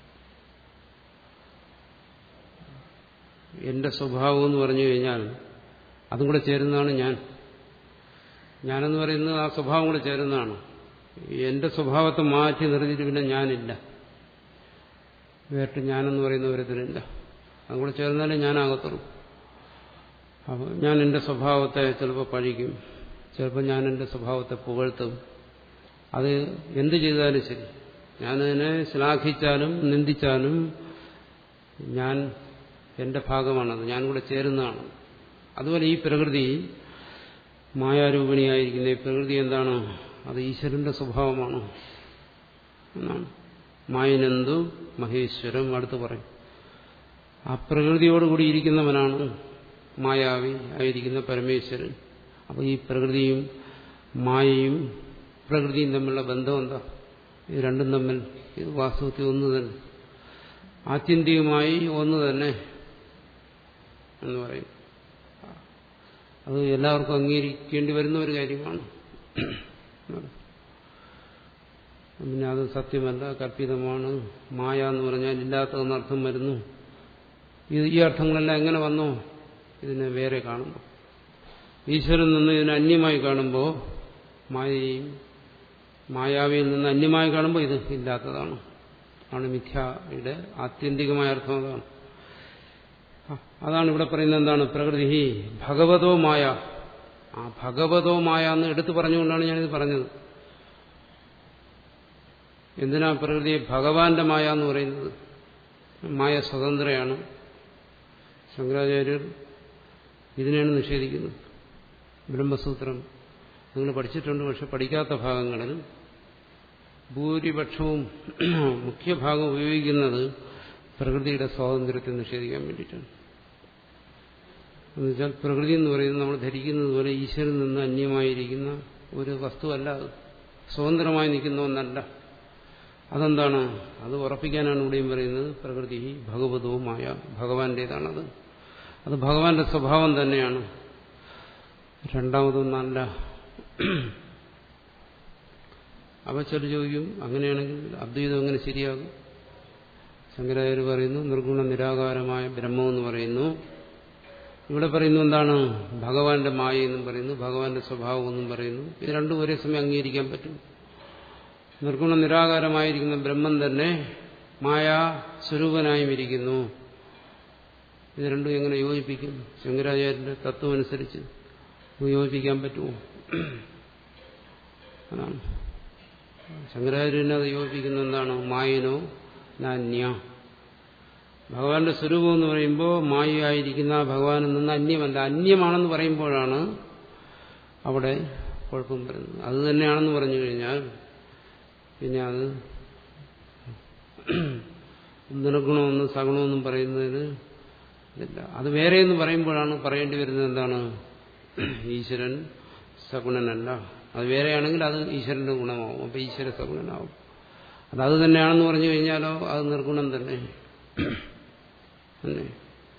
എന്റെ സ്വഭാവം എന്ന് പറഞ്ഞു കഴിഞ്ഞാൽ അതും കൂടെ ചേരുന്നതാണ് ഞാൻ ഞാനെന്ന് പറയുന്നത് ആ സ്വഭാവം കൂടെ ചേരുന്നതാണ് എന്റെ സ്വഭാവത്തെ മാറ്റി നിർത്തിയിട്ട് പിന്നെ ഞാനില്ല വേറിട്ട് ഞാനെന്ന് പറയുന്ന ഒരുത്തിനില്ല അതും കൂടെ ചേർന്നാലേ ഞാനാകത്തുള്ളൂ അപ്പോൾ ഞാൻ എൻ്റെ സ്വഭാവത്തെ ചിലപ്പോൾ പഴിക്കും ചിലപ്പോൾ ഞാൻ എൻ്റെ സ്വഭാവത്തെ പുകഴ്ത്തും അത് എന്ത് ചെയ്താലും ശരി ഞാനതിനെ ശ്ലാഘിച്ചാലും നിന്ദിച്ചാലും ഞാൻ എൻ്റെ ഭാഗമാണത് ഞാൻ കൂടെ ചേരുന്നതാണ് അതുപോലെ ഈ പ്രകൃതി മായാരൂപിണിയായിരിക്കുന്ന ഈ പ്രകൃതി എന്താണ് അത് ഈശ്വരന്റെ സ്വഭാവമാണ് എന്നാണ് മായനന്തു മഹേശ്വരം അടുത്ത് പറയും ആ പ്രകൃതിയോടുകൂടി ഇരിക്കുന്നവനാണ് മായാവി ആയിരിക്കുന്ന പരമേശ്വരൻ അപ്പോൾ ഈ പ്രകൃതിയും മായയും പ്രകൃതിയും തമ്മിലുള്ള ബന്ധം എന്താ ഇത് രണ്ടും തമ്മിൽ ഇത് വാസ്തവത്തിൽ ഒന്ന് തന്നെ ആത്യന്തികമായി ഒന്ന് തന്നെ എന്ന് പറയും അത് എല്ലാവർക്കും അംഗീകരിക്കേണ്ടി വരുന്ന ഒരു കാര്യമാണ് പിന്നെ അത് സത്യമല്ല കല്പിതമാണ് മായ എന്ന് പറഞ്ഞാൽ ഇല്ലാത്തതെന്നർത്ഥം വരുന്നു ഇത് ഈ അർത്ഥങ്ങളെല്ലാം എങ്ങനെ വന്നു ഇതിനെ വേറെ കാണുമ്പോൾ ഈശ്വരൻ നിന്ന് ഇതിനെ അന്യമായി കാണുമ്പോൾ മായയും മായാവിയിൽ നിന്ന് അന്യമായി കാണുമ്പോൾ ഇത് ഇല്ലാത്തതാണ് ആണ് മിഥ്യയുടെ ആത്യന്തികമായ അർത്ഥം അതാണ് അതാണ് ഇവിടെ പറയുന്നത് എന്താണ് പ്രകൃതി ഭഗവതോ മായ ആ ഭഗവതോ മായ എന്ന് എടുത്തു പറഞ്ഞുകൊണ്ടാണ് ഞാനിത് പറഞ്ഞത് എന്തിനാ പ്രകൃതിയെ ഭഗവാന്റെ മായ എന്ന് പറയുന്നത് മായ സ്വതന്ത്രയാണ് ശങ്കരാചാര്യർ ഇതിനെയാണ് നിഷേധിക്കുന്നത് ബ്രഹ്മസൂത്രം നിങ്ങൾ പഠിച്ചിട്ടുണ്ട് പക്ഷെ പഠിക്കാത്ത ഭാഗങ്ങളിൽ ഭൂരിപക്ഷവും മുഖ്യഭാഗം ഉപയോഗിക്കുന്നത് പ്രകൃതിയുടെ സ്വാതന്ത്ര്യത്തെ നിഷേധിക്കാൻ വേണ്ടിയിട്ടാണ് എന്നുവെച്ചാൽ പ്രകൃതി എന്ന് പറയുന്നത് നമ്മൾ ധരിക്കുന്നത് പോലെ ഈശ്വരൻ നിന്ന് അന്യമായിരിക്കുന്ന ഒരു വസ്തുവല്ല അത് സ്വതന്ത്രമായി നിൽക്കുന്ന ഒന്നല്ല അതെന്താണ് അത് ഉറപ്പിക്കാനാണ് ഇവിടെയും പറയുന്നത് പ്രകൃതി ഭഗവതവുമായ ഭഗവാന്റേതാണത് അത് ഭഗവാന്റെ സ്വഭാവം തന്നെയാണ് രണ്ടാമതൊന്നല്ല അപ്പൊ ചില ചോദിക്കും അങ്ങനെയാണെങ്കിൽ അദ്വൈതം എങ്ങനെ ശരിയാകും ശങ്കരാചാര്യ പറയുന്നു നിർഗുണ നിരാകാരമായ ബ്രഹ്മമെന്ന് പറയുന്നു ഇവിടെ പറയുന്നു എന്താണ് ഭഗവാന്റെ മായ എന്നും പറയുന്നു ഭഗവാന്റെ സ്വഭാവം എന്നും പറയുന്നു ഇത് രണ്ടും ഒരേ സമയം അംഗീകരിക്കാൻ പറ്റും നിർഗുണ നിരാകാരമായിരിക്കുന്ന ബ്രഹ്മം തന്നെ മായാ സ്വരൂപനായും ഇരിക്കുന്നു ഇത് രണ്ടും എങ്ങനെ യോജിപ്പിക്കും ശങ്കരാചാര്യന്റെ തത്വം അനുസരിച്ച് യോജിപ്പിക്കാൻ പറ്റുമോ അതാണ് ശങ്കരാചാര്യനെ അത് യോജിപ്പിക്കുന്ന എന്താണ് മായനോ നാന്യ ഭഗവാന്റെ സ്വരൂപം എന്ന് പറയുമ്പോൾ മായയായിരിക്കുന്ന ഭഗവാനിൽ നിന്ന് അന്യമല്ല അന്യമാണെന്ന് പറയുമ്പോഴാണ് അവിടെ കുഴപ്പം വരുന്നത് അത് തന്നെയാണെന്ന് പറഞ്ഞു കഴിഞ്ഞാൽ പിന്നെ അത് നിർഗുണമെന്നും സഗുണമെന്നും പറയുന്നതിന് ഇതില്ല അത് വേറെ എന്ന് പറയുമ്പോഴാണ് പറയേണ്ടി വരുന്നത് എന്താണ് ഈശ്വരൻ സഗുണനല്ല അത് വേറെയാണെങ്കിൽ അത് ഈശ്വരന്റെ ഗുണമാവും അപ്പൊ ഈശ്വര സഗുണനാവും അത് അത് തന്നെയാണെന്ന് പറഞ്ഞു കഴിഞ്ഞാലോ അത് നിർഗുണം തന്നെ തന്നെ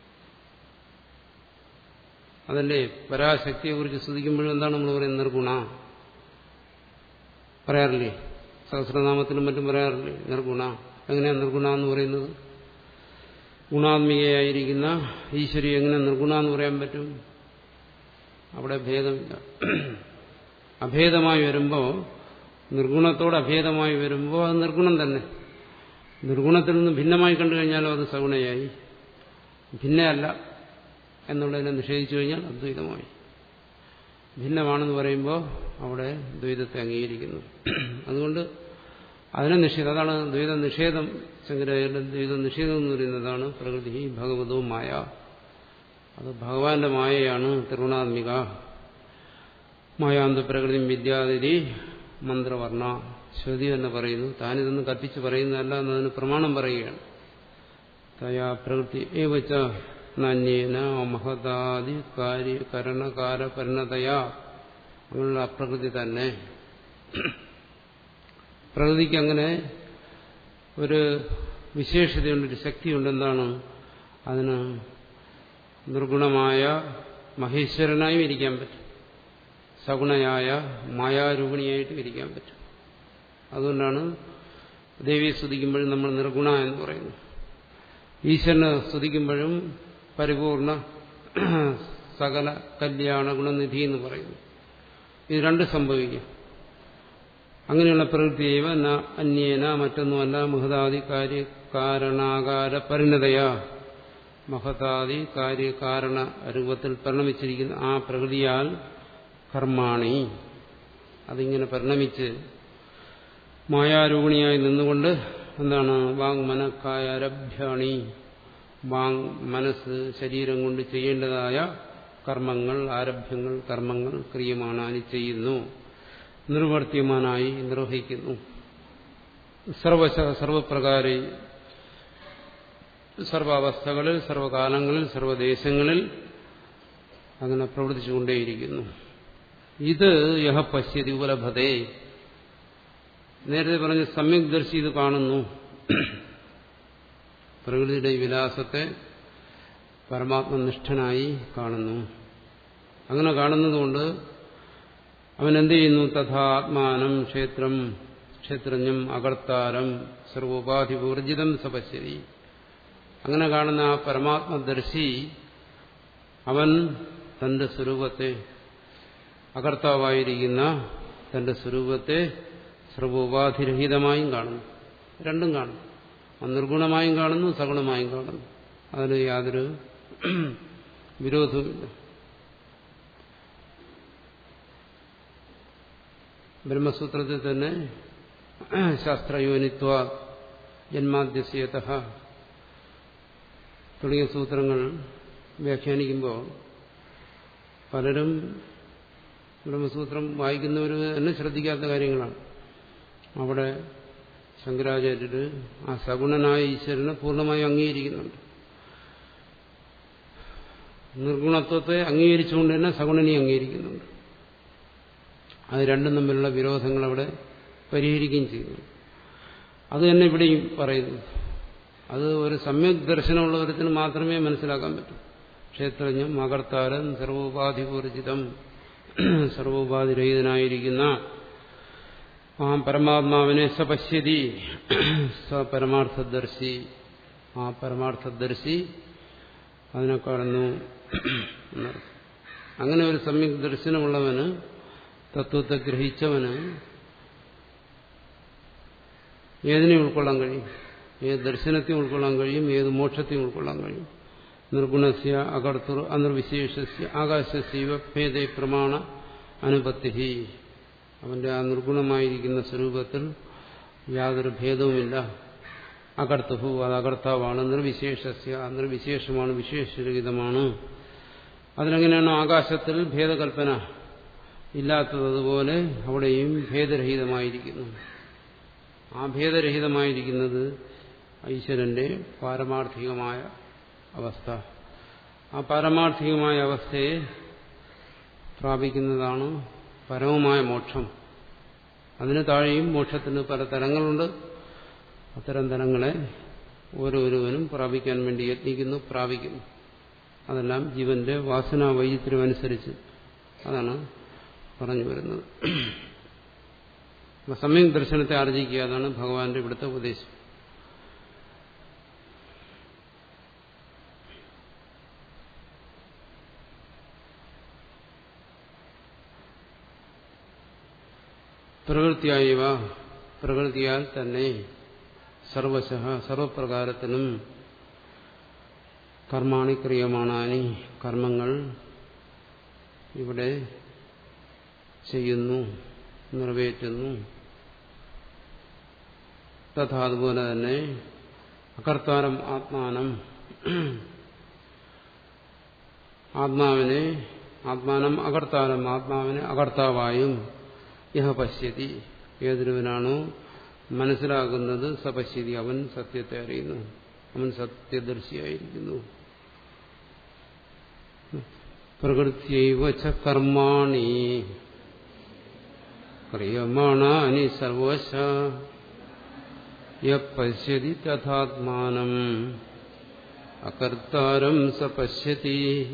അതല്ലേ പരാശക്തിയെ കുറിച്ച് സ്തുതിക്കുമ്പോഴും എന്താണ് നമ്മൾ പറയുന്നത് നിർഗുണ പറയാറില്ലേ സഹസ്രനാമത്തിലും മറ്റും പറയാറില്ലേ നിർഗുണ എങ്ങനെയാണ് നിർഗുണ എന്ന് പറയുന്നത് ഗുണാത്മികയായിരിക്കുന്ന ഈശ്വരി എങ്ങനെ നിർഗുണ എന്ന് പറയാൻ പറ്റും അവിടെ ഭേദമില്ല അഭേദമായി വരുമ്പോൾ നിർഗുണത്തോട് അഭേദമായി വരുമ്പോൾ അത് നിർഗുണം തന്നെ നിർഗുണത്തിൽ നിന്ന് ഭിന്നമായി കണ്ടു കഴിഞ്ഞാലോ അത് സഗുണയായി ഭിന്നയല്ല എന്നുള്ളതിനെ നിഷേധിച്ചു കഴിഞ്ഞാൽ അദ്വൈതമായി ഭിന്നമാണെന്ന് പറയുമ്പോൾ അവിടെ ദ്വൈതത്തെ അംഗീകരിക്കുന്നു അതുകൊണ്ട് അതിനെ നിഷേധം അതാണ് ദ്വൈത നിഷേധം ശങ്കരാചാര്യന്റെ ദ്വൈത നിഷേധം എന്ന് പറയുന്നതാണ് പ്രകൃതി ഭഗവതവും മായ അത് ഭഗവാന്റെ മായയാണ് തിരുവണാത്മിക മായാന്ത പ്രകൃതി വിദ്യാതിരി മന്ത്രവർണ്ണ ശ്രുതി തന്നെ പറയുന്നു താനിതൊന്നും കൽപ്പിച്ച് പറയുന്നതല്ല എന്നതിന് പ്രമാണം പറയുകയാണ് തയാ പ്രകൃതി ഏവച്ച നാന്യേന മഹതാദി കാര്യ കരണകാര പരിണതയാ അങ്ങനെയുള്ള അപ്രകൃതി തന്നെ പ്രകൃതിക്ക് അങ്ങനെ ഒരു വിശേഷതയുണ്ട് ഒരു ശക്തിയുണ്ട് എന്താണ് അതിന് നിർഗുണമായ മഹേശ്വരനായും ഇരിക്കാൻ പറ്റും സഗുണയായ മായാരൂപിണിയായിട്ടും ഇരിക്കാൻ പറ്റും അതുകൊണ്ടാണ് ദേവിയെ സ്തുതിക്കുമ്പോഴും നമ്മൾ നിർഗുണ എന്ന് പറയുന്നു ഈശ്വരനെ സ്തുതിക്കുമ്പോഴും പരിപൂർണ സകല കല്യാണ ഗുണനിധി എന്ന് പറയുന്നു ഇത് രണ്ട് സംഭവിക്കും അങ്ങനെയുള്ള പ്രവൃത്തിയവ ന അന്യേന മറ്റൊന്നുമല്ല മഹതാദി കാര്യ കാരണാകാര പരിണതയാ മഹതാദി കാര്യകാരണ രൂപത്തിൽ പരിണമിച്ചിരിക്കുന്ന ആ പ്രകൃതിയാൽ കർമാണി അതിങ്ങനെ പരിണമിച്ച് മായാരൂപിണിയായി നിന്നുകൊണ്ട് എന്താണ് വാങ് മനക്കായരഭ്യാണി വാങ് മനസ്സ് ശരീരം കൊണ്ട് ചെയ്യേണ്ടതായ കർമ്മങ്ങൾ ആരഭ്യങ്ങൾ കർമ്മങ്ങൾ ക്രിയമാണാനി ചെയ്യുന്നു നിർവർത്തിയമാനായി നിർവഹിക്കുന്നു സർവശ സർവപ്രകാരെ സർവാവസ്ഥകളിൽ സർവകാലങ്ങളിൽ സർവദേശങ്ങളിൽ അങ്ങനെ പ്രവർത്തിച്ചുകൊണ്ടേയിരിക്കുന്നു ഇത് യഹ പശ്യതി ഉപലഭതേ നേരത്തെ പറഞ്ഞ സമ്യക് ദർശി ഇത് കാണുന്നു പ്രകൃതിയുടെ വിലാസത്തെ പരമാത്മനിഷ്ഠനായി കാണുന്നു അങ്ങനെ കാണുന്നതുകൊണ്ട് അവൻ എന്ത് ചെയ്യുന്നു തഥാ ആത്മാനം ക്ഷേത്രം ക്ഷേത്രജ്ഞം അകർത്താരം സർവോപാധി ഊർജിതം സപശ്യതി അങ്ങനെ കാണുന്ന ആ പരമാത്മദർശി അവൻ തന്റെ സ്വരൂപത്തെ അകർത്താവായിരിക്കുന്ന തന്റെ സ്വരൂപത്തെ സർവോപാധിരഹിതമായും കാണുന്നു രണ്ടും കാണുന്നു നിർഗുണമായും കാണുന്നു സഗുണമായും കാണുന്നു അതിന് യാതൊരു വിരോധവുമില്ല ബ്രഹ്മസൂത്രത്തിൽ തന്നെ ശാസ്ത്രയോനിത്വ ജന്മാദ്യസ്യത തുടങ്ങിയ സൂത്രങ്ങൾ വ്യാഖ്യാനിക്കുമ്പോൾ പലരും ബ്രഹ്മസൂത്രം വായിക്കുന്നവർ തന്നെ ശ്രദ്ധിക്കാത്ത കാര്യങ്ങളാണ് അവിടെ ശങ്കരാചാര്യര് ആ സഗുണനായ ഈശ്വരനെ പൂർണ്ണമായും അംഗീകരിക്കുന്നുണ്ട് നിർഗുണത്വത്തെ അംഗീകരിച്ചുകൊണ്ട് തന്നെ സഗുണനെ അംഗീകരിക്കുന്നുണ്ട് അത് രണ്ടും തമ്മിലുള്ള വിരോധങ്ങൾ അവിടെ പരിഹരിക്കുകയും ചെയ്യുന്നു അത് തന്നെ ഇവിടെയും പറയുന്നു അത് ഒരു സമ്യക് ദർശനമുള്ള ഒരുത്തിന് മാത്രമേ മനസ്സിലാക്കാൻ പറ്റൂ ക്ഷേത്രജ്ഞം മകർത്താരൻ സർവോപാധിപൂർജിതം സർവോപാധിരഹിതനായിരിക്കുന്ന ആ പരമാത്മാവിനെ സപശ്യതി സ പരമാർത്ഥദർശി ആ പരമാർത്ഥദർശി അതിനെ കാണുന്നു അങ്ങനെ ഒരു സമ്യക് ദർശനമുള്ളവന് തത്വത്തെ ഗ്രഹിച്ചവന് ഏതിനെ ഉൾക്കൊള്ളാൻ കഴിയും ഏത് ദർശനത്തെ ഉൾക്കൊള്ളാൻ കഴിയും ഏത് മോക്ഷത്തെ ഉൾക്കൊള്ളാൻ കഴിയും നിർഗുണസ്യ അകർത്തുർ അനിർവിശേഷസ്യ ആകാശസ്യവ ഭേദേ പ്രമാണ അനുപത്തി അവന്റെ ആ നിർഗുണമായിരിക്കുന്ന സ്വരൂപത്തിൽ യാതൊരു ഭേദവുമില്ല അകർത്തുഹു അത് അകർത്താവാണ് നിർവിശേഷസ്യ നിർവിശേഷമാണ് വിശേഷരഹിതമാണ് അതിനെങ്ങനെയാണോ ആകാശത്തിൽ ഭേദകൽപ്പന ഇല്ലാത്തതുപോലെ അവിടെയും ഭേദരഹിതമായിരിക്കുന്നു ആ ഭേദരഹിതമായിരിക്കുന്നത് ഈശ്വരന്റെ പാരമാർത്ഥികമായ അവസ്ഥ ആ പാരമാർത്ഥികമായ അവസ്ഥയെ പ്രാപിക്കുന്നതാണ് പരമമായ മോക്ഷം അതിന് താഴെയും മോക്ഷത്തിന് പല തരങ്ങളുണ്ട് അത്തരം തരങ്ങളെ ഓരോരുവനും പ്രാപിക്കാൻ വേണ്ടി യത്നിക്കുന്നു പ്രാപിക്കുന്നു അതെല്ലാം ജീവന്റെ വാസനാ വൈചിത്ര്യമനുസരിച്ച് അതാണ് പറഞ്ഞു വരുന്നത് സമ്യക് ദർശനത്തെ ആർജിക്കുക അതാണ് ഭഗവാന്റെ ഇവിടുത്തെ ഉപദേശം പ്രവൃത്തിയായവ പ്രകൃതിയാൽ തന്നെ സർവശ സർവപ്രകാരത്തിനും കർമാണി ക്രിയമാണാനി കർമ്മങ്ങൾ ഇവിടെ ചെയ്യുന്നു നിറവേറ്റുന്നു തഥാ അതുപോലെ തന്നെ അകർത്താരം ആത്മാനം ആത്മാവിനെ ആത്മാനം അകർത്താരം ആത്മാവിനെ അകർത്താവായും യഹ പശ്യതി ഏതൊരുവനാണോ മനസ്സിലാകുന്നത് സപശ്യതി അവൻ സത്യത്തെ അറിയുന്നു അവൻ സത്യദർശിയായിരിക്കുന്നു പ്രകൃത്യൈവ ച കർമാണി ക്രിയമാണാനി സർവശ യശ്യതി തഥാത്മാനം അകർത്താരം സ പശ്യതി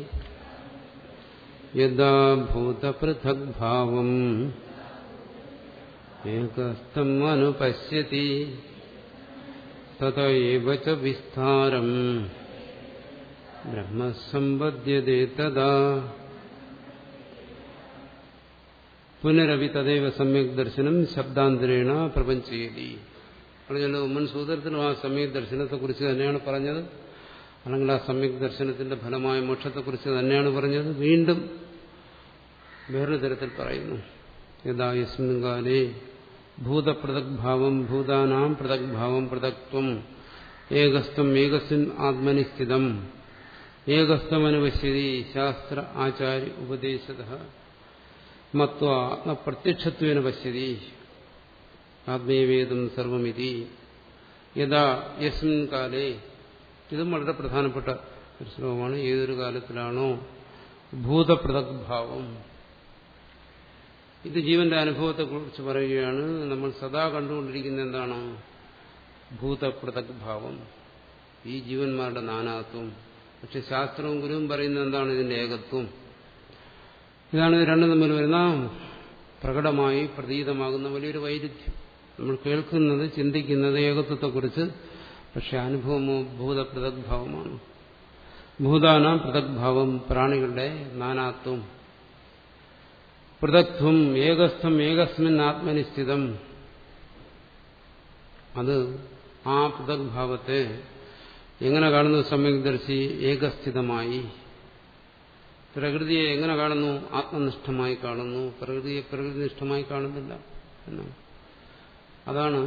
യഥാ ഭൂതപൃഥഗ്ഭാവം ഏകസ്ഥം അനുപശ്യതി തഥൈവ ച വിസ്താരം ബ്രഹ്മസമ്പദ്യതേ തഥാ പുനരവി തദൈവ സമ്യക് ദർശനം ശബ്ദാന്തരേണ പ്രപഞ്ചയതി പറഞ്ഞല്ലോ മുൻ സൂത്രത്തിലും ആ സമ്യക് ദർശനത്തെക്കുറിച്ച് തന്നെയാണ് പറഞ്ഞത് അല്ലെങ്കിൽ ആ സമ്യക് ദർശനത്തിന്റെ ഫലമായ മോക്ഷത്തെക്കുറിച്ച് തന്നെയാണ് പറഞ്ഞത് വീണ്ടും വേറൊരു തരത്തിൽ പറയുന്നു യഥാ യസ്മിൻ കാലേ ഭൂതപൃഥഗ്ഭാവം ഭൂതാനാം പൃഥഗ്ഭാവം പൃഥക്ത്വം ഏകസ്ഥം ഏകസ്മിൻ ആത്മനി സ്ഥിതം ഏകസ്ഥമനുപശ്യതി ശാസ്ത്ര ആചാര്യ ഉപദേശത മത്വ ആത്മപ്രത്യക്ഷത്വേന പശ്യതി ആത്മീയവേദം സർവമിതി യഥാ യസ്മിൻ കാലേ ഇതും വളരെ പ്രധാനപ്പെട്ട ഒരു ശ്ലോകമാണ് ഏതൊരു കാലത്തിലാണോ ഭൂതപൃഥഗ്ഭാവം ഇത് ജീവന്റെ അനുഭവത്തെക്കുറിച്ച് പറയുകയാണ് നമ്മൾ സദാ കണ്ടുകൊണ്ടിരിക്കുന്ന എന്താണ് ഭൂതപൃഥഗ്ഭാവം ഈ ജീവന്മാരുടെ നാനാത്വം പക്ഷെ ശാസ്ത്രവും ഗുരുവും പറയുന്നത് എന്താണ് ഇതിന്റെ ഏകത്വം ഇതാണ് ഇത് രണ്ടും തമ്മിൽ വരുന്ന പ്രകടമായി പ്രതീതമാകുന്ന വലിയൊരു വൈരുദ്ധ്യം നമ്മൾ കേൾക്കുന്നത് ചിന്തിക്കുന്നത് ഏകത്വത്തെക്കുറിച്ച് പക്ഷെ അനുഭവമോ ഭൂത പൃഥക്ഭാവമാണ് ഭൂതാന പൃഥക്ഭാവം പ്രാണികളുടെ നാനാത്വം പൃഥക്ത്വം ഏകസ്ഥം ഏകസ്മിൻ ആത്മനിശ്ചിതം അത് ആ പൃഥക്ഭാവത്തെ എങ്ങനെ കാണുന്നു സമ്യക്ദർശി ഏകസ്ഥിതമായി പ്രകൃതിയെ എങ്ങനെ കാണുന്നു ആത്മനിഷ്ഠമായി കാണുന്നു പ്രകൃതിയെ പ്രകൃതിനിഷ്ഠമായി കാണുന്നില്ല എന്നാണ് അതാണ്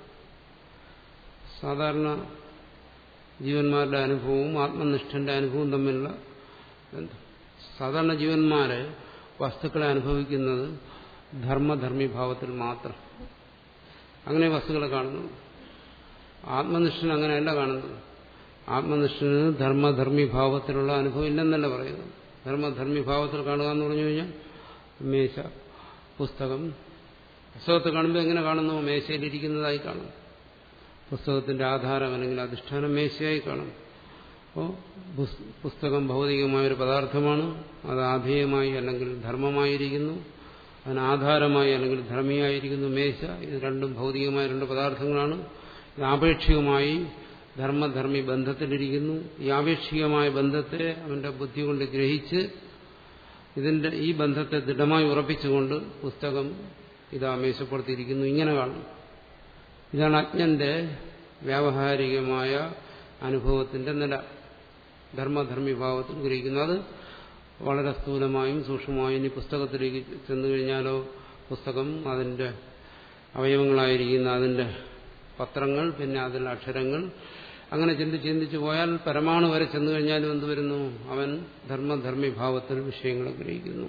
സാധാരണ ജീവന്മാരുടെ അനുഭവവും ആത്മനിഷ്ഠന്റെ അനുഭവവും തമ്മിലുള്ള ബന്ധം സാധാരണ ജീവന്മാരെ വസ്തുക്കളെ അനുഭവിക്കുന്നത് ധർമ്മധർമ്മിഭാവത്തിൽ മാത്രം അങ്ങനെ വസ്തുക്കളെ കാണുന്നു ആത്മനിഷ്ഠൻ അങ്ങനെയല്ല കാണുന്നത് ആത്മനിഷ്ഠന് ധർമ്മധർമ്മിഭാവത്തിലുള്ള അനുഭവം ഇല്ലെന്നല്ല പറയുന്നത് ധർമ്മധർമ്മിഭാവത്തിൽ കാണുക എന്ന് പറഞ്ഞു കഴിഞ്ഞാൽ മേശ പുസ്തകം പുസ്തകത്തെ കാണുമ്പോൾ എങ്ങനെ കാണുന്നു മേശയിലിരിക്കുന്നതായി കാണും പുസ്തകത്തിന്റെ ആധാരം അല്ലെങ്കിൽ അധിഷ്ഠാനം മേശയായി കാണും അപ്പോൾ പുസ്തകം ഭൗതികമായ ഒരു പദാർത്ഥമാണ് അത് ആധേയമായി അല്ലെങ്കിൽ ധർമ്മമായിരിക്കുന്നു അതിന് ആധാരമായി അല്ലെങ്കിൽ ധർമ്മിയായിരിക്കുന്നു മേശ ഇത് രണ്ടും ഭൗതികമായ രണ്ട് പദാർത്ഥങ്ങളാണ് ഇത് ആപേക്ഷികമായി ധർമ്മധർമ്മി ബന്ധത്തിലിരിക്കുന്നു ഈ ആപേക്ഷികമായ ബന്ധത്തെ അവന്റെ ബുദ്ധി കൊണ്ട് ഗ്രഹിച്ച് ഇതിന്റെ ഈ ബന്ധത്തെ ദൃഢമായി ഉറപ്പിച്ചുകൊണ്ട് പുസ്തകം ഇതാ മേശപ്പുറത്തിരിക്കുന്നു ഇങ്ങനെ കാണും ഇതാണ് അജ്ഞന്റെ വ്യാവഹാരികമായ അനുഭവത്തിന്റെ നില ധർമ്മധർമ്മി ഭാവത്തിൽ ഗ്രഹിക്കുന്നത് അത് വളരെ സ്ഥൂലമായും സൂക്ഷ്മമായും ഇനി പുസ്തകത്തിലേക്ക് ചെന്നു കഴിഞ്ഞാലോ പുസ്തകം അതിന്റെ അവയവങ്ങളായിരിക്കുന്ന അതിന്റെ പത്രങ്ങൾ പിന്നെ അതിൽ അക്ഷരങ്ങൾ അങ്ങനെ ചിന്തിച്ച് ചിന്തിച്ചു പോയാൽ പരമാണു വരെ ചെന്നു കഴിഞ്ഞാലും എന്ത് വരുന്നു അവൻ ധർമ്മധർമ്മി ഭാവത്തിൽ വിഷയങ്ങളെ ഗ്രഹിക്കുന്നു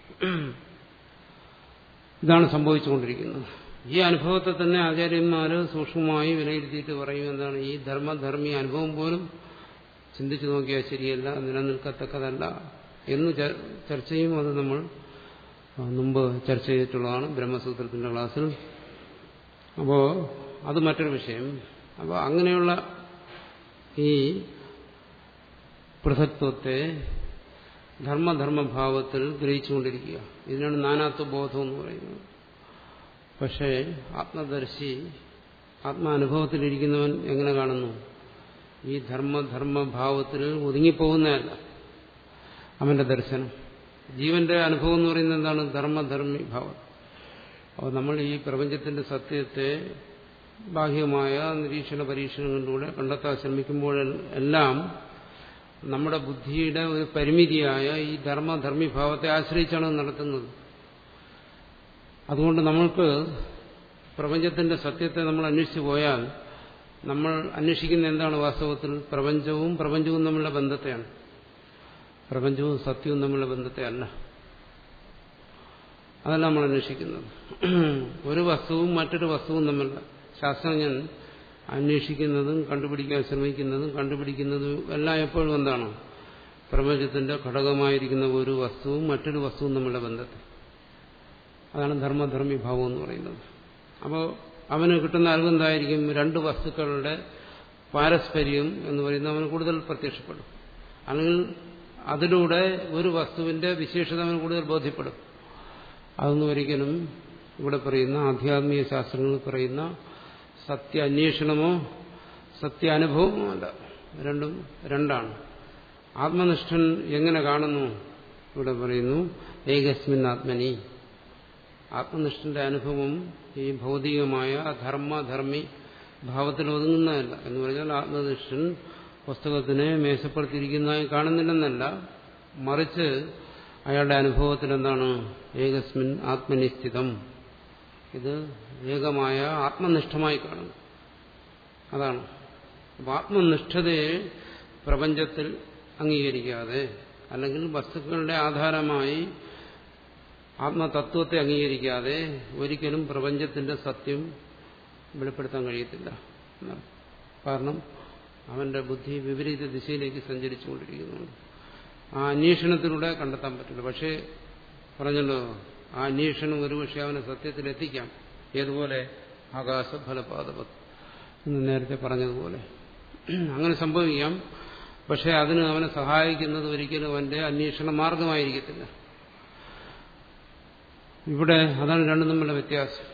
ഇതാണ് സംഭവിച്ചുകൊണ്ടിരിക്കുന്നത് ഈ അനുഭവത്തെ തന്നെ ആചാര്യന്മാര് സൂക്ഷ്മമായി വിലയിരുത്തിയിട്ട് പറയും എന്താണ് ഈ ധർമ്മധർമ്മി അനുഭവം പോലും ചിന്തിച്ചു നോക്കിയാൽ ശരിയല്ല നിലനിൽക്കത്തക്കതല്ല എന്ന് ചർച്ച ചെയ്യും അത് നമ്മൾ മുമ്പ് ചർച്ച ചെയ്തിട്ടുള്ളതാണ് ബ്രഹ്മസൂത്രത്തിന്റെ ക്ലാസ്സിൽ അപ്പോ അത് മറ്റൊരു വിഷയം അപ്പോൾ അങ്ങനെയുള്ള ഈ പൃഥക്ത്വത്തെ ധർമ്മധർമ്മഭാവത്തിൽ ഗ്രഹിച്ചുകൊണ്ടിരിക്കുക ഇതിനാണ് നാനാത്വ ബോധം എന്ന് പറയുന്നത് പക്ഷേ ആത്മദർശി ആത്മാനുഭവത്തിലിരിക്കുന്നവൻ എങ്ങനെ കാണുന്നു ഈ ധർമ്മധർമ്മഭാവത്തിൽ ഒതുങ്ങിപ്പോകുന്നതല്ല അവന്റെ ദർശനം ജീവന്റെ അനുഭവം എന്ന് പറയുന്നത് എന്താണ് ധർമ്മധർമ്മി ഭാവം അപ്പോൾ നമ്മൾ ഈ പ്രപഞ്ചത്തിന്റെ സത്യത്തെ ബാഹ്യമായ നിരീക്ഷണ പരീക്ഷണങ്ങളിലൂടെ കണ്ടെത്താൻ ശ്രമിക്കുമ്പോഴെല്ലാം നമ്മുടെ ബുദ്ധിയുടെ ഒരു പരിമിതിയായ ഈ ധർമ്മധർമ്മി ഭാവത്തെ ആശ്രയിച്ചാണ് നടത്തുന്നത് അതുകൊണ്ട് നമ്മൾക്ക് പ്രപഞ്ചത്തിന്റെ സത്യത്തെ നമ്മൾ അന്വേഷിച്ചു പോയാൽ നമ്മൾ അന്വേഷിക്കുന്ന എന്താണ് വാസ്തവത്തിൽ പ്രപഞ്ചവും പ്രപഞ്ചവും തമ്മിലുള്ള ബന്ധത്തെയാണ് പ്രപഞ്ചവും സത്യവും തമ്മിലുള്ള ബന്ധത്തെ അല്ല അതല്ല നമ്മൾ അന്വേഷിക്കുന്നത് ഒരു വസ്തുവും മറ്റൊരു വസ്തുവും തമ്മിലുള്ള ശാസ്ത്രജ്ഞൻ അന്വേഷിക്കുന്നതും കണ്ടുപിടിക്കാൻ ശ്രമിക്കുന്നതും കണ്ടുപിടിക്കുന്നതും എല്ലാം എപ്പോഴും എന്താണ് പ്രപഞ്ചത്തിന്റെ ഘടകമായിരിക്കുന്ന ഒരു വസ്തുവും മറ്റൊരു വസ്തുവും തമ്മിലുള്ള ബന്ധത്തെ അതാണ് ധർമ്മധർമ്മി ഭാവം എന്ന് പറയുന്നത് അപ്പോൾ അവന് കിട്ടുന്ന അറിവെന്തായിരിക്കും രണ്ട് വസ്തുക്കളുടെ പാരസ്പര്യം എന്ന് പറയുന്നത് അവന് കൂടുതൽ പ്രത്യക്ഷപ്പെടും അല്ലെങ്കിൽ അതിലൂടെ ഒരു വസ്തുവിന്റെ വിശേഷത അവന് കൂടുതൽ ബോധ്യപ്പെടും അതൊന്നും ഒരിക്കലും ഇവിടെ പറയുന്ന ആധ്യാത്മിക ശാസ്ത്രങ്ങളിൽ പറയുന്ന സത്യ അന്വേഷണമോ സത്യ അനുഭവമോ അല്ല രണ്ടും രണ്ടാണ് ആത്മനിഷ്ഠൻ എങ്ങനെ കാണുന്നു ഇവിടെ പറയുന്നു ഏകസ്മിൻ ആത്മനി ആത്മനിഷ്ഠന്റെ അനുഭവം ഈ ഭൗതികമായ ധർമ്മധർമ്മി ഭാവത്തിൽ ഒതുങ്ങുന്നതല്ല എന്ന് പറഞ്ഞാൽ ആത്മനിഷ്ഠൻ പുസ്തകത്തിനെ മേശപ്പെടുത്തിയിരിക്കുന്നതായി കാണുന്നില്ലെന്നല്ല മറിച്ച് അയാളുടെ അനുഭവത്തിൽ എന്താണ് ഏകസ്മിൻ ആത്മനിശ്ചിതം ഇത് ഏകമായ ആത്മനിഷ്ഠമായി കാണുന്നു അതാണ് അപ്പൊ ആത്മനിഷ്ഠതയെ പ്രപഞ്ചത്തിൽ അംഗീകരിക്കാതെ അല്ലെങ്കിൽ വസ്തുക്കളുടെ ആധാരമായി ആത്മതത്വത്തെ അംഗീകരിക്കാതെ ഒരിക്കലും പ്രപഞ്ചത്തിന്റെ സത്യം വെളിപ്പെടുത്താൻ കഴിയത്തില്ല കാരണം അവന്റെ ബുദ്ധി വിപരീത ദിശയിലേക്ക് സഞ്ചരിച്ചുകൊണ്ടിരിക്കുന്നുണ്ട് ആ അന്വേഷണത്തിലൂടെ കണ്ടെത്താൻ പറ്റില്ല പക്ഷേ പറഞ്ഞല്ലോ ആ അന്വേഷണം ഒരുപക്ഷെ അവനെ സത്യത്തിലെത്തിക്കാം ഏതുപോലെ ആകാശ ഫലപാതപത് എന്ന് നേരത്തെ പറഞ്ഞതുപോലെ അങ്ങനെ സംഭവിക്കാം പക്ഷെ അതിന് അവനെ സഹായിക്കുന്നത് ഒരിക്കലും അവന്റെ അന്വേഷണ മാർഗമായിരിക്കത്തില്ല ഇവിടെ അതാണ് രണ്ടും തമ്മിലുള്ള വ്യത്യാസം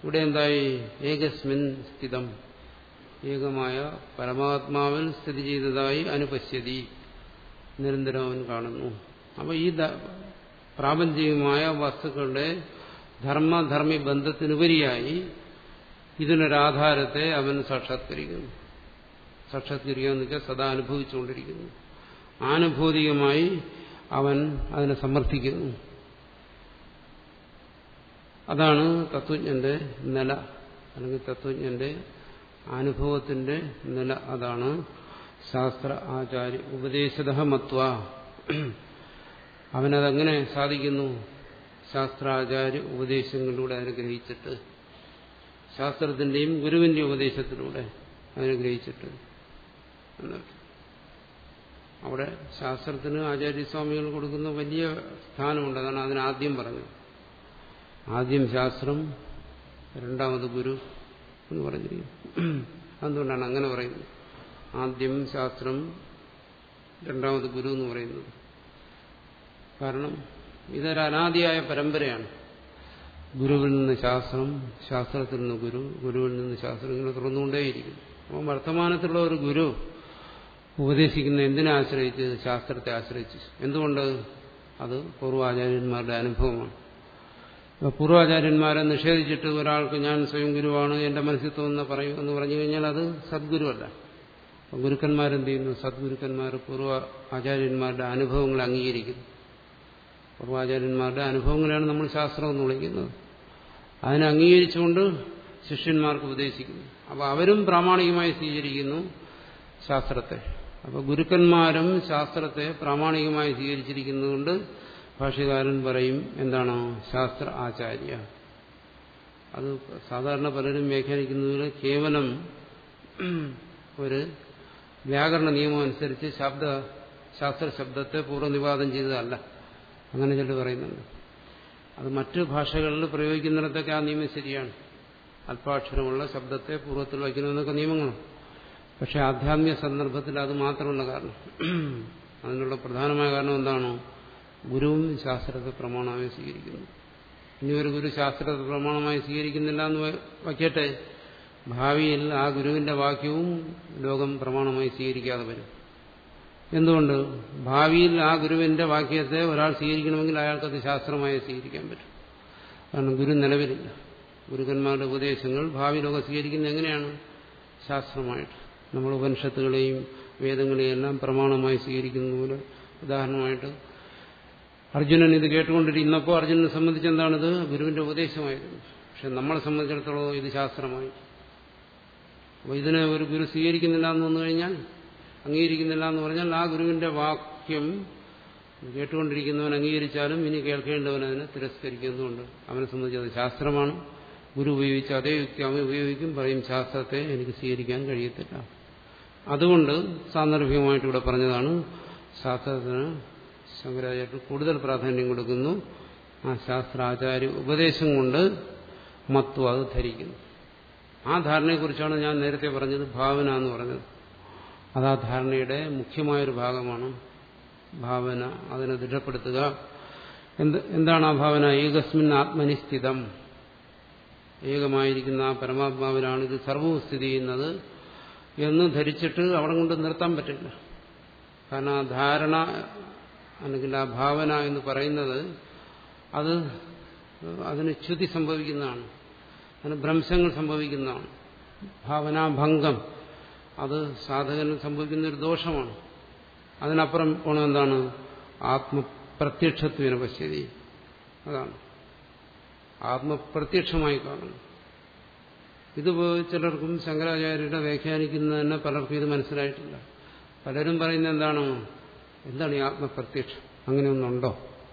ഇവിടെ എന്തായി ഏകസ്മിൻ സ്ഥിതം ഏകമായ പരമാത്മാവിൽ സ്ഥിതി ചെയ്തതായി അനുപശ്യതി നിരന്തരം അവൻ കാണുന്നു അപ്പൊ ഈ പ്രാപഞ്ചികമായ വസ്തുക്കളുടെ ധർമ്മധർമ്മി ബന്ധത്തിനുപരിയായി ഇതിനൊരാധാരത്തെ അവൻ സാക്ഷാത്കരിക്കുന്നു സാക്ഷാത്കരിക്കുക എന്ന് വെച്ചാൽ സദാ അനുഭവിച്ചുകൊണ്ടിരിക്കുന്നു ആനുഭൂതികമായി അവൻ അതിനെ സമർത്ഥിക്കുന്നു അതാണ് തത്വജ്ഞന്റെ നില അല്ലെങ്കിൽ തത്വജ്ഞന്റെ അനുഭവത്തിന്റെ നില അതാണ് ശാസ്ത്ര ആചാര്യ ഉപദേശത മത്വ അവനതെങ്ങനെ സാധിക്കുന്നു ശാസ്ത്രാചാര്യ ഉപദേശങ്ങളിലൂടെ അനുഗ്രഹിച്ചിട്ട് ശാസ്ത്രത്തിന്റെയും ഗുരുവിന്റെ ഉപദേശത്തിലൂടെ അനുഗ്രഹിച്ചിട്ട് അവിടെ ശാസ്ത്രത്തിന് ആചാര്യസ്വാമികൾ കൊടുക്കുന്ന വലിയ സ്ഥാനമുണ്ട് അതാണ് അതിന് ആദ്യം പറഞ്ഞത് ആദ്യം ശാസ്ത്രം രണ്ടാമത് ഗുരു എന്ന് പറഞ്ഞിരിക്കുന്നു അതുകൊണ്ടാണ് അങ്ങനെ പറയുന്നത് ആദ്യം ശാസ്ത്രം രണ്ടാമത് ഗുരു എന്ന് പറയുന്നത് കാരണം ഇതൊരു അനാദിയായ പരമ്പരയാണ് ഗുരുവിൽ നിന്ന് ശാസ്ത്രം ശാസ്ത്രത്തിൽ നിന്ന് ഗുരു ഗുരുവിൽ നിന്ന് ശാസ്ത്രം ഇങ്ങനെ തുറന്നുകൊണ്ടേയിരിക്കും അപ്പോൾ വർത്തമാനത്തിലുള്ള ഒരു ഗുരു ഉപദേശിക്കുന്ന എന്തിനെ ആശ്രയിച്ച് ശാസ്ത്രത്തെ ആശ്രയിച്ച് എന്തുകൊണ്ട് അത് പൂർവാചാര്യന്മാരുടെ അനുഭവമാണ് പൂർവാചാര്യന്മാരെ നിഷേധിച്ചിട്ട് ഒരാൾക്ക് ഞാൻ സ്വയം ഗുരുവാണ് എന്റെ മനസ്സിൽ തോന്നുന്ന പറയും എന്ന് പറഞ്ഞു കഴിഞ്ഞാൽ അത് സദ്ഗുരുവല്ല ഗുരുക്കന്മാരെന്ത് ചെയ്യുന്നു സദ്ഗുരുക്കന്മാർ പൂർവ്വ ആചാര്യന്മാരുടെ അനുഭവങ്ങൾ അംഗീകരിക്കുന്നു പൂർവാചാര്യന്മാരുടെ അനുഭവങ്ങളാണ് നമ്മൾ ശാസ്ത്രം എന്ന് വിളിക്കുന്നത് അതിനെ അംഗീകരിച്ചുകൊണ്ട് ശിഷ്യന്മാർക്ക് ഉപദേശിക്കുന്നു അപ്പോൾ അവരും പ്രാമാണികമായി സ്വീകരിക്കുന്നു ശാസ്ത്രത്തെ അപ്പോൾ ഗുരുക്കന്മാരും ശാസ്ത്രത്തെ പ്രാമാണികമായി സ്വീകരിച്ചിരിക്കുന്നതുകൊണ്ട് ഭാഷ്യകാരൻ പറയും എന്താണ് ശാസ്ത്ര ആചാര്യ അത് സാധാരണ പലരും വ്യാഖ്യാനിക്കുന്നതിൽ കേവലം ഒരു വ്യാകരണ നിയമം അനുസരിച്ച് ശബ്ദ ശാസ്ത്ര ശബ്ദത്തെ പൂർവ്വനിവാദം ചെയ്തതല്ല അങ്ങനെ ചിലർ പറയുന്നുണ്ട് അത് മറ്റു ഭാഷകളിൽ പ്രയോഗിക്കുന്നിടത്തൊക്കെ ആ നിയമം ശരിയാണ് അല്പാക്ഷരമുള്ള ശബ്ദത്തെ പൂർവ്വത്തിൽ വയ്ക്കണമെന്നൊക്കെ നിയമങ്ങളും പക്ഷെ ആധ്യാത്മിക സന്ദർഭത്തിൽ അത് മാത്രമല്ല കാരണം അതിനുള്ള പ്രധാനമായ കാരണം എന്താണോ ഗുരുവും ശാസ്ത്രത്തെ പ്രമാണമായി സ്വീകരിക്കുന്നു ഇനി ഒരു ഗുരു ശാസ്ത്രത്തെ പ്രമാണമായി സ്വീകരിക്കുന്നില്ല എന്ന് വയ്ക്കട്ടെ ഭാവിയിൽ ആ ഗുരുവിന്റെ വാക്യവും ലോകം പ്രമാണമായി സ്വീകരിക്കാതെ വരും എന്തുകൊണ്ട് ഭാവിയിൽ ആ ഗുരുവിന്റെ വാക്യത്തെ ഒരാൾ സ്വീകരിക്കണമെങ്കിൽ അയാൾക്കത് ശാസ്ത്രമായി സ്വീകരിക്കാൻ പറ്റും കാരണം ഗുരു നിലവിലില്ല ഗുരുക്കന്മാരുടെ ഉപദേശങ്ങൾ ഭാവി ലോകം സ്വീകരിക്കുന്നത് എങ്ങനെയാണ് ശാസ്ത്രമായിട്ട് നമ്മൾ ഉപനിഷത്തുകളെയും വേദങ്ങളെയും എല്ലാം പ്രമാണമായി സ്വീകരിക്കുന്ന പോലെ ഉദാഹരണമായിട്ട് അർജുനൻ ഇത് കേട്ടുകൊണ്ടിരുന്നപ്പോൾ അർജുനനെ സംബന്ധിച്ച് എന്താണിത് ഗുരുവിന്റെ ഉപദേശമായിരുന്നു പക്ഷെ നമ്മളെ സംബന്ധിച്ചിടത്തോളം ഇത് ശാസ്ത്രമായി അപ്പോൾ ഇതിനെ ഒരു ഗുരു സ്വീകരിക്കുന്നില്ല എന്ന് വന്നു കഴിഞ്ഞാൽ അംഗീകരിക്കുന്നില്ല എന്ന് പറഞ്ഞാൽ ആ ഗുരുവിന്റെ വാക്യം കേട്ടുകൊണ്ടിരിക്കുന്നവൻ അംഗീകരിച്ചാലും ഇനി കേൾക്കേണ്ടവൻ അതിനെ തിരസ്കരിക്കുന്നുണ്ട് അവനെ സംബന്ധിച്ച് അത് ശാസ്ത്രമാണ് ഗുരു ഉപയോഗിച്ച അതേ യുക്തി അവൻ ഉപയോഗിക്കും പറയും ശാസ്ത്രത്തെ എനിക്ക് സ്വീകരിക്കാൻ കഴിയത്തില്ല അതുകൊണ്ട് സാന്ദർഭികമായിട്ട് ഇവിടെ പറഞ്ഞതാണ് ശാസ്ത്രത്തിന് ശങ്കരാചാര്യർ കൂടുതൽ പ്രാധാന്യം കൊടുക്കുന്നു ആ ശാസ്ത്രാചാര്യ ഉപദേശം കൊണ്ട് മത്വം അത് ധരിക്കുന്നു ആ ധാരണയെക്കുറിച്ചാണ് ഞാൻ നേരത്തെ പറഞ്ഞത് ഭാവന എന്ന് പറഞ്ഞത് അത് ആ ധാരണയുടെ മുഖ്യമായൊരു ഭാഗമാണ് ഭാവന അതിനെ ദൃഢപ്പെടുത്തുക എന്ത് എന്താണ് ആ ഭാവന ഏകസ്മിൻ ആത്മനി സ്ഥിതം ഏകമായിരിക്കുന്ന ആ പരമാത്മാവിലാണ് ഇത് സർവവും സ്ഥിതി ചെയ്യുന്നത് എന്ന് ധരിച്ചിട്ട് അവിടെ കൊണ്ട് നിർത്താൻ പറ്റില്ല കാരണം ആ ധാരണ അല്ലെങ്കിൽ ആ ഭാവന എന്ന് പറയുന്നത് അത് അതിന് ച്യുതി സംഭവിക്കുന്നതാണ് അതിന് ഭ്രംശങ്ങൾ സംഭവിക്കുന്നതാണ് ഭാവനാഭംഗം അത് സാധകന് സംഭവിക്കുന്ന ഒരു ദോഷമാണ് അതിനപ്പുറം പോണം എന്താണ് ആത്മപ്രത്യക്ഷത്വന പശ്യതി അതാണ് ആത്മപ്രത്യക്ഷമായി കാണുന്നു ഇത് ചിലർക്കും ശങ്കരാചാര്യരുടെ വ്യാഖ്യാനിക്കുന്നത് തന്നെ പലർക്കും ഇത് മനസ്സിലായിട്ടില്ല പലരും പറയുന്നത് എന്താണ് എന്താണ് ഈ ആത്മപ്രത്യക്ഷം അങ്ങനെയൊന്നുണ്ടോ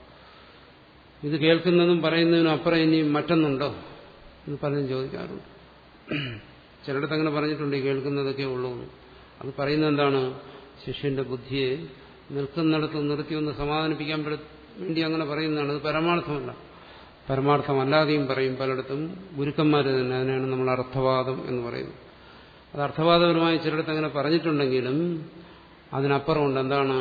ഇത് കേൾക്കുന്നതും പറയുന്നതിനും അപ്പുറം ഇനി മറ്റൊന്നുണ്ടോ എന്ന് പലരും ചോദിക്കാറുണ്ട് ചിലയിടത്ത് അങ്ങനെ പറഞ്ഞിട്ടുണ്ട് ഈ കേൾക്കുന്നതൊക്കെ ഉള്ളൂ അത് പറയുന്നത് എന്താണ് ശിഷ്യന്റെ ബുദ്ധിയെ നിൽക്കുന്നിടത്ത് നിർത്തി ഒന്ന് സമാധാനിപ്പിക്കാൻ വേണ്ടി അങ്ങനെ പറയുന്നതാണ് അത് പരമാർത്ഥമല്ല പരമാർത്ഥമല്ലാതെയും പറയും പലയിടത്തും ഗുരുക്കന്മാർ തന്നെ അതിനാണ് നമ്മൾ അർത്ഥവാദം എന്ന് പറയുന്നത് അത് അർത്ഥവാദപരമായി ചിലയിടത്ത് അങ്ങനെ പറഞ്ഞിട്ടുണ്ടെങ്കിലും അതിനപ്പുറമുണ്ട് എന്താണ്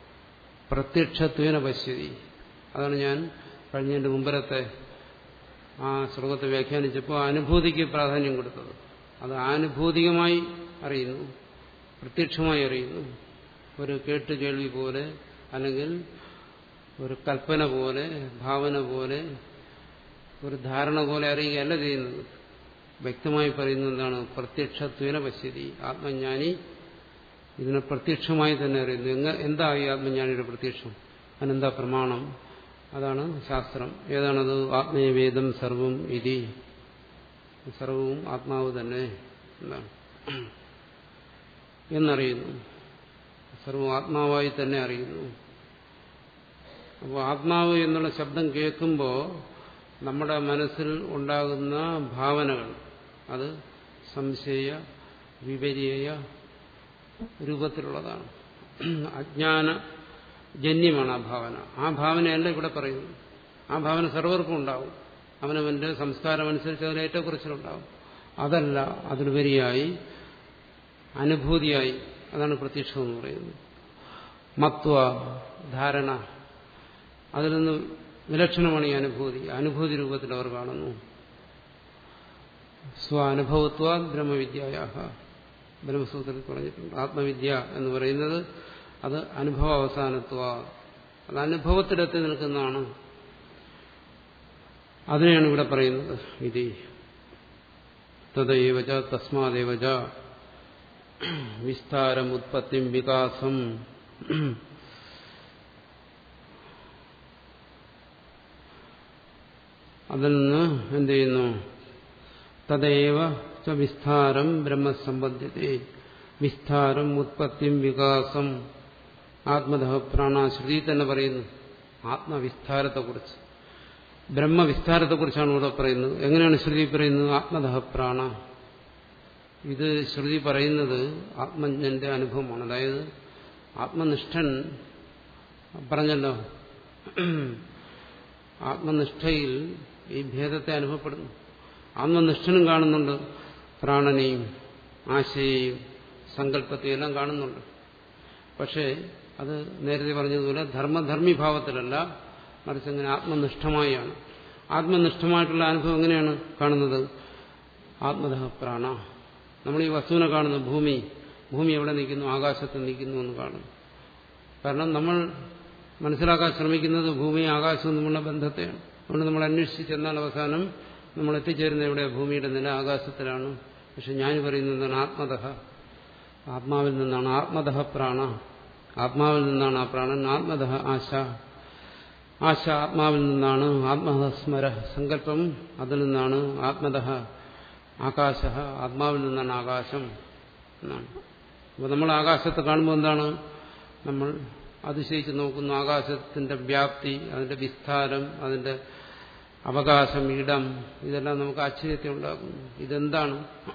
പ്രത്യക്ഷത്വേന പശ്യതി അതാണ് ഞാൻ കഴിഞ്ഞതിന്റെ മുമ്പരത്തെ ആ ശ്ലോകത്തെ വ്യാഖ്യാനിച്ചപ്പോൾ അനുഭൂതിക്ക് പ്രാധാന്യം കൊടുത്തത് അത് ആനുഭൂതികമായി അറിയുന്നു പ്രത്യക്ഷമായി അറിയുന്നു ഒരു കേട്ട് കേൾവി പോലെ അല്ലെങ്കിൽ ഒരു കൽപ്പന പോലെ ഭാവന പോലെ ഒരു ധാരണ പോലെ അറിയുകയല്ല ചെയ്യുന്നത് വ്യക്തമായി പറയുന്നത് എന്താണ് പ്രത്യക്ഷത്വേന പശ്യതി ആത്മജ്ഞാനി ഇതിനെ പ്രത്യക്ഷമായി തന്നെ അറിയുന്നു എങ്ങ എന്താ ഈ ആത്മജ്ഞാനിയുടെ പ്രത്യക്ഷം അതിനെന്താ പ്രമാണം അതാണ് ശാസ്ത്രം ഏതാണത് ആത്മീയവേദം സർവം ഇതി സർവവും ആത്മാവ് തന്നെ എന്താണ് എന്നറിയുന്നു സർവം ആത്മാവായി തന്നെ അറിയുന്നു അപ്പോൾ ആത്മാവ് എന്നുള്ള ശബ്ദം കേൾക്കുമ്പോൾ നമ്മുടെ മനസ്സിൽ ഉണ്ടാകുന്ന ഭാവനകൾ അത് സംശയ വിപര്യ രൂപത്തിലുള്ളതാണ് അജ്ഞാന ജന്യമാണ് ആ ഭാവന ആ ഭാവനയല്ല ഇവിടെ പറയുന്നത് ആ ഭാവന സർവർക്കും ഉണ്ടാവും അവനവന്റെ സംസ്കാരം അനുസരിച്ച് അതിന് ഏറ്റക്കുറച്ചിലുണ്ടാവും അതല്ല അതിലുപരിയായി അനുഭൂതിയായി അതാണ് പ്രത്യക്ഷം എന്ന് പറയുന്നത് മത്വ ധാരണ അതിൽ നിന്ന് വിലക്ഷണമാണ് ഈ അനുഭൂതി അനുഭൂതി രൂപത്തിൽ അവർ കാണുന്നു സ്വാനുഭവത്വ ബ്രഹ്മവിദ്യയ ബ്രഹ്മസൂത്രത്തിൽ പറഞ്ഞിട്ടുണ്ട് ആത്മവിദ്യ എന്ന് പറയുന്നത് അത് അനുഭവ അവസാനത്വ അത് അനുഭവത്തിലെത്തി നിൽക്കുന്നതാണ് അതിനെയാണ് ഇവിടെ പറയുന്നത് ഇത് തദൈവച തസ്മാദേവച വിസ്താരം ഉത്പത്തിം വികാസം അതിൽ നിന്ന് എന്ത് ചെയ്യുന്നു തദൈവ ച വിസ്താരം ബ്രഹ്മസംബന്ധിത്തെ വിസ്താരം ഉത്പത്തിയും വികാസം ആത്മത പ്രാണാശ്രുതി തന്നെ പറയുന്നു ആത്മവിസ്താരത്തെക്കുറിച്ച് ബ്രഹ്മവിസ്താരത്തെക്കുറിച്ചാണ് ഇവിടെ പറയുന്നത് എങ്ങനെയാണ് ശ്രുതി പറയുന്നത് ആത്മത പ്രാണ ഇത് ശ്രുതി പറയുന്നത് ആത്മജ്ഞന്റെ അനുഭവമാണ് അതായത് ആത്മനിഷ്ഠൻ പറഞ്ഞല്ലോ ആത്മനിഷ്ഠയിൽ ഈ ഭേദത്തെ അനുഭവപ്പെടുന്നു ആത്മനിഷ്ഠനും കാണുന്നുണ്ട് പ്രാണനെയും ആശയെയും സങ്കല്പത്തെയും എല്ലാം കാണുന്നുണ്ട് പക്ഷേ അത് നേരത്തെ പറഞ്ഞതുപോലെ ധർമ്മധർമ്മി ഭാവത്തിലല്ല മറിച്ച് അങ്ങനെ ആത്മനിഷ്ഠമായാണ് ആത്മനിഷ്ഠമായിട്ടുള്ള അനുഭവം എങ്ങനെയാണ് കാണുന്നത് ആത്മത പ്രാണ നമ്മൾ ഈ വസ്തുവിനെ കാണുന്നു ഭൂമി ഭൂമി എവിടെ നിൽക്കുന്നു ആകാശത്ത് നിൽക്കുന്നു എന്ന് കാണുന്നു കാരണം നമ്മൾ മനസ്സിലാക്കാൻ ശ്രമിക്കുന്നത് ഭൂമി ആകാശവും തമ്മിലുള്ള ബന്ധത്തെയാണ് അതുകൊണ്ട് നമ്മൾ അന്വേഷിച്ച് ചെന്നാൽ അവസാനം നമ്മൾ എത്തിച്ചേരുന്ന എവിടെ ഭൂമിയുടെ നില ആകാശത്തിലാണ് പക്ഷെ ഞാൻ പറയുന്നത് എന്താണ് ആത്മത ആത്മാവിൽ നിന്നാണ് ആത്മത പ്രാണ ആത്മാവിൽ നിന്നാണ് ആ പ്രാണൻ ആത്മത ആശ ആശ ആത്മാവിൽ നിന്നാണ് ആത്മസ്മര സങ്കല്പം അതിൽ നിന്നാണ് ആത്മത ആകാശ ആത്മാവിൽ നിന്നാണ് ആകാശം എന്നാണ് അപ്പോൾ നമ്മൾ ആകാശത്ത് കാണുമ്പോൾ എന്താണ് നമ്മൾ അതിശയിച്ച് നോക്കുന്നു ആകാശത്തിന്റെ വ്യാപ്തി അതിന്റെ വിസ്താരം അതിന്റെ അവകാശം ഇടം ഇതെല്ലാം നമുക്ക് ആശ്ചര്യത്തെ ഉണ്ടാക്കുന്നു ഇതെന്താണ്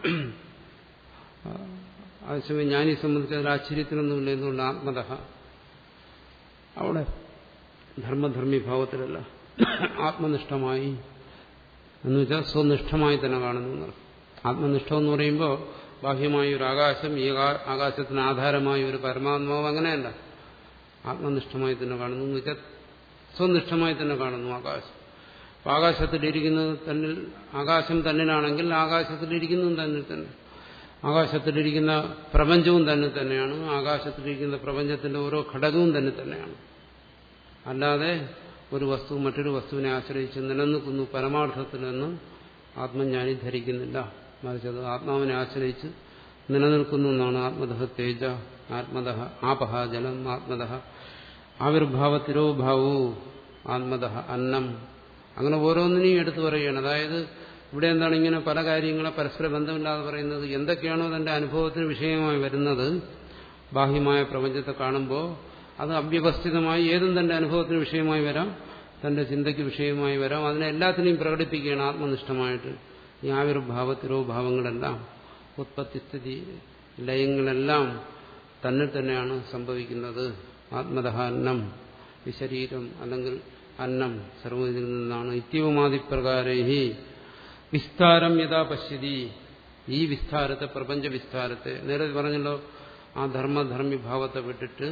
അതേസമയം ഞാനീ സംബന്ധിച്ച് അതിൽ ആശ്ചര്യത്തിനൊന്നുമില്ല എന്തുകൊണ്ട് ആത്മത അവിടെ ധർമ്മധർമ്മി ഭാവത്തിലല്ല ആത്മനിഷ്ഠമായി എന്ന് വെച്ചാൽ സ്വനിഷ്ഠമായി തന്നെ കാണുന്നു ആത്മനിഷ്ഠം എന്ന് പറയുമ്പോൾ ബാഹ്യമായ ഒരു ആകാശം ഈ ആകാശത്തിന് ആധാരമായ ഒരു പരമാത്മാവ് അങ്ങനെയല്ല ആത്മനിഷ്ഠമായി തന്നെ കാണുന്നു എന്ന് വെച്ചാൽ സ്വനിഷ്ഠമായി തന്നെ കാണുന്നു ആകാശം അപ്പൊ ആകാശത്തിലിരിക്കുന്നത് തന്നിൽ ആകാശം തന്നിലാണെങ്കിൽ ആകാശത്തിലിരിക്കുന്നതും തന്നിൽ തന്നെ ആകാശത്തിലിരിക്കുന്ന പ്രപഞ്ചവും തന്നെ തന്നെയാണ് ആകാശത്തിലിരിക്കുന്ന പ്രപഞ്ചത്തിന്റെ ഓരോ ഘടകവും തന്നെ തന്നെയാണ് അല്ലാതെ ഒരു വസ്തു മറ്റൊരു വസ്തുവിനെ ആശ്രയിച്ച് നിലനിൽക്കുന്നു പരമാർത്ഥത്തിലെന്ന് ആത്മജ്ഞാനി ധരിക്കുന്നില്ല മറിച്ച് അത് ആത്മാവിനെ ആശ്രയിച്ച് നിലനിൽക്കുന്നു എന്നാണ് ആത്മദഹ തേജ ആത്മദഹ ആപഹ ജലം ആത്മദഹ ആവിർഭാവത്തിരോഭാവോ ആത്മദഹ അന്നം അങ്ങനെ ഓരോന്നിനെയും എടുത്തു പറയുകയാണ് അതായത് ഇവിടെ എന്താണ് ഇങ്ങനെ പല കാര്യങ്ങളെ പരസ്പര ബന്ധമില്ലാതെ പറയുന്നത് എന്തൊക്കെയാണോ തന്റെ അനുഭവത്തിന് വിഷയമായി വരുന്നത് ബാഹ്യമായ പ്രപഞ്ചത്തെ കാണുമ്പോൾ അത് അവ്യവസ്ഥിതമായി ഏതും തന്റെ അനുഭവത്തിന് വിഷയമായി വരാം തന്റെ ചിന്തയ്ക്ക് വിഷയമായി വരാം അതിനെ എല്ലാത്തിനെയും പ്രകടിപ്പിക്കുകയാണ് ആത്മനിഷ്ഠമായിട്ട് ഈ ആവിർഭാവത്തിലോ ഭാവങ്ങളെല്ലാം ഉത്പത്തിസ്ഥിതി ലയങ്ങളെല്ലാം തന്നിൽ തന്നെയാണ് സംഭവിക്കുന്നത് ആത്മതഃ അന്നം ഈ ശരീരം അല്ലെങ്കിൽ അന്നം സർവ്വതിൽ നിന്നാണ് ഇത്യവുമാതിപ്രകാരേഹി വിസ്താരം യഥാ പശ്യതി ഈ വിസ്താരത്തെ പ്രപഞ്ച വിസ്താരത്തെ നേരത്തെ പറഞ്ഞല്ലോ ആ ധർമ്മധർമ്മി ഭാവത്തെ വിട്ടിട്ട്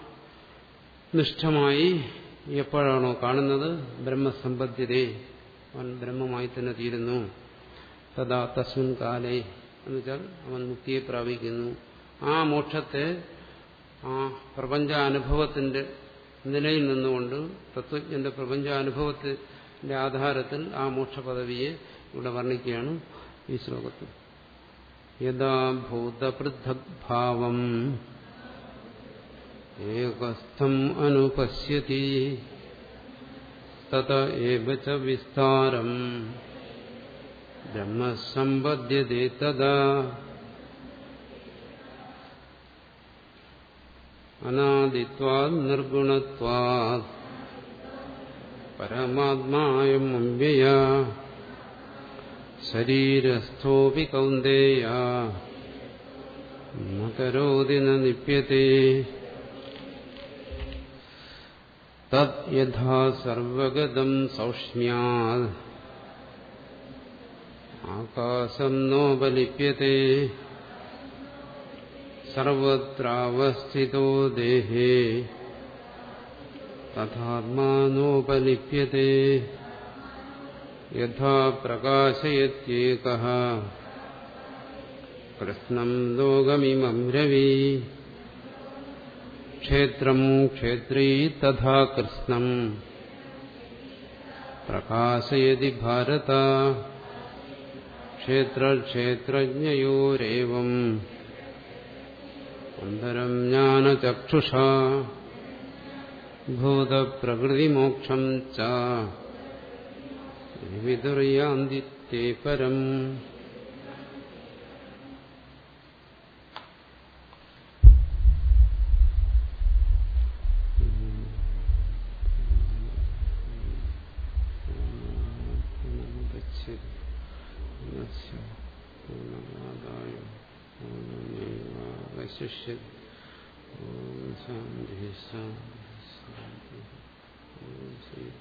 ആത്മനിഷ്ഠമായി എപ്പോഴാണോ കാണുന്നത് ബ്രഹ്മസമ്പദ്ധ്യതേ അവൻ ബ്രഹ്മമായി തന്നെ തീരുന്നു തഥാ തസ്മിൻ കാലേ എന്നുവെച്ചാൽ അവൻ മുക്തിയെ പ്രാപിക്കുന്നു ആ മോക്ഷത്തെ ആ പ്രപഞ്ചാനുഭവത്തിന്റെ നിലയിൽ നിന്നുകൊണ്ട് തത്വജ്ഞന്റെ പ്രപഞ്ചാനുഭവത്തിന്റെ ആധാരത്തിൽ ആ മോക്ഷ പദവിയെ ഇവിടെ വർണ്ണിക്കുകയാണ് ഈ ശ്ലോകത്തിൽ യഥാ ഭൂതപൃഥഗ്ഭാവം ഏകസ്ഥം അനുപശ്യതി തത ഏവ ച വിസ്താരം ബ്രഹ്മസമ്പദ്യത്തെ തദാ അനാദിത്വാത് നിർഗുണത്വാത് പരമാത്മായം അമ്പ്യയ ശരീരസ്ഥോപി കൗന്ദേയ ന കരോതി ന ലിപ്യത്തെ തത് യഥാ സർവഗതം സൗഷ്മ്യാത് ആകാശം നോപലിപ്യത്തെ സർവത്രാവസ്ഥിതോ ദേഹേ തഥാത്മാനോപലിപ്യത്തെ യഥാ പ്രകാശയത്യേകഃ കൃഷ്ണം ലോകമിമം രവി ക്ഷേത്രം ക്ഷേത്രീ തഥാ കൃഷ്ണം പ്രകാശയതി ഭാരത ക്ഷേത്രക്ഷേത്രജ്ഞയോരേവം അന്തരം ജ്ഞാനചക്ഷുഷ ഭൂതപ്രകൃതിമോക്ഷം ച വിതുര്യാന്തിത്തെ പരം ശിഷ്യത് ഓം ശാന്തി ശാന്തി ശാന്തി ഓം ശ്രീ